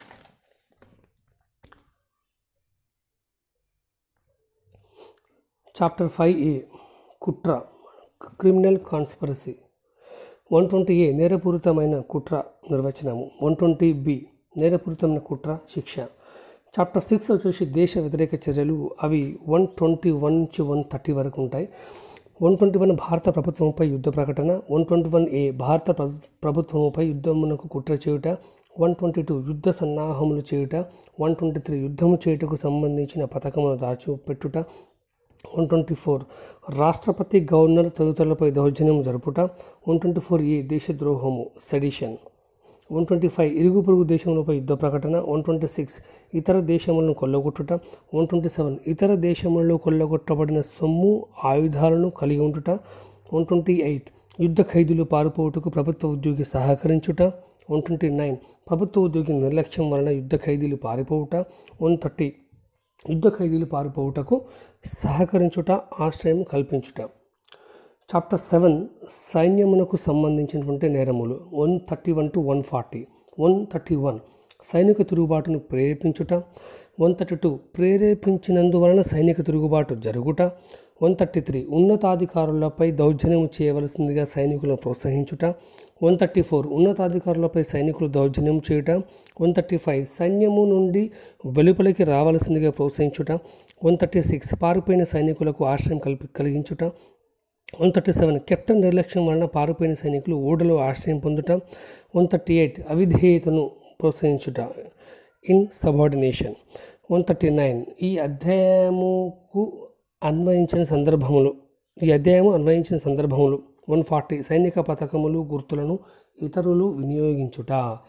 చాప్టర్ ఫైవ్ ఏ కుట్ర criminal conspiracy one twenty A నేరపూరితమైన కుట్ర నిర్వచనము వన్ ట్వంటీ బి నేరపూరితమైన కుట్ర శిక్ష చాప్టర్ సిక్స్ వచ్చేసి దేశ వ్యతిరేక చర్యలు అవి వన్ ట్వంటీ వన్ నుంచి వన్ థర్టీ వరకు ఉంటాయి వన్ ట్వంటీ వన్ భారత ప్రభుత్వంపై యుద్ధ ప్రకటన వన్ ట్వంటీ వన్ ఏ భారత ప్రభు- ప్రభుత్వముపై యుద్ధమునకు కుట్ర చేయుట వన్ ట్వంటీ టూ యుద్ధ సన్నాహములు చేయుట వన్ ట్వంటీ త్రీ యుద్ధము చేయుటకు సంబంధించిన పథకమును దాచిపెట్టుట వన్ ట్వంటీ ఫోర్ రాష్ట్రపతి గవర్నర్ తదితరులపై దౌర్జన్యం జరుపుట వన్ ట్వంటీ ఫోర్ ఏ దేశద్రోహము సెడిషన్ వన్ ట్వంటీ ఫైవ్ ఇరుగు పొరుగు దేశములపై యుద్ధ ప్రకటన వన్ ట్వంటీ సిక్స్ ఇతర దేశములను కొల్లగొట్టుట వన్ ట్వంటీ సెవెన్ ఇతర దేశములలో కొల్లగొట్టబడిన సొమ్ము ఆయుధాలను కలిగి ఉంటుట వన్ ట్వంటీ ఎయిట్ యుద్ధ ఖైదీలు పారిపోవుటకు ప్రభుత్వ ఉద్యోగి సహకరించుట వన్ ట్వంటీ నైన్ ప్రభుత్వ ఉద్యోగి నిర్లక్ష్యం వలన యుద్ధ ఖైదీలు పారిపోవుట వన్ థర్టీ యుద్ధ ఖైదీలు పారిపోవుటకు సహకరించుట ఆశ్రయం కల్పించుట చాప్టర్ సెవెన్ సైన్యమునకు సంబంధించినటువంటి నేరములు one thirty one to one forty one thirty one సైనిక తిరుగుబాటును ప్రేరేపించుట వన్ థర్టీ టూ ప్రేరేపించినందువలన సైనిక తిరుగుబాటు జరుగుట వన్ థర్టీ త్రీ ఉన్నతాధికారులపై దౌర్జన్యం చేయవలసిందిగా సైనికులను ప్రోత్సహించుట వన్ థర్టీ ఫోర్ ఉన్నతాధికారులపై సైనికులు దౌర్జన్యం చేయుట వన్ థర్టీ ఫైవ్ సైన్యము నుండి వెలుపలికి రావలసిందిగా ప్రోత్సహించుట వన్ థర్టీ సిక్స్ పారిపోయిన సైనికులకు ఆశ్రయం కల్పి కలిగించుట వన్ థర్టీ సెవెన్ కెప్టెన్ నిర్లక్ష్యం వలన పారిపోయిన సైనికులు ఓడలో ఆశ్రయం పొందుట one thirty eight అవిధేయతను ప్రోత్సహించుట insubordination one thirty nine ఈ అధ్యాయముకు అన్వయించిన సందర్భములు ఈ అధ్యాయము అన్వయించిన సందర్భములు వన్ ఫార్టీ సైనిక పథకములు గుర్తులను ఇతరులు వినియోగించుట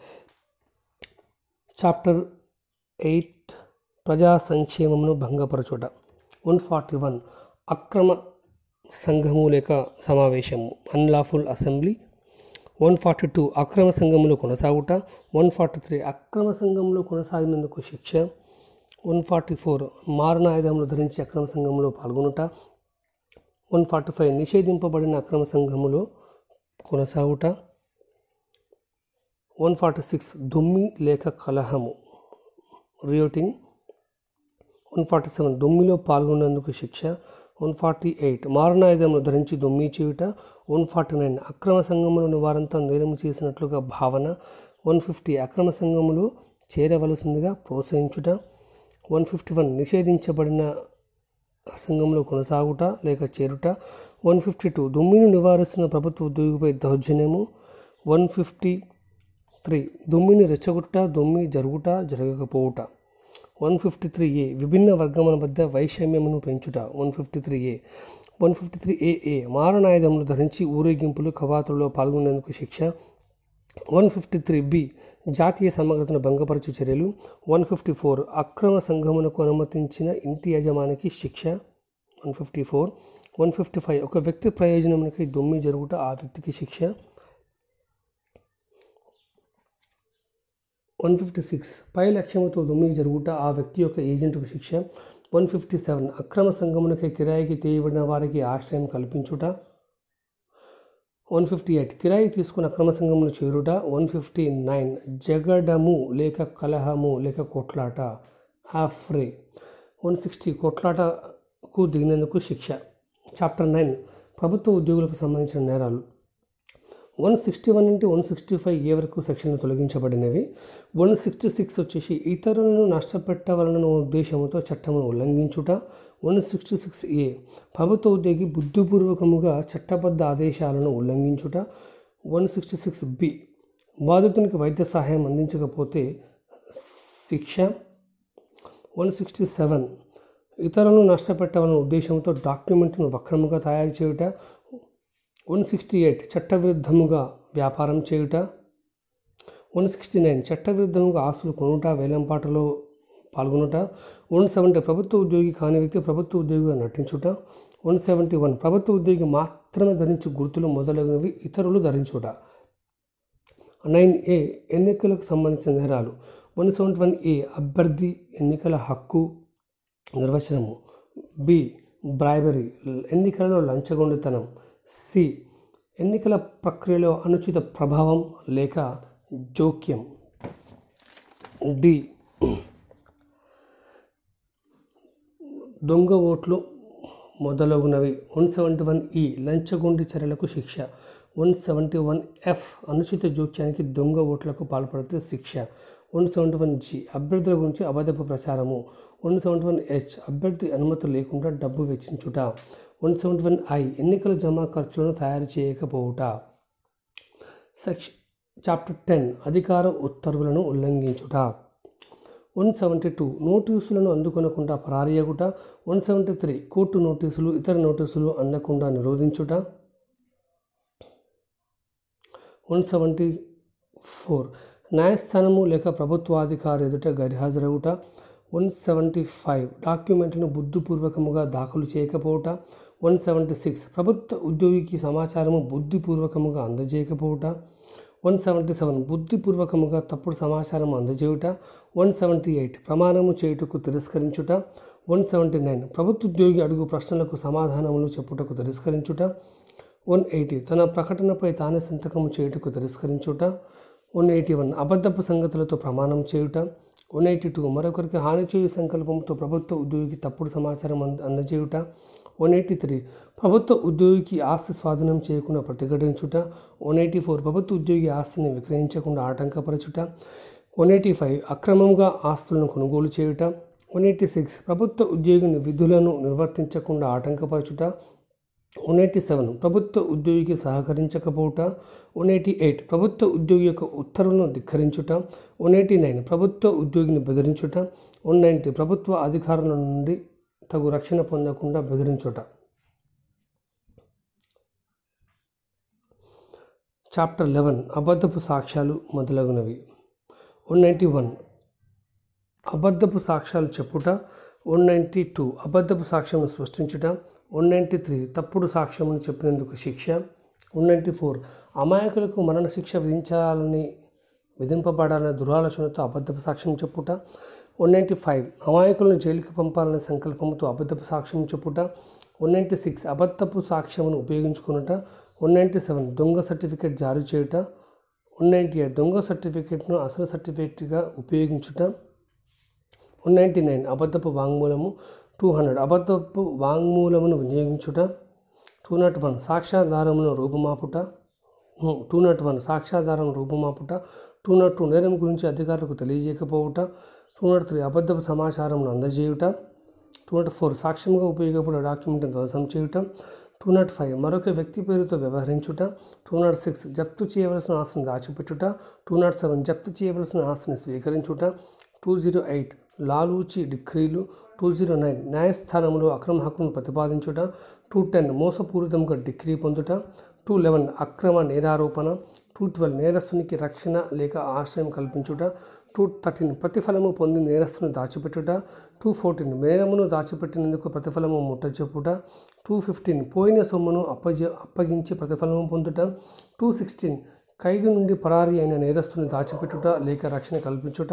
చాప్టర్ ఎయిట్ ప్రజా సంక్షేమమును భంగపరచుట వన్ ఫార్టీ వన్ అక్రమ సంఘము లేక సమావేశము unlawful assembly one forty two అక్రమ సంఘములు కొనసాగుట వన్ ఫార్టీ త్రీ అక్రమ సంఘంలో కొనసాగినందుకు శిక్ష వన్ ఫార్టీ ఫోర్ మారణాయుధములు ధరించి అక్రమ సంఘంలో పాల్గొనుట వన్ ఫార్టీ ఫైవ్ నిషేధింపబడిన అక్రమ సంఘములో కొనసాగుట వన్ ఫార్టీ సిక్స్ దుమ్మి లేక కలహము రియోటింగ్ వన్ ఫార్టీ సెవెన్ దుమ్మిలో పాల్గొన్నందుకు శిక్ష వన్ ఫార్టీ ఎయిట్ మారణాయుధములు ధరించి దుమ్మి చేయుట వన్ ఫార్టీ నైన్ అక్రమ సంఘములను వారంతా నేరము చేసినట్లుగా భావన వన్ ఫిఫ్టీ అక్రమ సంఘములు చేరవలసిందిగా ప్రోత్సహించుట వన్ ఫిఫ్టీ వన్ నిషేధించబడిన సంఘంలో కొనసాగుట లేక చేరుట వన్ ఫిఫ్టీ టూ దుమ్మిని నివారిస్తున్న ప్రభుత్వ ఉద్యోగిపై దౌర్జన్యము వన్ ఫిఫ్టీ త్రీ దుమ్మిని రెచ్చగొట్టుట దుమ్మి జరుగుట జరగకపోవుట వన్ ఫిఫ్టీ త్రీ ఏ విభిన్న వర్గముల మధ్య వైషమ్యమును పెంచుట one fifty three A one fifty three A A మారణాయుధములు ధరించి ఊరేగింపులు కవాతుల్లో పాల్గొనేందుకు శిక్ష వన్ ఫిఫ్టీ త్రీ బి జాతీయ సమగ్రతను భంగపరచు చర్యలు వన్ ఫిఫ్టీ ఫోర్ అక్రమ సంఘమునకు అనుమతించిన ఇంటి యజమానికి శిక్ష one fifty four one fifty five ఒక వ్యక్తి ప్రయోజనమునకై దొమ్మి జరుగుట ఆ వ్యక్తికి శిక్ష వన్ ఫిఫ్టీ సిక్స్ పై లక్ష్యముతో దొమ్మి జరుగుట ఆ వ్యక్తి యొక్క ఏజెంట్కు శిక్ష వన్ ఫిఫ్టీ సెవెన్ అక్రమ సంఘమునకై కిరాయికి తీయబడిన వారికి ఆశ్రయం కల్పించుట వన్ ఫిఫ్టీ ఎయిట్ కిరాయి తీసుకున్న అక్రమ సంఘమును చేరుట వన్ ఫిఫ్టీ నైన్ జగడము లేక కలహము లేక కొట్లాట ఆఫ్రే వన్ సిక్స్టీ కొట్లాటకు దిగినందుకు శిక్ష చాప్టర్ నైన్ ప్రభుత్వ ఉద్యోగులకు సంబంధించిన నేరాలు వన్ సిక్స్టీ వన్ నుండి వన్ సిక్స్టీ ఫైవ్ ఏ వరకు సెక్షన్లు తొలగించబడినవి వన్ సిక్స్టీ సిక్స్ వచ్చేసి ఇతరులను నష్టపెట్టవలన ఉద్దేశంతో చట్టమును ఉల్లంఘించుట వన్ సిక్స్టీ సిక్స్ ఏ ప్రభుత్వ ఉద్యోగి బుద్ధిపూర్వకముగా చట్టబద్ధ ఆదేశాలను ఉల్లంఘించుట వన్ సిక్స్టీ సిక్స్ బి బాధితునికి వైద్య సహాయం అందించకపోతే శిక్ష వన్ సిక్స్టీ సెవెన్ ఇతరులను నష్టపెట్టవలన ఉద్దేశంతో డాక్యుమెంట్ను వక్రముగా తయారు చేయుట వన్ సిక్స్టీ ఎయిట్ చట్టవిరుద్ధముగా వ్యాపారం చేయుట వన్ సిక్స్టీ నైన్ చట్టవిరుద్ధముగా ఆస్తులు కొనుట వేలంపాటలో పాల్గొనుట వన్ సెవెంటీ ప్రభుత్వ ఉద్యోగి కాని వ్యక్తి ప్రభుత్వ ఉద్యోగిగా నటించుట వన్ సెవెంటీ వన్ ప్రభుత్వ ఉద్యోగి మాత్రమే ధరించు గుర్తులు మొదలగునవి ఇతరులు ధరించుట నైన్ ఏ ఎన్నికలకు సంబంధించిన నేరాలు వన్ సెవెంటీ వన్ ఏ అభ్యర్థి ఎన్నికల హక్కు నిర్వచనము బి బ్రైబరీ ఎన్నికలలో లంచగొండితనం సి ఎన్నికల ప్రక్రియలో అనుచిత ప్రభావం లేక జోక్యం డి దొంగ ఓట్లు మొదలగునవి వన్ సెవెంటీ వన్ ఈ లంచగొండి చర్యలకు శిక్ష వన్ సెవెంటీ వన్ ఎఫ్ అనుచిత జోక్యానికి దొంగ ఓట్లకు పాల్పడితే శిక్ష వన్ సెవెంటీ వన్ జి అభ్యర్థుల గురించి అబద్ధపు ప్రచారము వన్ సెవెంటీ వన్ హెచ్ అభ్యర్థి అనుమతి లేకుండా డబ్బు వెచ్చించుట వన్ సెవెంటీ వన్ ఐ ఎన్నికల జమా ఖర్చులను తయారు చేయకపోవుట సెక్షన్ చాప్టర్ టెన్ అధికార ఉత్తర్వులను ఉల్లంఘించుట వన్ సెవెంటీ టూ నోటీసులను అందుకొనకుండా పరారియగుట వన్ సెవెంటీ త్రీ కోర్టు నోటీసులు ఇతర నోటీసులు అందకుండా నిరోధించుట వన్ సెవెంటీ ఫోర్ న్యాయస్థానము లేక ప్రభుత్వాధికారి ఎదుట గైర్హాజరవుట వన్ సెవెంటీ ఫైవ్ డాక్యుమెంట్ను బుద్ధిపూర్వకముగా దాఖలు చేయకపోవట వన్ సెవెంటీ సిక్స్ ప్రభుత్వ ఉద్యోగికి సమాచారము బుద్ధిపూర్వకముగా అందజేయకపోవట వన్ సెవెంటీ సెవెన్ బుద్ధిపూర్వకముగా తప్పుడు సమాచారం అందజేయుట వన్ సెవెంటీ ఎయిట్ ప్రమాణము చేయుటకు తిరస్కరించుట వన్ సెవెంటీ నైన్ ప్రభుత్వ ఉద్యోగి అడుగు ప్రశ్నలకు సమాధానములు చెప్పుటకు తిరస్కరించుట వన్ ఎయిటీ తన ప్రకటనపై తానే సంతకము చేయుటకు తిరస్కరించుట వన్ ఎయిటీ వన్ అబద్ధపు సంగతులతో ప్రమాణం చేయుట వన్ ఎయిటీ టూ మరొకరికి హాని చేయు సంకల్పంతో ప్రభుత్వ ఉద్యోగికి తప్పుడు సమాచారం అంద అందజేయుట వన్ ఎయిటీ త్రీ ప్రభుత్వ ఉద్యోగికి ఆస్తి స్వాధీనం చేయకుండా ప్రతిఘటించుట వన్ ఎయిటీ ఫోర్ ప్రభుత్వ ఉద్యోగి ఆస్తిని విక్రయించకుండా ఆటంకపరచుట వన్ ఎయిటీ ఫైవ్ అక్రమంగా ఆస్తులను కొనుగోలు చేయుట వన్ ఎయిటీ సిక్స్ ప్రభుత్వ ఉద్యోగిని విధులను నిర్వర్తించకుండా ఆటంకపరచుట వన్ ఎయిటీ సెవెన్ ప్రభుత్వ ఉద్యోగికి సహకరించకపోవుట వన్ ఎయిటీ ఎయిట్ ప్రభుత్వ ఉద్యోగి యొక్క ఉత్తర్వులను ధిక్కరించుట వన్ ఎయిటీ నైన్ ప్రభుత్వ ఉద్యోగిని బెదిరించుట వన్ నైంటీ ప్రభుత్వ అధికారుల నుండి తగు రక్షణ పొందకుండా బెదిరించుట చాప్టర్ లెవెన్ అబద్ధపు సాక్ష్యాలు మొదలగునవి వన్ నైంటీ వన్ అబద్ధపు సాక్ష్యాలు చెప్పుట వన్ నైంటీ టూ అబద్ధపు సాక్ష్యమును సృష్టించుట వన్ నైంటీ త్రీ తప్పుడు సాక్ష్యమును చెప్పినందుకు శిక్ష వన్ నైంటీ ఫోర్ అమాయకులకు మరణ శిక్ష విధించాలని విధింపబడాలనే దురాలోచనతో అబద్ధపు సాక్ష్యం చెప్పుట వన్ నైంటీ ఫైవ్ అమాయకులను జైలుకి పంపాలనే సంకల్పంతో అబద్ధపు సాక్ష్యం చెప్పుట వన్ నైంటీ సిక్స్ అబద్ధపు సాక్ష్యమును ఉపయోగించుకునుట వన్ నైంటీ సెవెన్ దొంగ సర్టిఫికేట్ జారీ చేయుట వన్ నైంటీ ఎయిట్ దొంగ సర్టిఫికేట్ను అసలు సర్టిఫికేట్గా ఉపయోగించుట వన్ నైంటీ నైన్ అబద్ధపు వాంగ్మూలము టూ హండ్రెడ్ అబద్ధపు వాంగ్మూలమును వినియోగించుట టూ నాట్ వన్ సాక్ష్యాధారమును రూపుమాపుట టూ నాట్ వన్ సాక్ష్యాధారం రూపుమాపుట టూ నాట్ టూ నేరం గురించి అధికారులకు తెలియజేయకపోవుట టూ నాట్ త్రీ అబద్ధపు సమాచారమును అందజేయుట టూ నాట్ ఫోర్ సాక్ష్యంగా ఉపయోగపడే డాక్యుమెంట్ని ధ్వంసం చేయుట టూ నాట్ ఫైవ్ మరొక వ్యక్తి పేరుతో వ్యవహరించుట టూ నాట్ సిక్స్ జప్తు చేయవలసిన ఆస్తిని దాచిపెట్టుట టూ నాట్ సెవెన్ జప్తు చేయవలసిన ఆస్తిని స్వీకరించుట టూ జీరో ఎయిట్ లాలూచి డిగ్రీలు టూ జీరో నైన్ న్యాయస్థానంలో అక్రమ హక్కును ప్రతిపాదించుట టూ టెన్ మోసపూరితంగా డిగ్రీ పొందుట టూ లెవెన్ అక్రమ నేరారోపణ టూ ట్వెల్వ్ నేరస్తునికి రక్షణ లేక ఆశ్రయం కల్పించుట టూ థర్టీన్ ప్రతిఫలము పొంది నేరస్తుని దాచిపెట్టుట టూ ఫోర్టీన్ నేరమును దాచిపెట్టినందుకు ప్రతిఫలము ముట్టచెప్పుట టూ ఫిఫ్టీన్ పోయిన సొమ్మును అప్పజ అప్పగించి ప్రతిఫలము పొందుట టూ సిక్స్టీన్ ఖైదు నుండి పరారీ అయిన నేరస్తుని దాచిపెట్టుట లేక రక్షణ కల్పించుట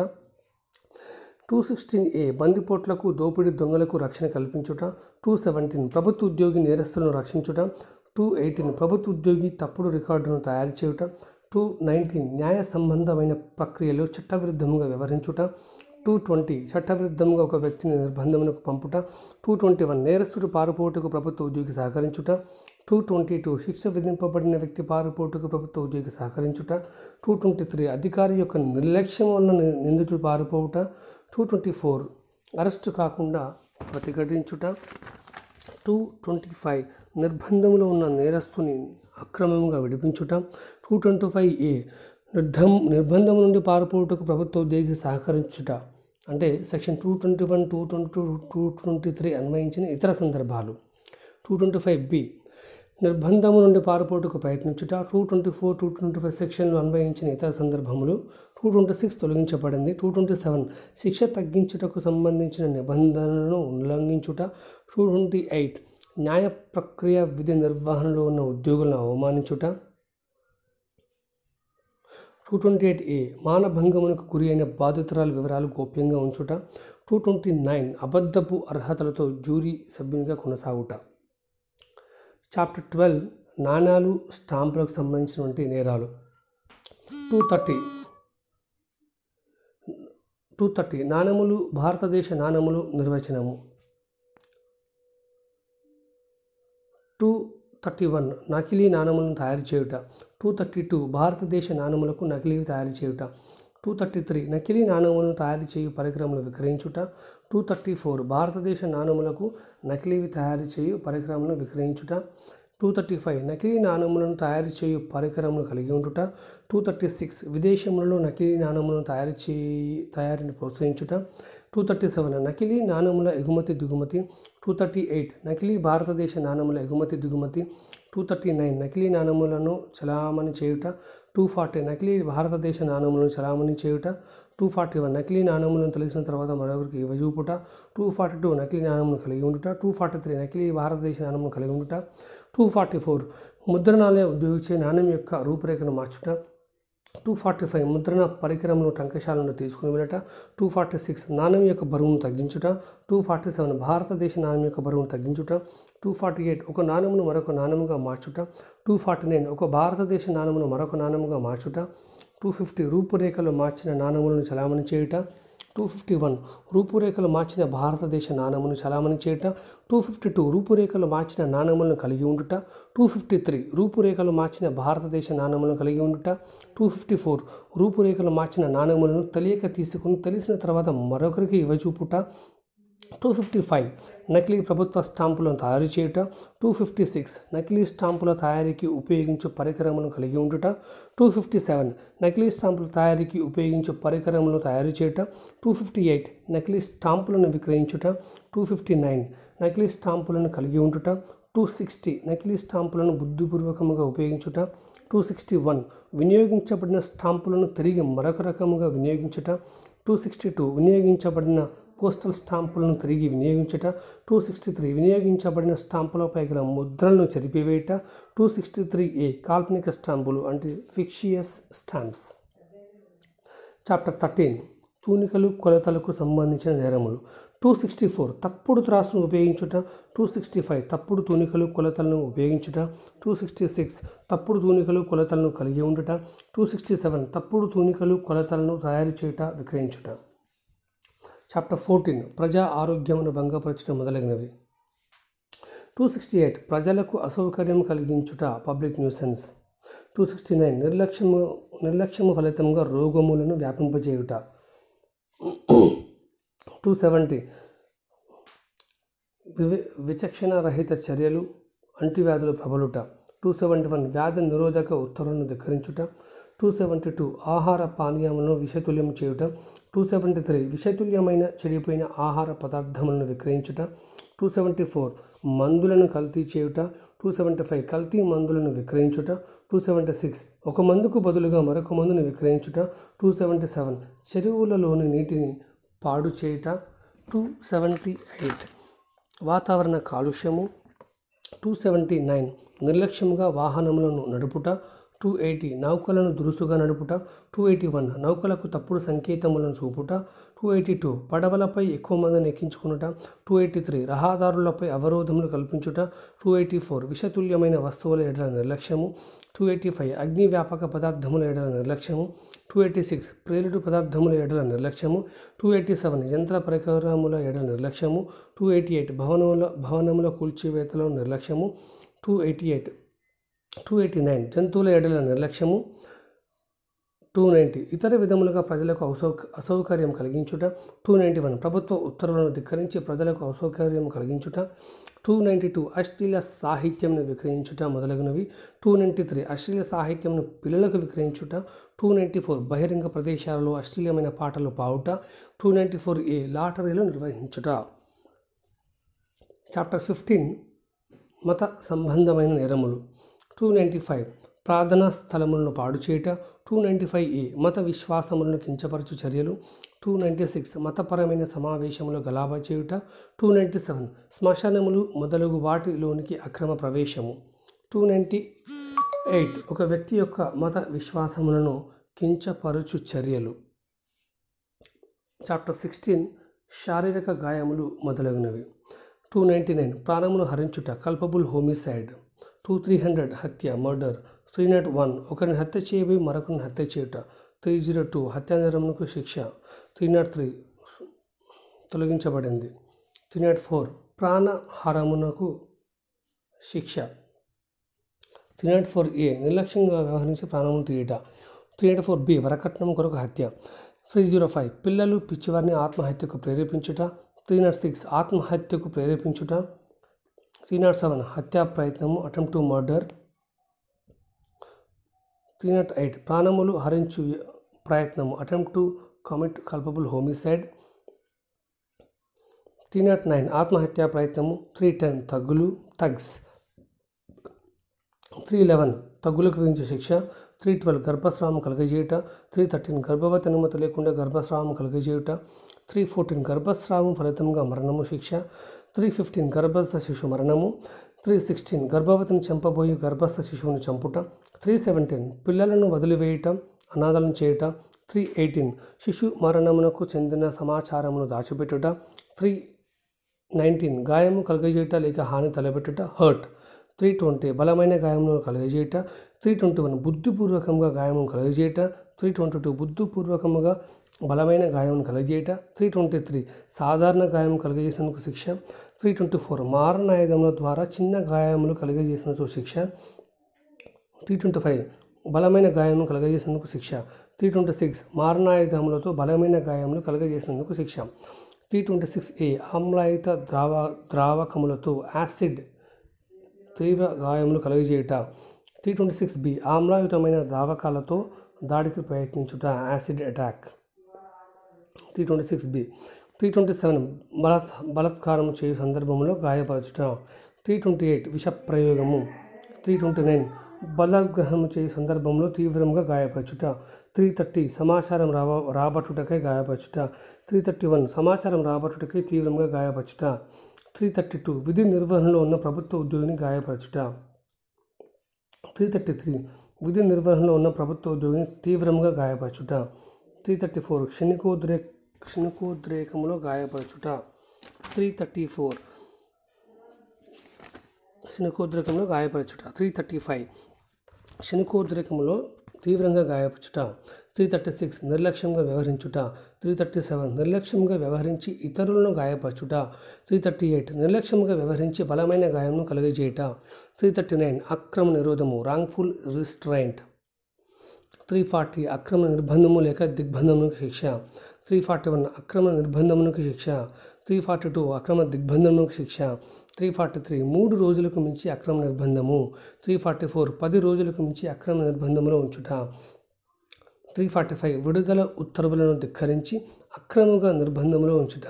టూ సిక్స్టీన్ ఏ బందిపోట్లకు దోపిడీ దొంగలకు రక్షణ కల్పించుట టూ సెవెంటీన్ ప్రభుత్వ ఉద్యోగి నేరస్తులను రక్షించుట టూ ఎయిటీన్ ప్రభుత్వ ఉద్యోగి తప్పుడు రికార్డును తయారు చేయుట టూ నైన్టీన్ న్యాయ సంబంధమైన ప్రక్రియలో చట్టవిరుద్ధంగా వ్యవహరించుట టూ ట్వంటీ చట్టవిరుద్ధంగా ఒక వ్యక్తిని నిర్బంధమునకు పంపుట టూ ట్వంటీ వన్ నేరస్తుడు పారుపోటుకు ప్రభుత్వ ఉద్యోగి సహకరించుట టూ ట్వంటీ టూ శిక్ష విధింపబడిన వ్యక్తి పారుపోటుకు ప్రభుత్వ ఉద్యోగి సహకరించుట టూ ట్వంటీ త్రీ అధికారి యొక్క నిర్లక్ష్యం వలన ని- నిందితుడు పారిపోవుట టూ ట్వంటీ ఫోర్ అరెస్టు కాకుండా ప్రతిఘటించుట టూ ట్వంటీ ఫైవ్ నిర్బంధంలో ఉన్న నేరస్తుని అక్రమంగా విడిపించుట టూ ట్వంటీ ఫైవ్ ఏ నిర్ధం నిర్బంధం నుండి పారిపోవుటకు ప్రభుత్వ ఉద్యోగి సహకరించుట అంటే section two twenty one two twenty two two twenty three అన్వయించిన ఇతర సందర్భాలు టూ ట్వంటీ ఫైవ్ బి నిర్బంధము నుండి పారిపోటుకు ప్రయత్నించుట two twenty four two twenty five సెక్షన్లు అన్వయించిన ఇతర సందర్భములు టూ ట్వంటీ సిక్స్ తొలగించబడింది టూ ట్వంటీ సెవెన్ శిక్ష తగ్గించుటకు సంబంధించిన నిబంధనలను ఉల్లంఘించుట టూ ట్వంటీ ఎయిట్ న్యాయ ప్రక్రియ విధి నిర్వహణలో ఉన్న ఉద్యోగులను అవమానించుట టూ ట్వంటీ ఎయిట్ ఏ మానభంగమునకు గురి అయిన బాధితురాల వివరాలు గోప్యంగా ఉంచుట టూ ట్వంటీ నైన్ అబద్ధపు అర్హతలతో జ్యూరీ సభ్యునిగా కొనసాగుట చాప్టర్ ట్వెల్వ్ నాణాలు స్టాంపులకు సంబంధించినటువంటి నేరాలు టూ థర్టీ టూ థర్టీ నాణములు భారతదేశ నాణములు నిర్వచనము టూ థర్టీ వన్ నకిలీ నాణములను తయారు చేయుట టూ థర్టీ టూ భారతదేశ నాణములకు నకిలీ తయారు చేయుట టూ థర్టీ త్రీ నకిలీ నాణములను తయారు చేయు పరికరములు విక్రయించుట టూ థర్టీ ఫోర్ భారతదేశ నాణములకు నకిలీవి తయారు చేయు పరికరములను విక్రయించుట టూ థర్టీ ఫైవ్ నకిలీ నాణములను తయారు చేయు పరికరములు కలిగి ఉండుట టూ థర్టీ సిక్స్ విదేశములలో నకిలీ నాణములను తయారు చేయి తయారీని ప్రోత్సహించుట టూ థర్టీ సెవెన్ నకిలీ నాణముల ఎగుమతి దిగుమతి టూ థర్టీ ఎయిట్ నకిలీ భారతదేశ నాణముల ఎగుమతి దిగుమతి టూ థర్టీ నైన్ నకిలీ నాణములను చలామణి చేయుట టూ ఫార్టీ నకిలీ భారతదేశ నాణములను చలామణి చేయుట టూ ఫార్టీ వన్ నకిలీ నాణములను తెలిసిన తర్వాత మరొకరికి ఇవ్వజూపుట టూ ఫార్టీ టూ నకిలీ నాణమును కలిగి ఉండుట టూ ఫార్టీ త్రీ నకిలీ భారతదేశ నాణమును కలిగి ఉండుట టూ ఫార్టీ ఫోర్ ముద్రణాలయ ఉపయోగించే నాణ్యం యొక్క రూపురేఖను మార్చుట టూ ఫార్టీ ఫైవ్ ముద్రణ పరికరమును టంకశాల నుండి తీసుకుని వెళ్ళట టూ ఫార్టీ సిక్స్ నాణ్యం యొక్క బరువును తగ్గించుట టూ ఫార్టీ సెవెన్ భారతదేశ నాణ్యం యొక్క బరువును తగ్గించుట టూ ఫార్టీ ఎయిట్ ఒక నాణమును మరొక నాణముగా మార్చుట టూ ఫార్టీ నైన్ ఒక భారతదేశ నాణమును మరొక నాణముగా మార్చుట టూ ఫిఫ్టీ రూపురేఖలు మార్చిన నాణములను చలామణి చేయుట టూ ఫిఫ్టీ వన్ రూపురేఖలు మార్చిన భారతదేశ నాణమును చలామణి చేయుట టూ ఫిఫ్టీ టూ రూపురేఖలు మార్చిన నాణములను కలిగి ఉండుట టూ ఫిఫ్టీ త్రీ రూపురేఖలు మార్చిన భారతదేశ నాణములను కలిగి ఉండుట టూ ఫిఫ్టీ ఫోర్ రూపురేఖలు మార్చిన నాణములను తెలియక తీసుకుని తెలిసిన తర్వాత మరొకరికి ఇవ్వచూపుట టూ ఫిఫ్టీ ఫైవ్ నకిలీ ప్రభుత్వ స్టాంపులను తయారు చేయుట టూ ఫిఫ్టీ సిక్స్ నకిలీ స్టాంపుల తయారీకి ఉపయోగించు పరికరములను కలిగి ఉండుట టూ ఫిఫ్టీ సెవెన్ నకిలీ స్టాంపుల తయారీకి ఉపయోగించు పరికరములను తయారు చేయుట టూ ఫిఫ్టీ ఎయిట్ నకిలీ స్టాంపులను విక్రయించుట టూ ఫిఫ్టీ నైన్ నకిలీ స్టాంపులను కలిగి ఉండుట టూ సిక్స్టీ నకిలీ స్టాంపులను బుద్ధిపూర్వకముగా ఉపయోగించుట టూ సిక్స్టీ వన్ వినియోగించబడిన స్టాంపులను తిరిగి మరొక రకముగా వినియోగించుట టూ సిక్స్టీ టూ వినియోగించబడిన పోస్టల్ స్టాంపులను తిరిగి వినియోగించుట టూ సిక్స్టీ త్రీ వినియోగించబడిన స్టాంపులపై గల ముద్రలను చెరిపివేయుట టూ సిక్స్టీ త్రీ ఏ కాల్పనిక స్టాంపులు అంటే ఫిక్షియస్ స్టాంప్స్ చాప్టర్ థర్టీన్ తూనికలు కొలతలకు సంబంధించిన నేరములు టూ సిక్స్టీ ఫోర్ తప్పుడు త్రాసును ఉపయోగించుట టూ సిక్స్టీ ఫైవ్ తప్పుడు తూనికలు కొలతలను ఉపయోగించుట టూ సిక్స్టీ సిక్స్ తప్పుడు తూనికలు కొలతలను కలిగి ఉండుట టూ సిక్స్టీ సెవెన్ తప్పుడు తూనికలు కొలతలను తయారు చేయుట విక్రయించుట చాప్టర్ ఫోర్టీన్ ప్రజా ఆరోగ్యమును భంగపరచడం మొదలగినవి టూ సిక్స్టీ ఎయిట్ ప్రజలకు అసౌకర్యం కలిగించుట public nuisance two sixty nine నిర్లక్ష్యము నిర్లక్ష్యము ఫలితంగా రోగములను వ్యాపింపజేయుట టూ సెవెంటీ వివి విచక్షణ రహిత చర్యలు అంటువ్యాధులు ప్రబలుట టూ సెవెంటీ వన్ వ్యాధి నిరోధక ఉత్తర్వులను ధిక్కరించుట టూ సెవెంటీ టూ ఆహార పానీయములను విషతుల్యం చేయుట టూ సెవెంటీ త్రీ విషతుల్యమైన చెడిపోయిన ఆహార పదార్థములను విక్రయించుట టూ సెవెంటీ ఫోర్ మందులను కల్తీ చేయుట టూ సెవెంటీ ఫైవ్ కల్తీ మందులను విక్రయించుట టూ సెవెంటీ సిక్స్ ఒక మందుకు బదులుగా మరొక మందును విక్రయించుట టూ సెవెంటీ సెవెన్ చెరువులలోని నీటిని పాడు చేయుట టూ సెవెంటీ ఎయిట్ వాతావరణ కాలుష్యము టూ సెవెంటీ నైన్ నిర్లక్ష్యంగా వాహనములను నడుపుట టూ ఎయిటీ నౌకలను దురుసుగా నడుపుట టూ ఎయిటీ వన్ నౌకలకు తప్పుడు సంకేతములను చూపుట టూ ఎయిటీ టూ పడవలపై ఎక్కువ మందిని ఎక్కించుకునుట టూ ఎయిటీ త్రీ రహదారులపై అవరోధములు కల్పించుట టూ ఎయిటీ ఫోర్ విషతుల్యమైన వస్తువుల ఎడల నిర్లక్ష్యము టూ ఎయిటీ ఫైవ్ అగ్ని వ్యాపక పదార్థముల ఎడల నిర్లక్ష్యము టూ ఎయిటీ సిక్స్ ప్రేలుడు పదార్థముల ఎడల నిర్లక్ష్యము టూ ఎయిటీ సెవెన్ యంత్ర పరికరముల ఎడల నిర్లక్ష్యము టూ ఎయిటీ ఎయిట్ భవనముల భవనముల కూల్చివేతలో నిర్లక్ష్యము two eighty eight two eighty nine జంతువుల ఎడల నిర్లక్ష్యము టూ నైంటీ ఇతర విధములుగా ప్రజలకు అసౌ అసౌకర్యం కలిగించుట టూ నైంటీ వన్ ప్రభుత్వ ఉత్తర్వులను ధిక్కరించి ప్రజలకు అసౌకర్యం కలిగించుట టూ నైంటీ టూ అశ్లీల సాహిత్యంను విక్రయించుట మొదలగునవి టూ నైంటీ త్రీ అశ్లీల సాహిత్యంను పిల్లలకు విక్రయించుట టూ నైంటీ ఫోర్ బహిరంగ ప్రదేశాలలో అశ్లీలమైన పాటలు పాడుట టూ నైంటీ ఫోర్ ఏ లాటరీలు నిర్వహించుట చాప్టర్ ఫిఫ్టీన్ మత సంబంధమైన నేరములు టూ నైంటీ ఫైవ్ ప్రార్థనా స్థలములను పాడు చేయుట టూ నైంటీ ఫైవ్ ఏ మత విశ్వాసములను కించపరచు చర్యలు టూ నైంటీ సిక్స్ మతపరమైన సమావేశములు గలాబా చేయుట టూ నైంటీ సెవెన్ శ్మశానములు మొదలగు వాటిలోనికి అక్రమ ప్రవేశము టూ నైంటీ ఎయిట్ ఒక వ్యక్తి యొక్క మత విశ్వాసములను కించపరచు చర్యలు చాప్టర్ సిక్స్టీన్ శారీరక గాయములు మొదలగునవి టూ నైంటీ నైన్ ప్రాణమును హరించుట culpable homicide two three hundred హత్య మర్డర్ త్రీ నాట్ వన్ ఒకరిని హత్య చేయబోయి మరొకరిని హత్య చేయుట త్రీ జీరో టూ హత్యానేరమునకు శిక్ష త్రీ నాట్ త్రీ తొలగించబడింది త్రీ నాట్ ఫోర్ ప్రాణహారమునకు శిక్ష త్రీ నాట్ ఫోర్ ఏ నిర్లక్ష్యంగా వ్యవహరించి ప్రాణమును తీయట త్రీ నాట్ ఫోర్ బి వరకట్నం కొరకు హత్య త్రీ జీరో ఫైవ్ పిల్లలు పిచ్చివారిని ఆత్మహత్యకు ప్రేరేపించుట త్రీ నాట్ సిక్స్ ఆత్మహత్యకు ప్రేరేపించుట త్రీ నాట్ సెవెన్ హత్యా ప్రయత్నము attempt to murder three nought eight ప్రాణములు హరించు ప్రయత్నము attempt to commit culpable homicide three nought nine ఆత్మహత్యా ప్రయత్నము త్రీ టెన్ తగ్గులు తగ్స్ త్రీ లెవెన్ తగ్గులకు విధించే శిక్ష త్రీ ట్వెల్వ్ గర్భస్రావం కలుగజేయుట త్రీ థర్టీన్ గర్భవతి అనుమతి లేకుండా గర్భస్రావం కలుగజేయుట త్రీ ఫోర్టీన్ గర్భస్రావం ఫలితంగా మరణము శిక్ష త్రీ ఫిఫ్టీన్ గర్భస్థ శిశు మరణము త్రీ సిక్స్టీన్ గర్భవతిని చంపబోయి గర్భస్థ శిశువుని చంపుట త్రీ సెవెంటీన్ పిల్లలను వదిలివేయటం అనాథలను చేయుట త్రీ ఎయిటీన్ శిశు మరణమునకు చెందిన సమాచారమును దాచిపెట్టుట త్రీ నైన్టీన్ గాయము కలుగజేయుట లేక హాని తలపెట్టుట హర్ట్ త్రీ ట్వంటీ బలమైన గాయమును కలుగజేయుట త్రీ ట్వంటీ వన్ బుద్ధిపూర్వకంగా గాయము కలుగజేయుట త్రీ ట్వంటీ టూ బుద్ధిపూర్వకముగా బలమైన గాయమును కలుగజేయుట త్రీ ట్వంటీ త్రీ సాధారణ గాయం కలుగజేసినందుకు శిక్ష త్రీ ట్వంటీ ఫోర్ మారణాయుధముల ద్వారా చిన్న గాయములు కలుగజేసినందుకు శిక్ష త్రీ ట్వంటీ ఫైవ్ బలమైన గాయమును కలుగజేసినందుకు శిక్ష త్రీ ట్వంటీ సిక్స్ మారణాయుధములతో బలమైన గాయములు కలుగజేసినందుకు శిక్ష త్రీ ట్వంటీ సిక్స్ ఏ ఆమ్లాయిత ద్రావ ద్రావకములతో యాసిడ్ తీవ్ర గాయములు కలుగజేయుట త్రీ ట్వంటీ సిక్స్ బి ఆమ్లాయుతమైన ద్రావకాలతో దాడికి ప్రయత్నించుట acid attack three twenty six B three twenty seven బలత్ బలత్కారం చేయు సందర్భంలో గాయపరచుట త్రీ ట్వంటీ ఎయిట్ విష ప్రయోగము త్రీ ట్వంటీ నైన్ బలగ్రహము చేయు సందర్భంలో తీవ్రంగా గాయపరచుట త్రీ థర్టీ సమాచారం రావ రాబట్టుటకై గాయపరచుట త్రీ థర్టీ వన్ సమాచారం రాబట్టుటకై తీవ్రంగా గాయపరచుట త్రీ థర్టీ టూ విధి నిర్వహణలో ఉన్న ప్రభుత్వ ఉద్యోగిని గాయపరచుట త్రీ థర్టీ త్రీ విధి నిర్వహణలో ఉన్న ప్రభుత్వ ఉద్యోగిని తీవ్రంగా గాయపరచుట త్రీ థర్టీ ఫోర్ క్షణికోద్రే క్షణికోద్రేకములో గాయపరచుట త్రీ థర్టీ ఫోర్ క్షణికోద్రేకంలో గాయపరచుట త్రీ థర్టీ ఫైవ్ క్షణికోద్రేకములో తీవ్రంగా గాయపరచుట త్రీ థర్టీ సిక్స్ నిర్లక్ష్యంగా వ్యవహరించుట త్రీ థర్టీ సెవెన్ నిర్లక్ష్యంగా వ్యవహరించి ఇతరులను గాయపరచుట త్రీ థర్టీ ఎయిట్ నిర్లక్ష్యంగా వ్యవహరించి బలమైన గాయంను కలుగజేయుట త్రీ థర్టీ నైన్ అక్రమ నిరోధము రాంగ్ఫుల్ రిస్ట్రైంట్ త్రీ ఫార్టీ అక్రమ నిర్బంధము లేక దిగ్బంధమునకు శిక్ష త్రీ ఫార్టీ వన్ అక్రమ నిర్బంధమునకు శిక్ష త్రీ ఫార్టీ టూ అక్రమ దిగ్బంధమునకు శిక్ష త్రీ ఫార్టీ త్రీ మూడు రోజులకు మించి అక్రమ నిర్బంధము త్రీ ఫార్టీ ఫోర్ పది రోజులకు మించి అక్రమ నిర్బంధములో ఉంచుట త్రీ ఫార్టీ ఫైవ్ విడుదల ఉత్తర్వులను ధిక్కరించి అక్రమంగా నిర్బంధంలో ఉంచుట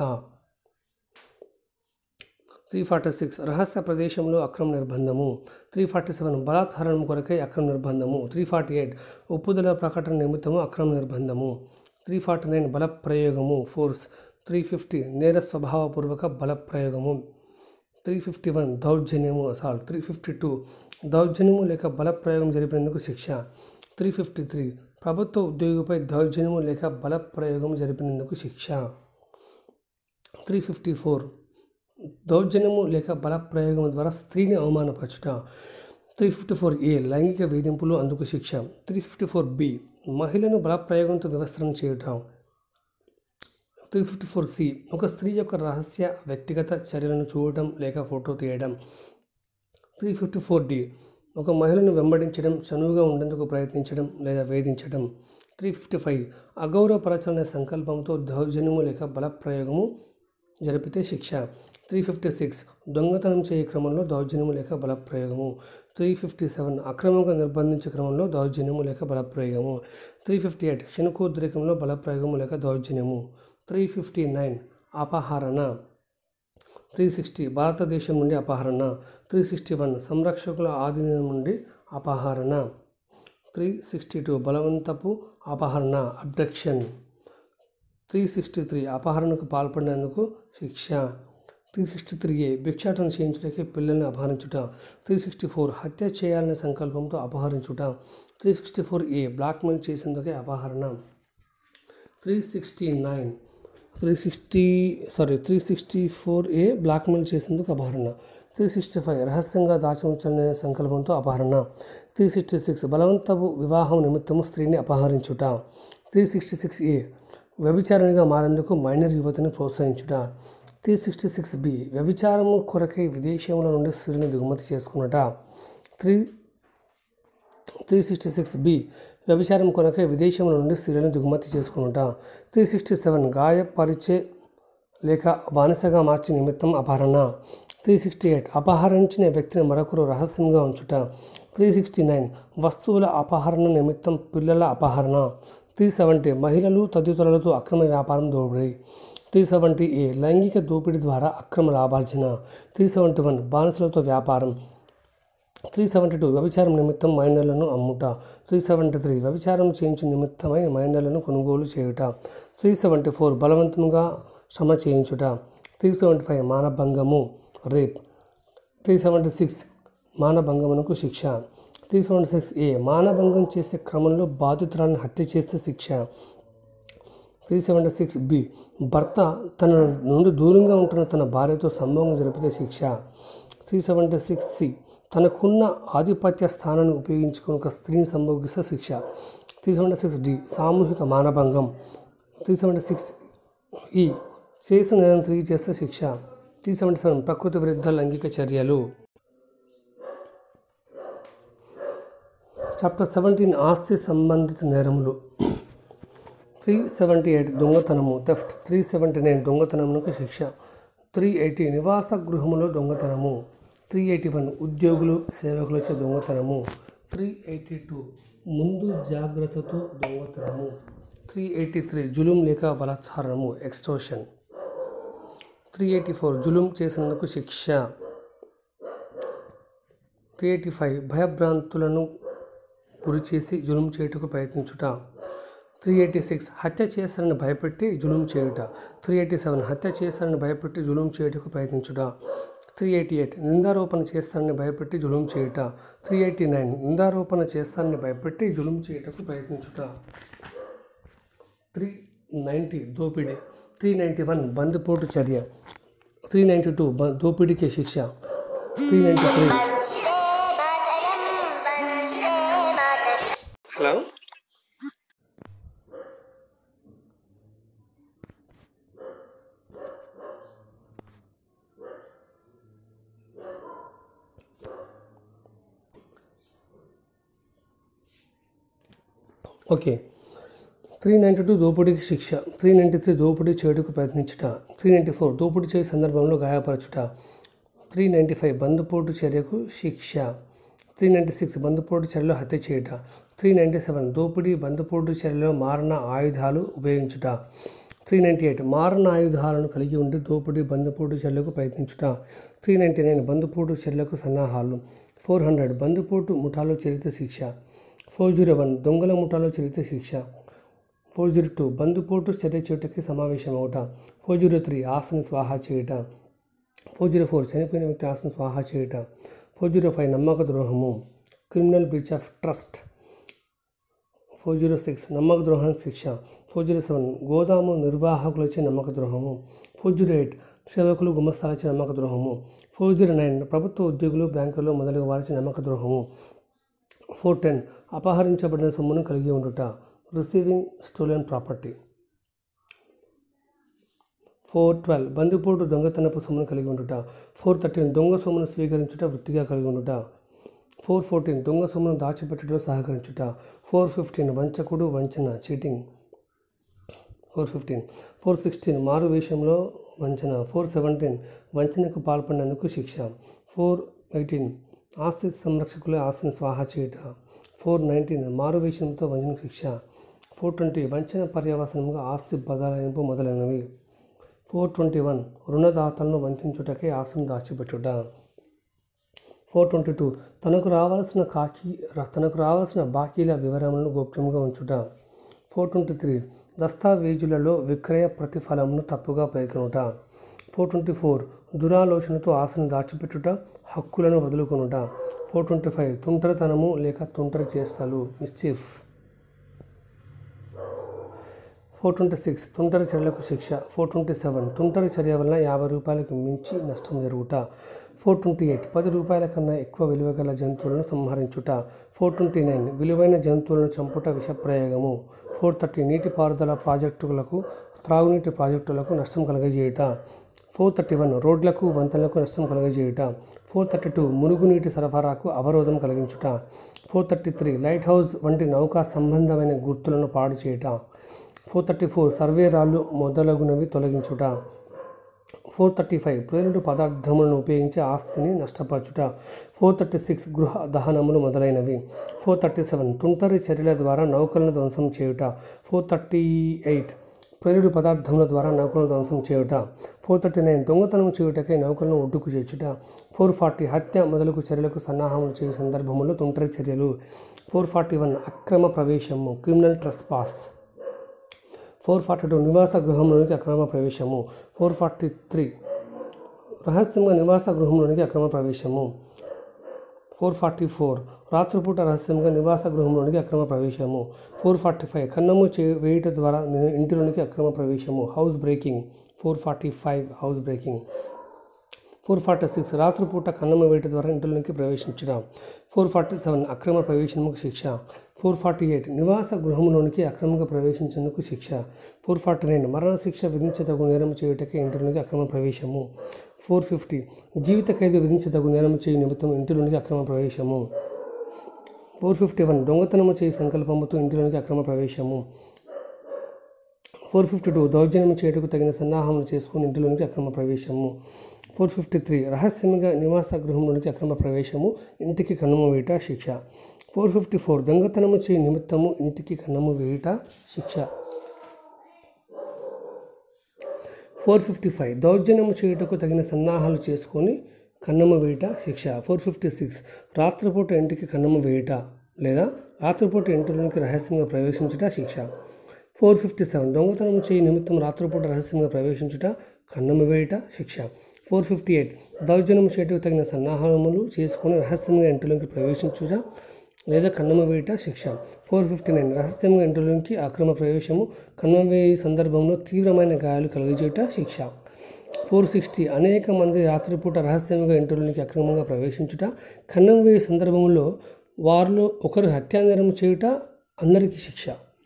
త్రీ ఫార్టీ సిక్స్ రహస్య ప్రదేశంలో అక్రమ నిర్బంధము త్రీ ఫార్టీ సెవెన్ బలాత్కారం కొరకై అక్రమ నిర్బంధము త్రీ ఫార్టీ ఎయిట్ ఒప్పుదల ప్రకటన నిమిత్తము అక్రమ నిర్బంధము త్రీ ఫార్టీ నైన్ బల ప్రయోగము ఫోర్స్ త్రీ ఫిఫ్టీ నేర స్వభావపూర్వక బల ప్రయోగము త్రీ ఫిఫ్టీ వన్ దౌర్జన్యము అసాల్ట్ త్రీ ఫిఫ్టీ టూ దౌర్జన్యము లేక బల ప్రయోగం జరిపినందుకు శిక్ష త్రీ ఫిఫ్టీ త్రీ ప్రభుత్వ ఉద్యోగిపై దౌర్జన్యము లేక బల ప్రయోగం జరిపినందుకు శిక్ష త్రీ ఫిఫ్టీ ఫోర్ దౌర్జన్యము లేక బల ప్రయోగం ద్వారా స్త్రీని అవమానపరచుట త్రీ ఫిఫ్టీ ఫోర్ ఏ లైంగిక వేధింపులు అందుకు శిక్ష త్రీ ఫిఫ్టీ ఫోర్ బి మహిళను బలప్రయోగంతో వ్యవస్థను చేయటం త్రీ ఫిఫ్టీ ఫోర్ సి ఒక స్త్రీ యొక్క రహస్య వ్యక్తిగత చర్యలను చూడటం లేక ఫోటో తీయడం త్రీ ఫిఫ్టీ ఫోర్ డి ఒక మహిళను వెంబడించడం చనువుగా ఉండేందుకు ప్రయత్నించడం లేదా వేధించడం త్రీ ఫిఫ్టీ ఫైవ్ అగౌరవపరచాలనే సంకల్పంతో దౌర్జన్యము లేక బలప్రయోగము జరిపితే శిక్ష త్రీ ఫిఫ్టీ సిక్స్ దొంగతనం చేయే క్రమంలో దౌర్జన్యము లేక బలప్రయోగము త్రీ ఫిఫ్టీ సెవెన్ అక్రమంగా నిర్బంధించే క్రమంలో దౌర్జన్యము లేక బలప్రయోగము త్రీ ఫిఫ్టీ ఎయిట్ క్షణకోద్రేకంలో బలప్రయోగము లేక దౌర్జన్యము త్రీ ఫిఫ్టీ నైన్ అపహరణ త్రీ సిక్స్టీ భారతదేశం నుండి అపహరణ త్రీ సిక్స్టీ వన్ సంరక్షకుల ఆధీనం నుండి అపహరణ త్రీ సిక్స్టీ టూ బలవంతపు అపహరణ అబ్డక్షన్ త్రీ సిక్స్టీ త్రీ అపహరణకు పాల్పడినందుకు శిక్ష త్రీ సిక్స్టీ త్రీ ఏ భిక్షాటన చేయించుటకి పిల్లల్ని అపహరించుట త్రీ సిక్స్టీ ఫోర్ హత్య చేయాలనే సంకల్పంతో అపహరించుట three sixty four A blackmail చేసేందుకే అపహరణ three sixty nine three sixty sorry three sixty four A blackmail చేసేందుకు అపహరణ త్రీ సిక్స్టీ ఫైవ్ రహస్యంగా దాచి ఉంచాలనే సంకల్పంతో అపహరణ త్రీ సిక్స్టీ సిక్స్ బలవంతపు వివాహం నిమిత్తము స్త్రీని అపహరించుట త్రీ సిక్స్టీ సిక్స్ ఏ వ్యభిచారణగా మారేందుకు మైనర్ యువతిని ప్రోత్సహించుట త్రీ సిక్స్టీ సిక్స్ బి వ్యభిచారము కొరకై విదేశముల నుండి స్త్రీని దిగుమతి చేసుకున్నట three three sixty six B వ్యభిచారం కొరకై విదేశముల నుండి స్త్రీలను దిగుమతి చేసుకున్నట త్రీ సిక్స్టీ సెవెన్ గాయపరిచే లేక బానిసగా మార్చే నిమిత్తం అపహరణ త్రీ సిక్స్టీ ఎయిట్ అపహరించిన వ్యక్తిని మరొకరు రహస్యంగా ఉంచుట త్రీ సిక్స్టీ నైన్ వస్తువుల అపహరణ నిమిత్తం పిల్లల అపహరణ త్రీ సెవెంటీ మహిళలు తదితరులతో అక్రమ వ్యాపారం దోపిడీ త్రీ సెవెంటీ ఏ లైంగిక దోపిడీ ద్వారా అక్రమ లాభార్జన త్రీ సెవెంటీ వన్ బానిసలతో వ్యాపారం త్రీ సెవెంటీ టూ వ్యభిచారం నిమిత్తం మైనర్లను అమ్ముట త్రీ సెవెంటీ త్రీ వ్యభిచారం చేయించు నిమిత్తమై మైనర్లను కొనుగోలు చేయుట త్రీ సెవెంటీ ఫోర్ బలవంతంగా శ్రమ చేయించుట త్రీ సెవెంటీ ఫైవ్ మానభంగము రేప్ త్రీ సెవెంటీ సిక్స్ మానభంగమునకు శిక్ష త్రీ సెవెంటీ సిక్స్ ఏ మానభంగం చేసే క్రమంలో బాధితురాలను హత్య చేస్తే శిక్ష త్రీ సెవెంటీ సిక్స్ బి భర్త తన నుండి దూరంగా ఉంటున్న తన భార్యతో సంభోగం జరిపితే శిక్ష త్రీ సెవెంటీ సిక్స్ సి తనకున్న ఆధిపత్య స్థానాన్ని ఉపయోగించుకుని ఒక స్త్రీని సంభోగిస్తే శిక్ష త్రీ సెవెంటీ సిక్స్ డి సామూహిక మానభంగం త్రీ సెవెంటీ సిక్స్ ఈ చేసిన నేరం తిరిగి చేస్తే శిక్ష త్రీ సెవెంటీ సెవెన్ ప్రకృతి విరుద్ధ లైంగిక చర్యలు చాప్టర్ సెవెంటీన్ ఆస్తి సంబంధిత నేరములు త్రీ సెవెంటీ ఎయిట్ దొంగతనము థెఫ్ట్ త్రీ సెవెంటీ నైన్ దొంగతనమునకు శిక్ష త్రీ ఎయిటీ నివాస గృహములో దొంగతనము త్రీ ఎయిటీ వన్ ఉద్యోగులు సేవకులచే దొంగతనము త్రీ ఎయిటీ టూ ముందు జాగ్రత్తతో దొంగతనము త్రీ ఎయిటీ త్రీ జులుం లేక బలాత్కారము ఎక్స్టోషన్ త్రీ ఎయిటీ ఫోర్ జులుం చేసినందుకు శిక్ష త్రీ ఎయిటీ ఫైవ్ భయభ్రాంతులను గురి చేసి జులుం చేయుటకు ప్రయత్నించుట త్రీ ఎయిటీ సిక్స్ హత్య చేస్తారని భయపెట్టి జులుం చేయుట త్రీ ఎయిటీ సెవెన్ హత్య చేస్తారని భయపెట్టి జులుం చేయుటకు ప్రయత్నించుట త్రీ ఎయిటీ ఎయిట్ నిందారోపణ చేస్తారని భయపెట్టి జులుం చేయుట త్రీ ఎయిటీ నైన్ నిందారోపణ చేస్తారని భయపెట్టి జులుం చేయుటకు ప్రయత్నించుట త్రీ నైంటీ దోపిడీ త్రీ నైంటీ వన్ బందిపోటు చర్య త్రీ నైంటీ టూ బ దోపిడీకి శిక్ష three ninety three hello okay three ninety two దోపిడీకి శిక్ష త్రీ నైంటీ త్రీ దోపిడీ చేయుటకు ప్రయత్నించుట త్రీ నైంటీ ఫోర్ దోపిడీ చేయ సందర్భంలో గాయపరచుట త్రీ నైంటీ ఫైవ్ బందుపోటు చర్యకు శిక్ష త్రీ నైంటీ సిక్స్ బందుపోటు చర్యలో హత్య చేయుట త్రీ నైంటీ సెవెన్ దోపిడీ బందుపోటు చర్యలో మారణ ఆయుధాలు ఉపయోగించుట త్రీ నైంటీ ఎయిట్ మారణ ఆయుధాలను కలిగి ఉండి దోపిడీ బందుపోటు చర్యలకు ప్రయత్నించుట త్రీ నైంటీ నైన్ బందుపోటు చర్యలకు సన్నాహాలు ఫోర్ హండ్రెడ్ బందుపోటు ముఠాలో చరిత్ర శిక్ష ఫోర్ జీరో వన్ దొంగల ముఠాలో చరిత్ర శిక్ష ఫోర్ జీరో టూ బందుపోటు చర్య చేయుటకి సమావేశం అవుట ఫోర్ జీరో త్రీ ఆసన స్వాహా చేయుట ఫోర్ జీరో ఫోర్ చనిపోయిన వ్యక్తి ఆసన స్వాహా చేయుట ఫోర్ జీరో ఫైవ్ నమ్మక ద్రోహము criminal breach of trust four zero six నమ్మక ద్రోహానికి శిక్ష ఫోర్ జీరో సెవెన్ గోదాము నిర్వాహకులచే నమ్మక ద్రోహము ఫోర్ జీరో ఎయిట్ సేవకులు గుమస్తాలచే నమ్మక ద్రోహము ఫోర్ జీరో నైన్ ప్రభుత్వ ఉద్యోగులు బ్యాంకులు మొదలగు వారిచే నమ్మక ద్రోహము ఫోర్ టెన్ అపహరించబడిన సొమ్మును కలిగి ఉండుట receiving stolen property four twelve బందిపోటు దొంగతనపు సొమ్మును కలిగి ఉండుట ఫోర్ థర్టీన్ దొంగ సొమ్మును స్వీకరించుట వృత్తిగా కలిగి ఉండుట ఫోర్ ఫోర్టీన్ దొంగ సొమ్మును దాచిపెట్టుటలో సహకరించుట ఫోర్ ఫిఫ్టీన్ వంచకుడు వంచన cheating four fifteen four sixteen మారు వేషంలో వంచన ఫోర్ సెవెంటీన్ వంచనకు పాల్పడినందుకు శిక్ష ఫోర్ ఎయిటీన్ ఆస్తి సంరక్షకులే ఆస్తిని స్వాహా చేయుట ఫోర్ నైన్టీన్ మారు వేషంతో వంచన శిక్ష ఫోర్ ట్వంటీ వంచన పర్యవసనముగా ఆస్తి బదలాయింపు మొదలైనవి ఫోర్ ట్వంటీ వన్ రుణదాతలను వంచుటకై ఆస్తిని దాచిపెట్టుట ఫోర్ ట్వంటీ టూ తనకు రావాల్సిన కాకి తనకు రావాల్సిన బాకీల వివరములను గోప్యంగా ఉంచుట ఫోర్ ట్వంటీ త్రీ దస్తావేజులలో విక్రయ ప్రతిఫలమును తప్పుగా పేర్కొనుట ఫోర్ ట్వంటీ ఫోర్ దురాలోచనతో ఆశను దాచిపెట్టుట హక్కులను వదులుకొనుట ఫోర్ ట్వంటీ ఫైవ్ తుంటరితనము లేక తుంటరి చేష్టలు మిస్చీఫ్ ఫోర్ ట్వంటీ సిక్స్ తుంటరి చర్యలకు శిక్ష ఫోర్ ట్వంటీ సెవెన్ తుంటరి చర్య వలన యాభై రూపాయలకు మించి నష్టం జరుగుట ఫోర్ ట్వంటీ ఎయిట్ పది రూపాయల కన్నా ఎక్కువ విలువ గల జంతువులను సంహరించుట ఫోర్ ట్వంటీ నైన్ విలువైన జంతువులను చంపుట విషప్రయోగము ఫోర్ థర్టీ నీటిపారుదల ప్రాజెక్టులకు త్రాగునీటి ప్రాజెక్టులకు నష్టం కలగజేయుట ఫోర్ థర్టీ వన్ రోడ్లకు వంతెనలకు నష్టం కలగజేయుట ఫోర్ థర్టీ టూ మురుగునీటి సరఫరాకు అవరోధం కలిగించుట four thirty three lighthouse వంటి నౌకా సంబంధమైన గుర్తులను పాడు చేయుట ఫోర్ థర్టీ ఫోర్ సర్వే రాళ్ళు మొదలగునవి తొలగించుట ఫోర్ థర్టీ ఫైవ్ ప్రేరుడు పదార్థములను ఉపయోగించి ఆస్తిని నష్టపరచుట ఫోర్ థర్టీ సిక్స్ గృహ దహనములు మొదలైనవి ఫోర్ థర్టీ సెవెన్ తుంటరి చర్యల ద్వారా నౌకలను ధ్వంసం చేయుట ఫోర్ థర్టీ ఎయిట్ ప్రేరుడు పదార్థముల ద్వారా నౌకలను ధ్వంసం చేయుట ఫోర్ థర్టీ నైన్ దొంగతనం చేయుటకై నౌకలను ఒడ్డుకు చేర్చుట ఫోర్ ఫార్టీ హత్య మొదలగు చర్యలకు సన్నాహములు చేయు సందర్భములో తుంటరి చర్యలు ఫోర్ ఫార్టీ వన్ అక్రమ ప్రవేశము criminal trespass four forty two నివాస గృహంలోనికి అక్రమ ప్రవేశము ఫోర్ ఫార్టీ త్రీ రహస్యంగా నివాస గృహంలోనికి అక్రమ ప్రవేశము ఫోర్ ఫార్టీ ఫోర్ రాత్రిపూట రహస్యంగా నివాస గృహంలోనికి అక్రమ ప్రవేశము ఫోర్ ఫార్టీ ఫైవ్ కన్నము చే వేయుట ద్వారా ని- ఇంటిలోనికి అక్రమ ప్రవేశము house breaking four forty five house breaking four forty six రాత్రిపూట కన్నము వేట ద్వారా ఇంటిలోనికి ప్రవేశించడం ఫోర్ ఫార్టీ సెవెన్ అక్రమ ప్రవేశముకు శిక్ష ఫోర్ ఫార్టీ ఎయిట్ నివాస గృహంలోనికి అక్రమంగా ప్రవేశించేందుకు శిక్ష ఫోర్ ఫార్టీ నైన్ మరణ శిక్ష విధించదగు నేరం చేయుటకే ఇంటిలోనికి అక్రమ ప్రవేశము ఫోర్ ఫిఫ్టీ జీవిత ఖైదు విధించదగు నేరం చేయు నిమిత్తం ఇంటిలోనికి అక్రమ ప్రవేశము ఫోర్ ఫిఫ్టీ వన్ దొంగతనము చేయి సంకల్పముతో ఇంటిలోనికి అక్రమ ప్రవేశము ఫోర్ ఫిఫ్టీ టూ దౌర్జన్యం చేయటకు తగిన సన్నాహం చేసుకుని ఇంటిలోనికి అక్రమ ప్రవేశము ఫోర్ ఫిఫ్టీ త్రీ రహస్యంగా నివాస గృహంలోనికి అక్రమ ప్రవేశము ఇంటికి కన్నుము వేయట శిక్ష ఫోర్ ఫిఫ్టీ ఫోర్ దొంగతనము చేయి నిమిత్తము ఇంటికి కన్నము వేయుట శిక్ష ఫోర్ ఫిఫ్టీ ఫైవ్ దౌర్జన్యము చేయుటకు తగిన సన్నాహాలు చేసుకొని కన్నము వేయుట శిక్ష ఫోర్ ఫిఫ్టీ సిక్స్ రాత్రిపూట ఇంటికి కన్నము వేయుట లేదా రాత్రిపూట ఇంటిలోనికి రహస్యంగా ప్రవేశించుట శిక్ష ఫోర్ ఫిఫ్టీ సెవెన్ దొంగతనము చేయి నిమిత్తం రాత్రిపూట రహస్యంగా ప్రవేశించుట కన్నము వేయుట శిక్ష ఫోర్ ఫిఫ్టీ ఎయిట్ దౌర్జన్యం చేయుటకు తగిన సన్నాహాలములు చేసుకొని రహస్యంగా ఇంటిలోకి ప్రవేశించుట లేదా కన్నమ వేయుట శిక్ష ఫోర్ ఫిఫ్టీ నైన్ రహస్యంగా ఇంటిలోకి అక్రమ ప్రవేశము కన్నమ వేయి సందర్భంలో తీవ్రమైన గాయాలు కలిగించేట శిక్ష ఫోర్ సిక్స్టీ అనేక మంది రాత్రిపూట రహస్యంగా ఇంటిలోనికి అక్రమంగా ప్రవేశించుట కన్నం వేయి సందర్భంలో వారిలో ఒకరు హత్యానేరం చేయుట అందరికీ శిక్ష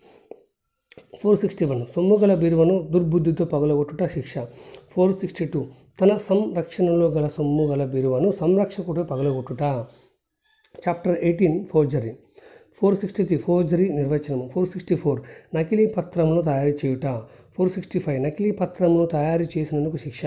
ఫోర్ సిక్స్టీ వన్ సొమ్ము గల బీరువను దుర్బుద్ధితో పగలగొట్టుట శిక్ష ఫోర్ సిక్స్టీ టూ తన సంరక్షణలో గల సొమ్ము గల బీరువను సంరక్షకుడు పగలగొట్టుట chapter eighteen forgery four sixty three forgery నిర్వచనం ఫోర్ సిక్స్టీ ఫోర్ నకిలీ పత్రమును తయారు చేయుట ఫోర్ సిక్స్టీ ఫైవ్ నకిలీ పత్రమును తయారు చేసినందుకు శిక్ష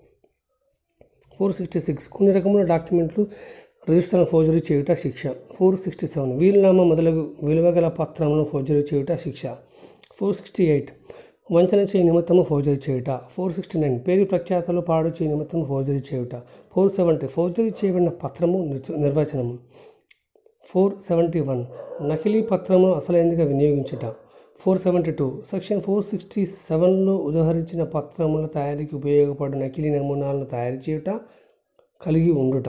ఫోర్ సిక్స్టీ సిక్స్ కొన్ని రకముల డాక్యుమెంట్లు రిజిస్టర్ ఫోర్జరీ చేయుట శిక్ష ఫోర్ సిక్స్టీ సెవెన్ వీలునామా మొదలగు విలువగల పత్రములను ఫోర్జరీ చేయుట శిక్ష ఫోర్ సిక్స్టీ ఎయిట్ వంచన చేయి నిమిత్తము ఫోర్జరీ చేయుట ఫోర్ సిక్స్టీ నైన్ పేరు ప్రఖ్యాతలు పాడు చేయి నిమిత్తము ఫోర్జరీ చేయుట ఫోర్ సెవెంటీ ఫోర్జరీ చేయబడిన పత్రము నిర్- నిర్వచనము ఫోర్ సెవెంటీ వన్ నకిలీ పత్రమును అసలైనదిగా వినియోగించుట four seventy two section four sixty సెవెన్లో ఉదహరించిన పత్రముల తయారీకి ఉపయోగపడే నకిలీ నమూనాలను తయారు చేయుట కలిగి ఉండుట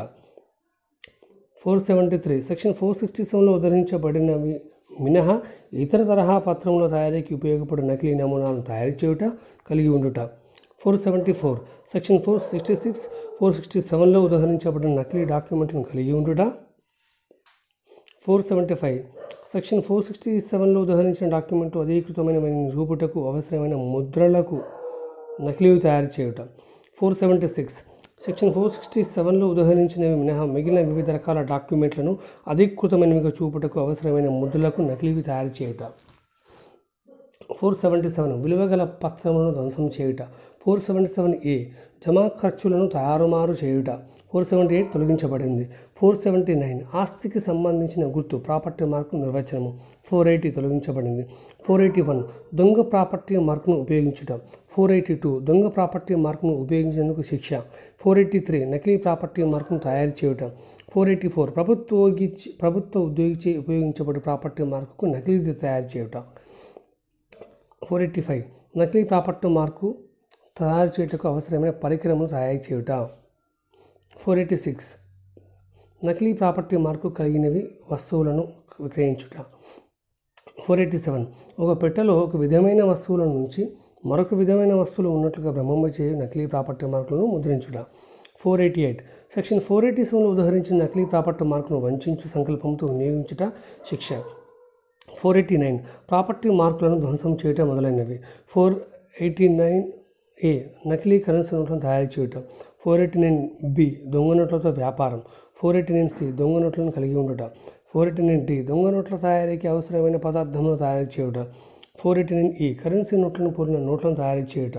four seventy three section four sixty సెవెన్లో ఉదహరించబడినవి మినహా ఇతర తరహా పత్రముల తయారీకి ఉపయోగపడే నకిలీ నమూనాలను తయారు చేయుట కలిగి ఉండుట four seventy four section four sixty six four sixty సెవెన్లో ఉదహరించబడిన నకిలీ డాక్యుమెంట్లను కలిగి ఉండుట four seventy five section four sixty సెవెన్లో ఉదహరించిన డాక్యుమెంట్ అధీకృతమైన రూపుటకు అవసరమైన ముద్రలకు నకిలీవి తయారు చేయుట four seventy six section four sixty సెవెన్లో ఉదహరించినవి మినహా మిగిలిన వివిధ రకాల డాక్యుమెంట్లను అధీకృతమైనవిగా చూపుటకు అవసరమైన ముద్రలకు నకిలీవి తయారు చేయుట ఫోర్ సెవెంటీ సెవెన్ విలువగల పత్రములను ధ్వంసం చేయుట ఫోర్ సెవెంటీ సెవెన్ ఏ జమా ఖర్చులను తారుమారు చేయుట ఫోర్ సెవెంటీ ఎయిట్ తొలగించబడింది ఫోర్ సెవెంటీ నైన్ ఆస్తికి సంబంధించిన గుర్తు ప్రాపర్టీ మార్కు నిర్వచనము ఫోర్ ఎయిటీ తొలగించబడింది ఫోర్ ఎయిటీ వన్ దొంగ ప్రాపర్టీ మార్కును ఉపయోగించుట ఫోర్ ఎయిటీ టూ దొంగ ప్రాపర్టీ మార్కును ఉపయోగించేందుకు శిక్ష ఫోర్ ఎయిటీ త్రీ నకిలీ ప్రాపర్టీ మార్కును తయారు చేయుట ఫోర్ ఎయిటీ ఫోర్ ప్రభుత్వోగి ప్రభుత్వ ఉద్యోగిచే ఉపయోగించబడే ప్రాపర్టీ మార్కుకు నకిలీ తయారు చేయుట ఫోర్ ఎయిటీ ఫైవ్ నకిలీ ప్రాపర్టీ మార్కు తయారు చేయుటకు అవసరమైన పరికరములు తయారు చేయుట ఫోర్ ఎయిటీ సిక్స్ నకిలీ ప్రాపర్టీ మార్కు కలిగినవి వస్తువులను విక్రయించుట ఫోర్ ఎయిటీ సెవెన్ ఒక పెట్టెలో ఒక విధమైన వస్తువుల నుంచి మరొక విధమైన వస్తువులు ఉన్నట్లుగా బ్రహ్మము చేయు నకిలీ ప్రాపర్టీ మార్కులను ముద్రించుట four eighty eight section four eighty సెవెన్లో ఉదహరించిన నకిలీ ప్రాపర్టీ మార్కును వంచించు సంకల్పంతో వినియోగించుట శిక్ష ఫోర్ ఎయిటీ నైన్ ప్రాపర్టీ మార్కులను ధ్వంసం చేయటం మొదలైనవి ఫోర్ ఎయిటీ నైన్ ఏ నకిలీ కరెన్సీ నోట్లను తయారు చేయటం ఫోర్ ఎయిటీ నైన్ బి దొంగ నోట్లతో వ్యాపారం ఫోర్ ఎయిటీ నైన్ సి దొంగ నోట్లను కలిగి ఉండట ఫోర్ ఎయిటీ నైన్ డి దొంగ నోట్ల తయారీకి అవసరమైన పదార్థములను తయారు చేయుట ఫోర్ ఎయిటీ నైన్ ఈ కరెన్సీ నోట్లను పూరిన నోట్లను తయారు చేయుట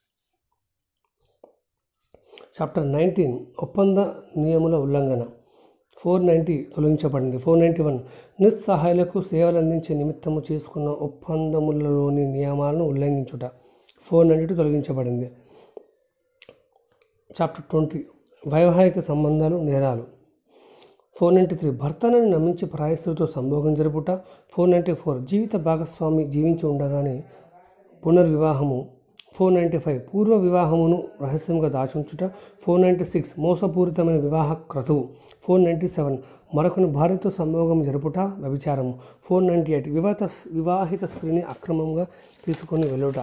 చాప్టర్ నైన్టీన్ ఒప్పంద నియముల ఉల్లంఘన ఫోర్ నైంటీ తొలగించబడింది ఫోర్ నైంటీ వన్ నిస్సహాయులకు సేవలు అందించే నిమిత్తము చేసుకున్న ఒప్పందములలోని నియమాలను ఉల్లంఘించుట ఫోర్ నైంటీ టూ తొలగించబడింది చాప్టర్ ట్వంటీ వైవాహిక సంబంధాలు నేరాలు ఫోర్ నైంటీ త్రీ భర్తను నమ్మించి ప్రాయస్త్రితో సంభోగం జరుపుట ఫోర్ నైంటీ ఫోర్ జీవిత భాగస్వామి జీవించి ఉండగానే పునర్వివాహము ఫోర్ నైంటీ ఫైవ్ పూర్వ వివాహమును రహస్యంగా దాచుంచుట ఫోర్ నైంటీ సిక్స్ మోసపూరితమైన వివాహ క్రతువు ఫోర్ నైంటీ సెవెన్ మరొకని భార్యతో సంభోగం జరుపుట వ్యభిచారము ఫోర్ నైంటీ ఎయిట్ వివాహిత వివాహిత స్త్రీని అక్రమంగా తీసుకొని వెళ్ళుట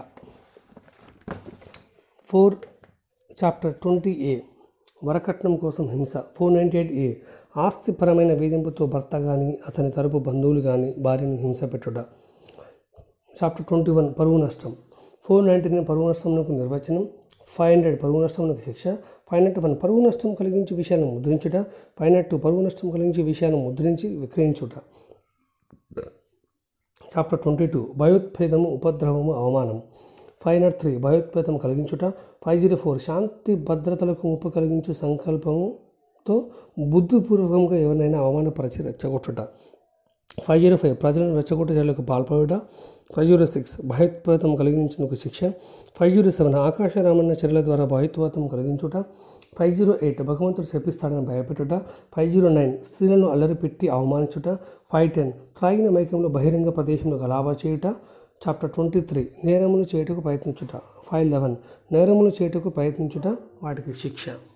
ఫోర్ చాప్టర్ ట్వంటీ ఏ వరకట్నం కోసం హింస ఫోర్ నైంటీ ఎయిట్ ఏ ఆస్తిపరమైన వేధింపుతో భర్త కానీ అతని తరపు బంధువులు కానీ భార్యను హింస పెట్టుట చాప్టర్ ట్వంటీ వన్ పరువు నష్టం ఫోర్ నైంటీ నైన్ పరువు నష్టమునకు నిర్వచనం ఫైవ్ హండ్రెడ్ పరువు నష్టమునకు శిక్ష ఫైవ్ నాట్ వన్ పరువు నష్టం కలిగించే విషయాన్ని ముద్రించుట ఫైవ్ నాట్ టూ పరువు నష్టం కలిగించే విషయాన్ని ముద్రించి విక్రయించుట చాప్టర్ ట్వంటీ టూ భయోత్పేదము ఉపద్రవము అవమానం ఫైవ్ నాట్ త్రీ భయోత్పేతం కలిగించుట ఫైవ్ జీరో ఫోర్ శాంతి భద్రతలకు ముప్పు కలిగించు సంకల్పముతో బుద్ధిపూర్వకంగా ఎవరినైనా అవమానపరిచి రెచ్చగొట్టుట ఫైవ్ జీరో ఫైవ్ ప్రజలను రెచ్చగొట్టు చర్యలకు పాల్పడుట ఫైవ్ జీరో సిక్స్ భయోత్పాతం కలిగించినకు శిక్ష ఫైవ్ జీరో సెవెన్ ఆకాశరామన్న చర్యల ద్వారా భయోత్పాతం కలిగించుట ఫైవ్ జీరో ఎయిట్ భగవంతుడు శపిస్తాడని భయపెట్టుట ఫైవ్ జీరో నైన్ స్త్రీలను అల్లరి పెట్టి అవమానించుట ఫైవ్ టెన్ త్రాగిన మైకంలో బహిరంగ ప్రదేశంలో గలాబా చేయుట చాప్టర్ ట్వంటీ త్రీ నేరములు చేయుటకు ప్రయత్నించుట ఫైవ్ లెవెన్ నేరములు చేయుటకు ప్రయత్నించుట వాటికి శిక్ష